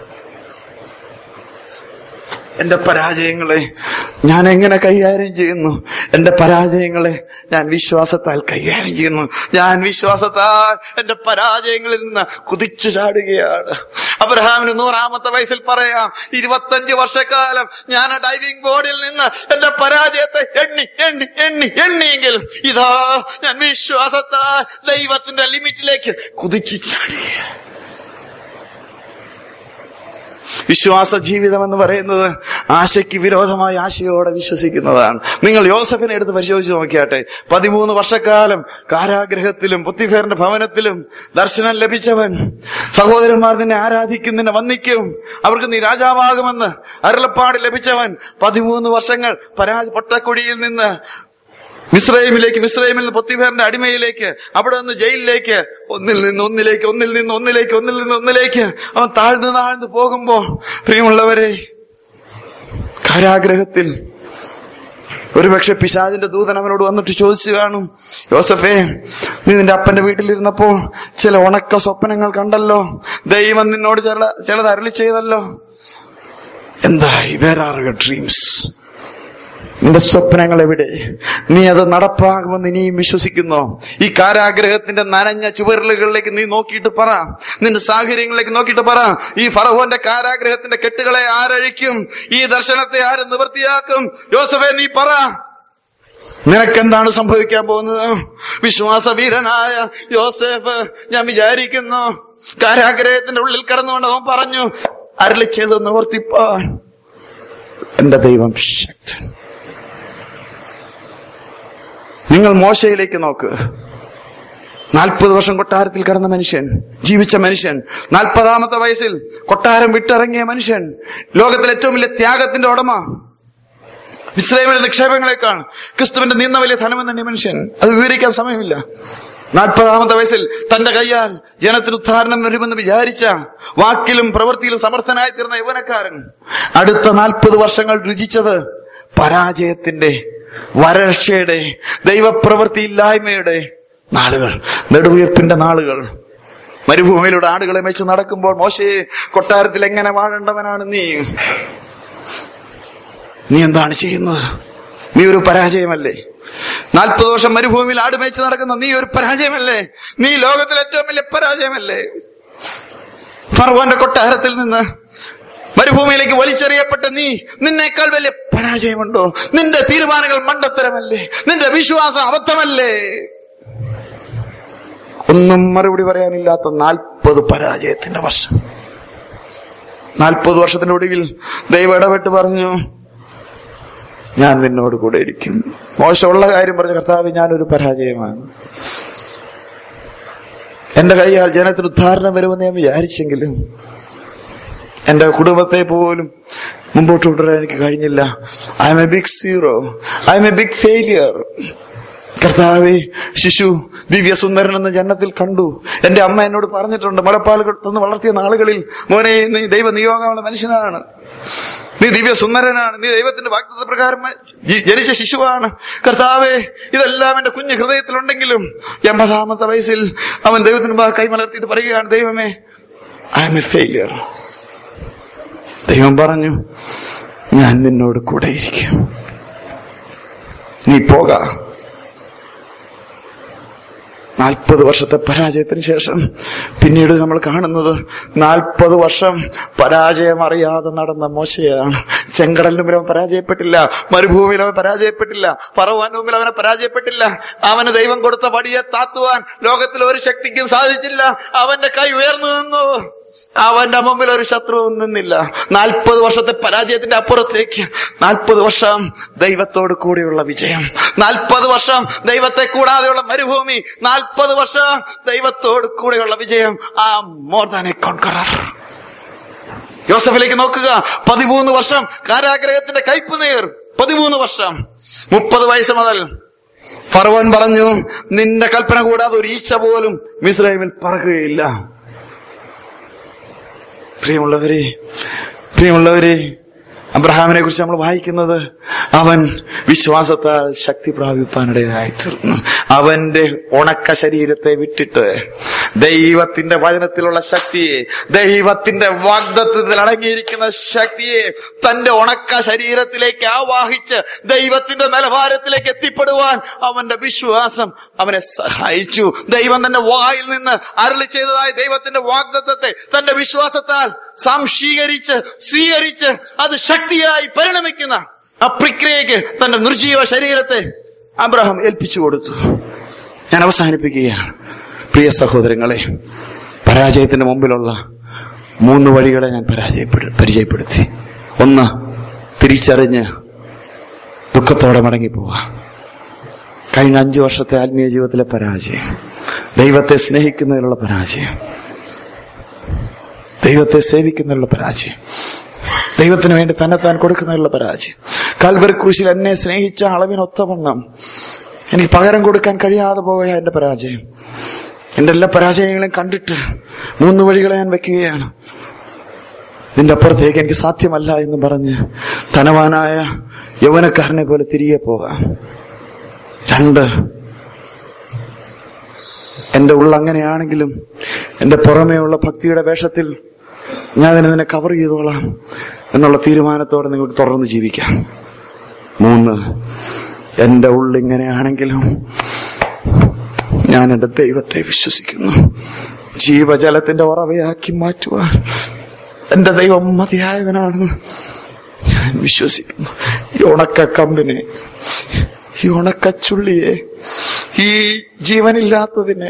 Speaker 2: എന്റെ പരാജയങ്ങളെ ഞാൻ എങ്ങനെ കൈകാര്യം ചെയ്യുന്നു എന്റെ പരാജയങ്ങളെ ഞാൻ വിശ്വാസത്താൽ കൈകാര്യം ചെയ്യുന്നു ഞാൻ വിശ്വാസത്താൽ എന്റെ പരാജയങ്ങളിൽ നിന്ന് കുതിച്ചു ചാടുകയാണ് അബ്രഹാമിന് നൂറാമത്തെ വയസ്സിൽ പറയാം ഇരുപത്തഞ്ച് വർഷക്കാലം ഞാൻ ആ ഡൈവിംഗ് ബോർഡിൽ നിന്ന് എന്റെ പരാജയത്തെ എണ്ണി എണ്ണി എണ്ണി എണ്ണിയെങ്കിൽ ഇതാ ഞാൻ വിശ്വാസത്താൽ ദൈവത്തിന്റെ ലിമിറ്റിലേക്ക് കുതിച്ചു ചാടുകയാണ് വിശ്വാസ ജീവിതം എന്ന് പറയുന്നത് ആശയ്ക്ക് വിരോധമായ ആശയോടെ വിശ്വസിക്കുന്നതാണ് നിങ്ങൾ യോസഫിനെ എടുത്ത് പരിശോധിച്ച് നോക്കിയാട്ടെ പതിമൂന്ന് വർഷക്കാലം കാരാഗ്രഹത്തിലും പുത്തിഫേറിന്റെ ഭവനത്തിലും ദർശനം ലഭിച്ചവൻ സഹോദരന്മാർ നിന്നെ ആരാധിക്കും നിന്നെ വന്ദിക്കും അവർക്ക് നീ രാജാവാകുമെന്ന് അരുളപ്പാട് ലഭിച്ചവൻ പതിമൂന്ന് വർഷങ്ങൾ പരാജ പൊട്ടക്കുഴിയിൽ നിന്ന് മിസ്രൈമിലേക്ക് മിസ്രൈമിൽ നിന്ന് പൊത്തിഫേറിന്റെ അടിമയിലേക്ക് അവിടെ നിന്ന് ജയിലിലേക്ക് ഒന്നിൽ നിന്ന് ഒന്നിലേക്ക് ഒന്നിൽ നിന്ന് ഒന്നിലേക്ക് ഒന്നിൽ നിന്ന് ഒന്നിലേക്ക് അവൻ താഴ്ന്നു താഴ്ന്നു പോകുമ്പോൾ പ്രിയമുള്ളവരെ കാരാഗ്രഹത്തിൽ ഒരുപക്ഷെ പിശാചിന്റെ ദൂതൻ അവനോട് വന്നിട്ട് ചോദിച്ചു കാണും യോസഫേ നീ നിന്റെ അപ്പന്റെ വീട്ടിലിരുന്നപ്പോൾ ചില ഉണക്ക സ്വപ്നങ്ങൾ കണ്ടല്ലോ ദൈവം നിന്നോട് ചില ചിലത് അരളി ചെയ്തല്ലോ എന്തായി വേർ ആർ യുവർ ഡ്രീംസ് നിന്റെ സ്വപ്നങ്ങൾ എവിടെ നീ അത് നടപ്പാകുമെന്ന് ഇനിയും വിശ്വസിക്കുന്നോ ഈ കാരാഗ്രഹത്തിന്റെ നനഞ്ഞ ചുവരലുകളിലേക്ക് നീ നോക്കിയിട്ട് പറ നിന്റെ സാഹചര്യങ്ങളിലേക്ക് നോക്കിയിട്ട് പറ ഈ ഫറവോന്റെ കാരാഗ്രഹത്തിന്റെ കെട്ടുകളെ ആരഴിക്കും ഈ ദർശനത്തെ ആര് നിവൃത്തിയാക്കും യോസഫെ നീ പറ നിനക്കെന്താണ് സംഭവിക്കാൻ പോകുന്നത് വിശ്വാസവീരനായ യോസേഫ് ഞാൻ വിചാരിക്കുന്നു കാരാഗ്രഹത്തിന്റെ ഉള്ളിൽ കിടന്നുകൊണ്ട് അവൻ പറഞ്ഞു അരളി ചെയ്ത് നിവർത്തിപ്പാൻ എന്റെ ദൈവം ശക്തൻ നിങ്ങൾ മോശയിലേക്ക് നോക്ക് നാൽപ്പത് വർഷം കൊട്ടാരത്തിൽ കിടന്ന മനുഷ്യൻ ജീവിച്ച മനുഷ്യൻ നാൽപ്പതാമത്തെ വയസ്സിൽ കൊട്ടാരം വിട്ടിറങ്ങിയ മനുഷ്യൻ ലോകത്തിലെ ഏറ്റവും വലിയ ത്യാഗത്തിന്റെ ഉടമ ഇസ്രായേലിന്റെ നിക്ഷേപങ്ങളെക്കാൾ ക്രിസ്തുവിന്റെ നീന്ന വലിയ ധനമെന്ന മനുഷ്യൻ അത് വിവരിക്കാൻ സമയമില്ല നാൽപ്പതാമത്തെ വയസ്സിൽ തന്റെ കൈയാൽ ജനത്തിന് ഉദ്ധാരണം വരുമെന്ന് വിചാരിച്ച വാക്കിലും പ്രവൃത്തിയിലും സമർത്ഥനായി തീർന്ന യൗവനക്കാരൻ അടുത്ത നാൽപ്പത് വർഷങ്ങൾ രുചിച്ചത് പരാജയത്തിന്റെ വരൾച്ചയുടെ ദൈവപ്രവൃത്തി ഇല്ലായ്മയുടെ നാളുകൾ നെടുവീർപ്പിന്റെ നാളുകൾ മരുഭൂമിയിലൂടെ ആടുകളെ വെച്ച് നടക്കുമ്പോൾ മോശയെ കൊട്ടാരത്തിൽ എങ്ങനെ വാഴേണ്ടവനാണ് നീ നീ എന്താണ് ചെയ്യുന്നത് നീ ഒരു പരാജയമല്ലേ നാൽപ്പത് വർഷം മരുഭൂമിയിൽ ആട് മേച്ച് നടക്കുന്ന നീ ഒരു പരാജയമല്ലേ നീ ലോകത്തിലെ ഏറ്റവും വലിയ പരാജയമല്ലേ ഫർവോന്റെ കൊട്ടാരത്തിൽ നിന്ന് മരുഭൂമിയിലേക്ക് വലിച്ചെറിയപ്പെട്ട നീ നിന്നേക്കാൾ വലിയ പരാജയമുണ്ടോ നിന്റെ തീരുമാനങ്ങൾ മണ്ടത്തരമല്ലേ നിന്റെ വിശ്വാസം അബദ്ധമല്ലേ ഒന്നും മറുപടി പറയാനില്ലാത്ത നാൽപ്പത് പരാജയത്തിന്റെ വർഷം നാൽപ്പത് വർഷത്തിന്റെ ഒടുവിൽ ദൈവം ഇടപെട്ട് പറഞ്ഞു ഞാൻ നിന്നോട് കൂടെ ഇരിക്കും മോശമുള്ള കാര്യം പറഞ്ഞ കർത്താവ് ഞാനൊരു പരാജയമാണ് എന്റെ കൈയാൽ ജനത്തിന് ഉദ്ധാരണം വരുമെന്ന് ഞാൻ വിചാരിച്ചെങ്കിലും എന്റെ കുടുംബത്തെ പോലും മുമ്പോട്ട് കൊണ്ടുവരാൻ എനിക്ക് കഴിഞ്ഞില്ല I am a big zero I am a big failure കർത്താവെ ശിശു ദിവ്യസുന്ദരൻ എന്ന ജന്നത്തിൽ കണ്ടു എന്റെ അമ്മ എന്നോട് പറഞ്ഞിട്ടുണ്ട് മുലപ്പാൽ തന്ന് വളർത്തിയ നാളുകളിൽ മോനെ നീ ദൈവ നിയോഗമുള്ള മനുഷ്യനാണ് നീ ദിവ്യ സുന്ദരനാണ് നീ ദൈവത്തിന്റെ വാഗ്ദത്ത പ്രകാരം ജി- ജനിച്ച ശിശുവാണ് കർത്താവെ ഇതെല്ലാം എന്റെ കുഞ്ഞു ഹൃദയത്തിലുണ്ടെങ്കിലും എൺപതാമത്തെ വയസ്സിൽ അവൻ ദൈവത്തിന് മുമ്പാകെ കൈമലർത്തിയിട്ട് പറയുകയാണ് ദൈവമേ ഐ എം എ ഫെയിലിയർ ദൈവം പറഞ്ഞു ഞാൻ നിന്നോട് കൂടെ ഇരിക്കും നീ പോക നാൽപ്പത് വർഷത്തെ പരാജയത്തിന് ശേഷം പിന്നീട് നമ്മൾ കാണുന്നത് നാൽപ്പത് വർഷം പരാജയം അറിയാതെ നടന്ന മോശയാണ് ചെങ്കടലിന് മുമ്പിൽ അവൻ പരാജയപ്പെട്ടില്ല മരുഭൂമിയിൽ അവൻ പരാജയപ്പെട്ടില്ല പറവാന്റെ മുമ്പിൽ അവനെ പരാജയപ്പെട്ടില്ല അവന് ദൈവം കൊടുത്ത വടിയെ താത്തുവാൻ ലോകത്തിൽ ഒരു ശക്തിക്കും സാധിച്ചില്ല അവന്റെ കൈ ഉയർന്നു നിന്നു അവന്റെ മുമ്പിൽ ഒരു ശത്രുവും നിന്നില്ല നാൽപ്പത് വർഷത്തെ പരാജയത്തിന്റെ അപ്പുറത്തേക്ക് നാൽപ്പത് വർഷം ദൈവത്തോട് കൂടിയുള്ള വിജയം നാൽപ്പത് വർഷം ദൈവത്തെ കൂടാതെയുള്ള മരുഭൂമി നാൽപ്പത് വർഷം ദൈവത്തോട് കൂടെയുള്ള വിജയം ആ മോർ ദാൻ എ കോൺകറർ യോസഫിലേക്ക് നോക്കുക പതിമൂന്ന് വർഷം കാരാഗ്രഹത്തിന്റെ കയ്പ് നേർ പതിമൂന്ന് വർഷം മുപ്പത് വയസ്സ് മുതൽ ഫറവൻ പറഞ്ഞു നിന്റെ കൽപ്പന കൂടാതെ ഒരു ഈച്ച പോലും മിസ്രൈമിൽ പറക്കുകയില്ല പ്രിയമുള്ളവരെ പ്രിയമുള്ളവരെ അബ്രഹാമിനെ കുറിച്ച് നമ്മൾ വായിക്കുന്നത് അവൻ വിശ്വാസത്താൽ ശക്തി പ്രാപിപ്പാനിടയായി തീർന്നു അവന്റെ ഉണക്ക ശരീരത്തെ വിട്ടിട്ട് ദൈവത്തിന്റെ വചനത്തിലുള്ള ശക്തിയെ ദൈവത്തിന്റെ വാഗ്ദത്വത്തിൽ അടങ്ങിയിരിക്കുന്ന ശക്തിയെ തന്റെ ഉണക്ക ശരീരത്തിലേക്ക് ആവാഹിച്ച് ദൈവത്തിന്റെ നിലവാരത്തിലേക്ക് എത്തിപ്പെടുവാൻ അവന്റെ വിശ്വാസം അവനെ സഹായിച്ചു ദൈവം തന്റെ വായിൽ നിന്ന് അരളി ചെയ്തതായ ദൈവത്തിന്റെ വാഗ്ദത്വത്തെ തന്റെ വിശ്വാസത്താൽ സംശീകരിച്ച് സ്വീകരിച്ച് അത് ശക്തിയായി പരിണമിക്കുന്ന ആ പ്രക്രിയക്ക് തന്റെ നിർജീവ ശരീരത്തെ അബ്രഹാം ഏൽപ്പിച്ചു കൊടുത്തു ഞാൻ അവസാനിപ്പിക്കുകയാണ് പ്രിയ സഹോദരങ്ങളെ പരാജയത്തിന് മുമ്പിലുള്ള മൂന്ന് വഴികളെ ഞാൻ പരാജയപ്പെടു പരിചയപ്പെടുത്തി ഒന്ന് തിരിച്ചറിഞ്ഞ് ദുഃഖത്തോടെ മടങ്ങിപ്പോവുക കഴിഞ്ഞ അഞ്ചു വർഷത്തെ ആത്മീയ ജീവിതത്തിലെ പരാജയം ദൈവത്തെ സ്നേഹിക്കുന്നതിലുള്ള പരാജയം ദൈവത്തെ സേവിക്കുന്നതിലുള്ള പരാജയം ദൈവത്തിന് വേണ്ടി തന്നെത്താൻ കൊടുക്കുന്നതിലുള്ള പരാജയം കൽവരി ക്രൂശിൽ എന്നെ സ്നേഹിച്ച അളവിനൊത്തവണ്ണം എനിക്ക് പകരം കൊടുക്കാൻ കഴിയാതെ പോയ എന്റെ പരാജയം എന്റെ എല്ലാ പരാജയങ്ങളെയും കണ്ടിട്ട് മൂന്ന് വഴികളെ ഞാൻ വെക്കുകയാണ് ഇതിന്റെ അപ്പുറത്തേക്ക് എനിക്ക് സാധ്യമല്ല എന്ന് പറഞ്ഞ് ധനവാനായ യൗവനക്കാരനെ പോലെ തിരികെ പോകാം രണ്ട് എന്റെ ഉള്ള അങ്ങനെയാണെങ്കിലും എന്റെ പുറമേയുള്ള ഭക്തിയുടെ വേഷത്തിൽ ഞാൻ അതിനെ നിന്നെ കവർ ചെയ്തോളാം എന്നുള്ള തീരുമാനത്തോടെ നിങ്ങൾക്ക് തുടർന്ന് ജീവിക്കാം മൂന്ന് എന്റെ ഉള്ളിങ്ങനെയാണെങ്കിലും ഞാൻ എന്റെ ദൈവത്തെ വിശ്വസിക്കുന്നു ജീവജലത്തിന്റെ ഉറവയാക്കി മാറ്റുവാൻ എന്റെ ദൈവം മതിയായവനാണെന്ന് ഞാൻ വിശ്വസിക്കുന്നു ഈ ഉണക്ക കമ്പിനെ ഈ ഉണക്കച്ചുള്ളിയെ ഈ ജീവനില്ലാത്തതിനെ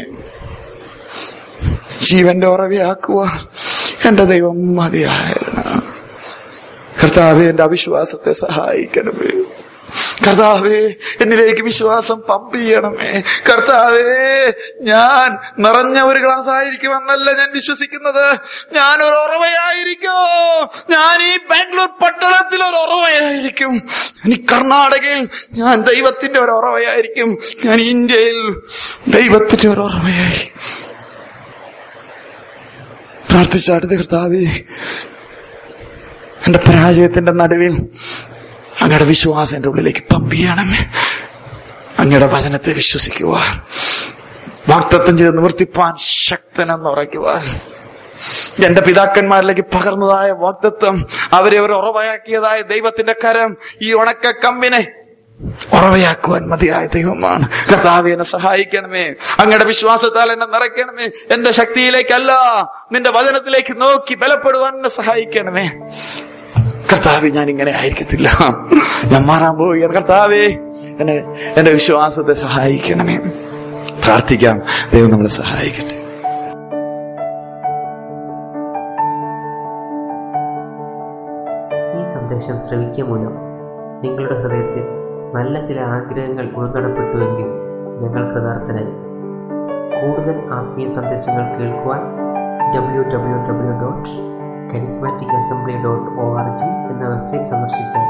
Speaker 2: ജീവന്റെ ഉറവയാക്കുവാൻ എന്റെ ദൈവം മതിയായവനാണ് കർത്താവെ എന്റെ അവിശ്വാസത്തെ സഹായിക്കണമേ കർത്താവേ എന്നിലേക്ക് വിശ്വാസം പമ്പ് ചെയ്യണമേ കർത്താവേ ഞാൻ നിറഞ്ഞ ഒരു ഗ്ലാസ് ആയിരിക്കുമെന്നല്ല ഞാൻ വിശ്വസിക്കുന്നത് ഞാൻ ഒരു ഉറവയായിരിക്കും ഞാൻ ഈ ബാംഗ്ലൂർ പട്ടണത്തിൽ ഒരു ഉറവയായിരിക്കും ഇനി കർണാടകയിൽ ഞാൻ ദൈവത്തിന്റെ ഒരു ഉറവയായിരിക്കും ഞാൻ ഇന്ത്യയിൽ ദൈവത്തിന്റെ ഒരു ഉറവയായിരിക്കും പ്രാർത്ഥിച്ചാടുത്ത കർത്താവേ എന്റെ പരാജയത്തിന്റെ നടുവിൽ അങ്ങയുടെ വിശ്വാസം എന്റെ ഉള്ളിലേക്ക് പമ്പ് ചെയ്യണമേ അങ്ങയുടെ വചനത്തെ വിശ്വസിക്കുവാൻ വാക്തത്വം ചെയ്ത് നിവർത്തിപ്പാൻ ശക്തനെന്ന് ഉറയ്ക്കുവാൻ എന്റെ പിതാക്കന്മാരിലേക്ക് പകർന്നതായ വാക്തത്വം അവരെ ഒരു ഉറവയാക്കിയതായ ദൈവത്തിന്റെ കരം ഈ ഉണക്ക കമ്പിനെ ഉറവയാക്കുവാൻ മതിയായ ദൈവമാണ് കർത്താവെ എന്നെ സഹായിക്കണമേ അങ്ങയുടെ വിശ്വാസത്താൽ എന്നെ നിറയ്ക്കണമേ എന്റെ ശക്തിയിലേക്കല്ല നിന്റെ വചനത്തിലേക്ക് നോക്കി ബലപ്പെടുവാൻ എന്നെ സഹായിക്കണമേ കർത്താവെ ഞാൻ ഇങ്ങനെ ആയിരിക്കത്തില്ല ഞാൻ മാറാൻ പോവുകയാണ് കർത്താവെ എന്നെ എന്റെ വിശ്വാസത്തെ സഹായിക്കണമേ പ്രാർത്ഥിക്കാം ദൈവം നമ്മളെ സഹായിക്കട്ടെ
Speaker 4: ഈ സന്ദേശം ശ്രവിക്കുക മൂലം നിങ്ങളുടെ ഹൃദയത്തിൽ നല്ല ചില ആഗ്രഹങ്ങൾ ഉൾക്കടപ്പെട്ടുവെങ്കിൽ ഞങ്ങൾ കൃതാർത്ഥനായി കൂടുതൽ ആത്മീയ സന്ദേശങ്ങൾ കേൾക്കുവാൻ W W W dot charismatic assembly dot O R G എന്ന വെബ്സൈറ്റ് സന്ദർശിച്ചാൽ